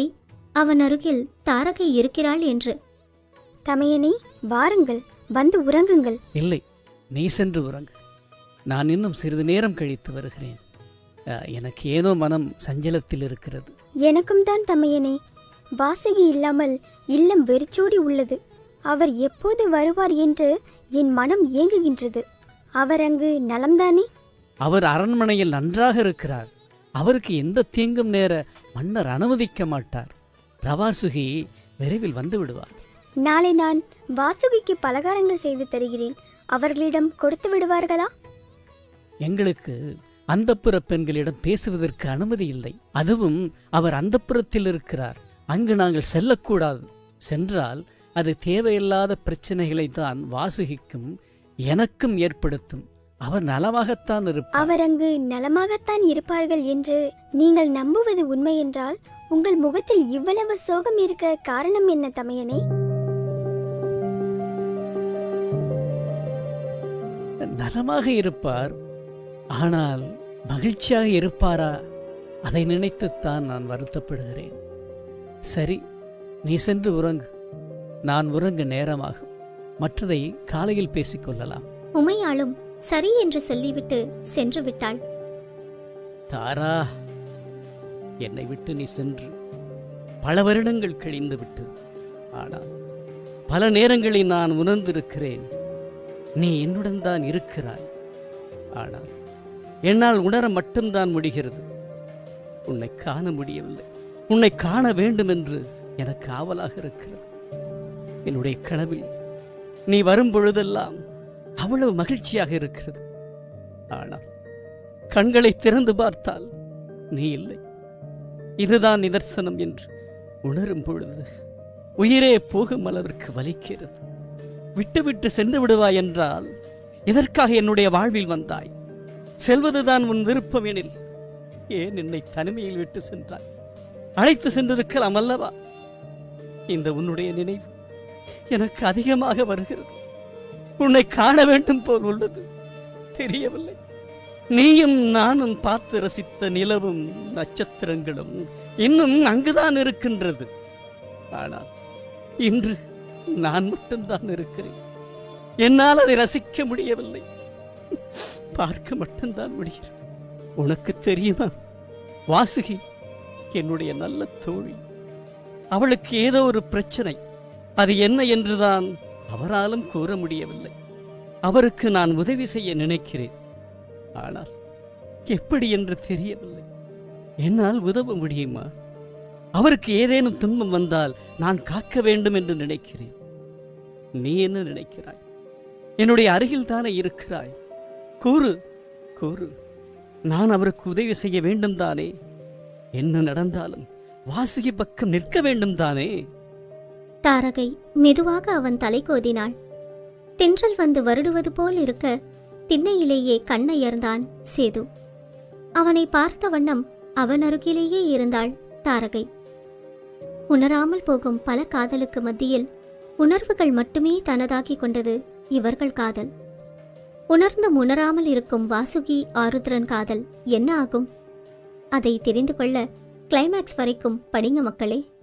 அவன் அருகில் தாரகை இருக்கிறாள் என்று தமையனே வாருங்கள் வந்து உறங்குங்கள் இல்லை நீ சென்று உறங்கு நான் இன்னும் சிறிது நேரம் கழித்து வருகிறேன் அ, எனக்கு ஏனோ மனம் சஞ்சலத்தில் இருக்கிறது எனக்கும் தான் தமையனே வாசகி இல்லாமல் இல்லம் வெறிச்சோடி உள்ளது அவர் எப்போது வருவார் என்று என் மனம் ஏங்குகின்றது அவர் அங்கு நலம்தானே அவர் அரண்மனையில் நன்றாக இருக்கிறார் அவருக்கு எந்த தீங்கும் நேர மன்னர் அனுமதிக்க மாட்டார் ரவாசுகி விரைவில் வந்து விடுவார் நாளை நான் வாசுகிக்கு பலகாரங்கள் செய்து தருகிறேன் அவர்களிடம் கொடுத்து விடுவார்களா எங்களுக்கு அந்தப்புற பெண்களிடம் பேசுவதற்கு அனுமதி இல்லை அதுவும் அவர் அந்தப்புறத்தில் இருக்கிறார் அங்கு நாங்கள் செல்லக்கூடாது சென்றால் அது தேவையில்லாத பிரச்சனைகளை தான் வாசுகிக்கும் எனக்கும் ஏற்படுத்தும் அவர் நலமாகத்தான் இருப்பார் அவர் அங்கு நலமாகத்தான் இருப்பார்கள் என்று நீங்கள் நம்புவது உண்மை என்றால் உங்கள் முகத்தில் இவ்வளவு சோகம் இருக்க காரணம் என்ன தமையனே நலமாக இருப்பார் ஆனால் மகிழ்ச்சியாக இருப்பாரா அதை நினைத்துத்தான் நான் வருத்தப்படுகிறேன் சரி நீ சென்று உறங்கு நான் உறங்க நேரமாகும் மற்றதை காலையில் பேசிக்கொள்ளலாம் உமையாளும் சரி என்று சொல்லிவிட்டு சென்று விட்டாள் தாரா என்னை விட்டு நீ சென்று பல வருடங்கள் கழிந்து விட்டது ஆனால் பல நேரங்களில் நான் உணர்ந்திருக்கிறேன் நீ என்னுடன் தான் இருக்கிறாய் ஆனால் என்னால் உணர மட்டும்தான் முடிகிறது உன்னை காண முடியவில்லை உன்னை காண வேண்டும் என்று எனக்கு ஆவலாக இருக்கிறது என்னுடைய கனவில் நீ வரும் பொழுதெல்லாம் அவ்வளவு மகிழ்ச்சியாக இருக்கிறது ஆனால் கண்களை திறந்து பார்த்தால் நீ இல்லை இதுதான் நிதர்சனம் என்று உணரும் பொழுது உயிரே போகும் அளவிற்கு வலிக்கிறது விட்டுவிட்டு சென்று விடுவாய் என்றால் எதற்காக என்னுடைய வாழ்வில் வந்தாய் செல்வதுதான் உன் விருப்பம் எனில் ஏன் என்னை தனிமையில் விட்டு சென்றாய் அழைத்து சென்றிருக்கலாம் அல்லவா இந்த உன்னுடைய நினைவு எனக்கு அதிகமாக வருகிறது உன்னை காண வேண்டும் போல் உள்ளது தெரியவில்லை நீயும் நானும் பார்த்து ரசித்த நிலவும் நட்சத்திரங்களும் இன்னும் அங்குதான் இருக்கின்றது ஆனால் இன்று நான் மட்டும்தான் இருக்கிறேன் என்னால் அதை ரசிக்க முடியவில்லை பார்க்க மட்டும்தான் முடிகிறது உனக்கு தெரியுமா வாசுகி என்னுடைய நல்ல தோழி அவளுக்கு ஏதோ ஒரு பிரச்சனை அது என்ன என்றுதான் அவராலும் கூற முடியவில்லை அவருக்கு நான் உதவி செய்ய நினைக்கிறேன் ஆனால் எப்படி என்று தெரியவில்லை என்னால் உதவ முடியுமா அவருக்கு ஏதேனும் துன்பம் வந்தால் நான் காக்க வேண்டும் என்று நினைக்கிறேன் நீ என்ன நினைக்கிறாய் என்னுடைய அருகில் தானே இருக்கிறாய் கூறு கூறு நான் அவருக்கு உதவி செய்ய வேண்டும் தானே என்ன நடந்தாலும் வாசுகி பக்கம் நிற்க வேண்டும் தானே தாரகை மெதுவாக அவன் தலை கோதினாள் தென்றல் வந்து வருடுவது போல் இருக்க திண்ணையிலேயே கண்ணயர்ந்தான் சேது அவனை பார்த்த வண்ணம் அவன் அருகிலேயே இருந்தாள் தாரகை உணராமல் போகும் பல காதலுக்கு மத்தியில் உணர்வுகள் மட்டுமே தனதாக்கிக் கொண்டது இவர்கள் காதல் உணர்ந்தும் உணராமல் இருக்கும் வாசுகி ஆருத்ரன் காதல் என்ன ஆகும் அதை தெரிந்து கொள்ள கிளைமேக்ஸ் வரைக்கும் படிங்க மக்களே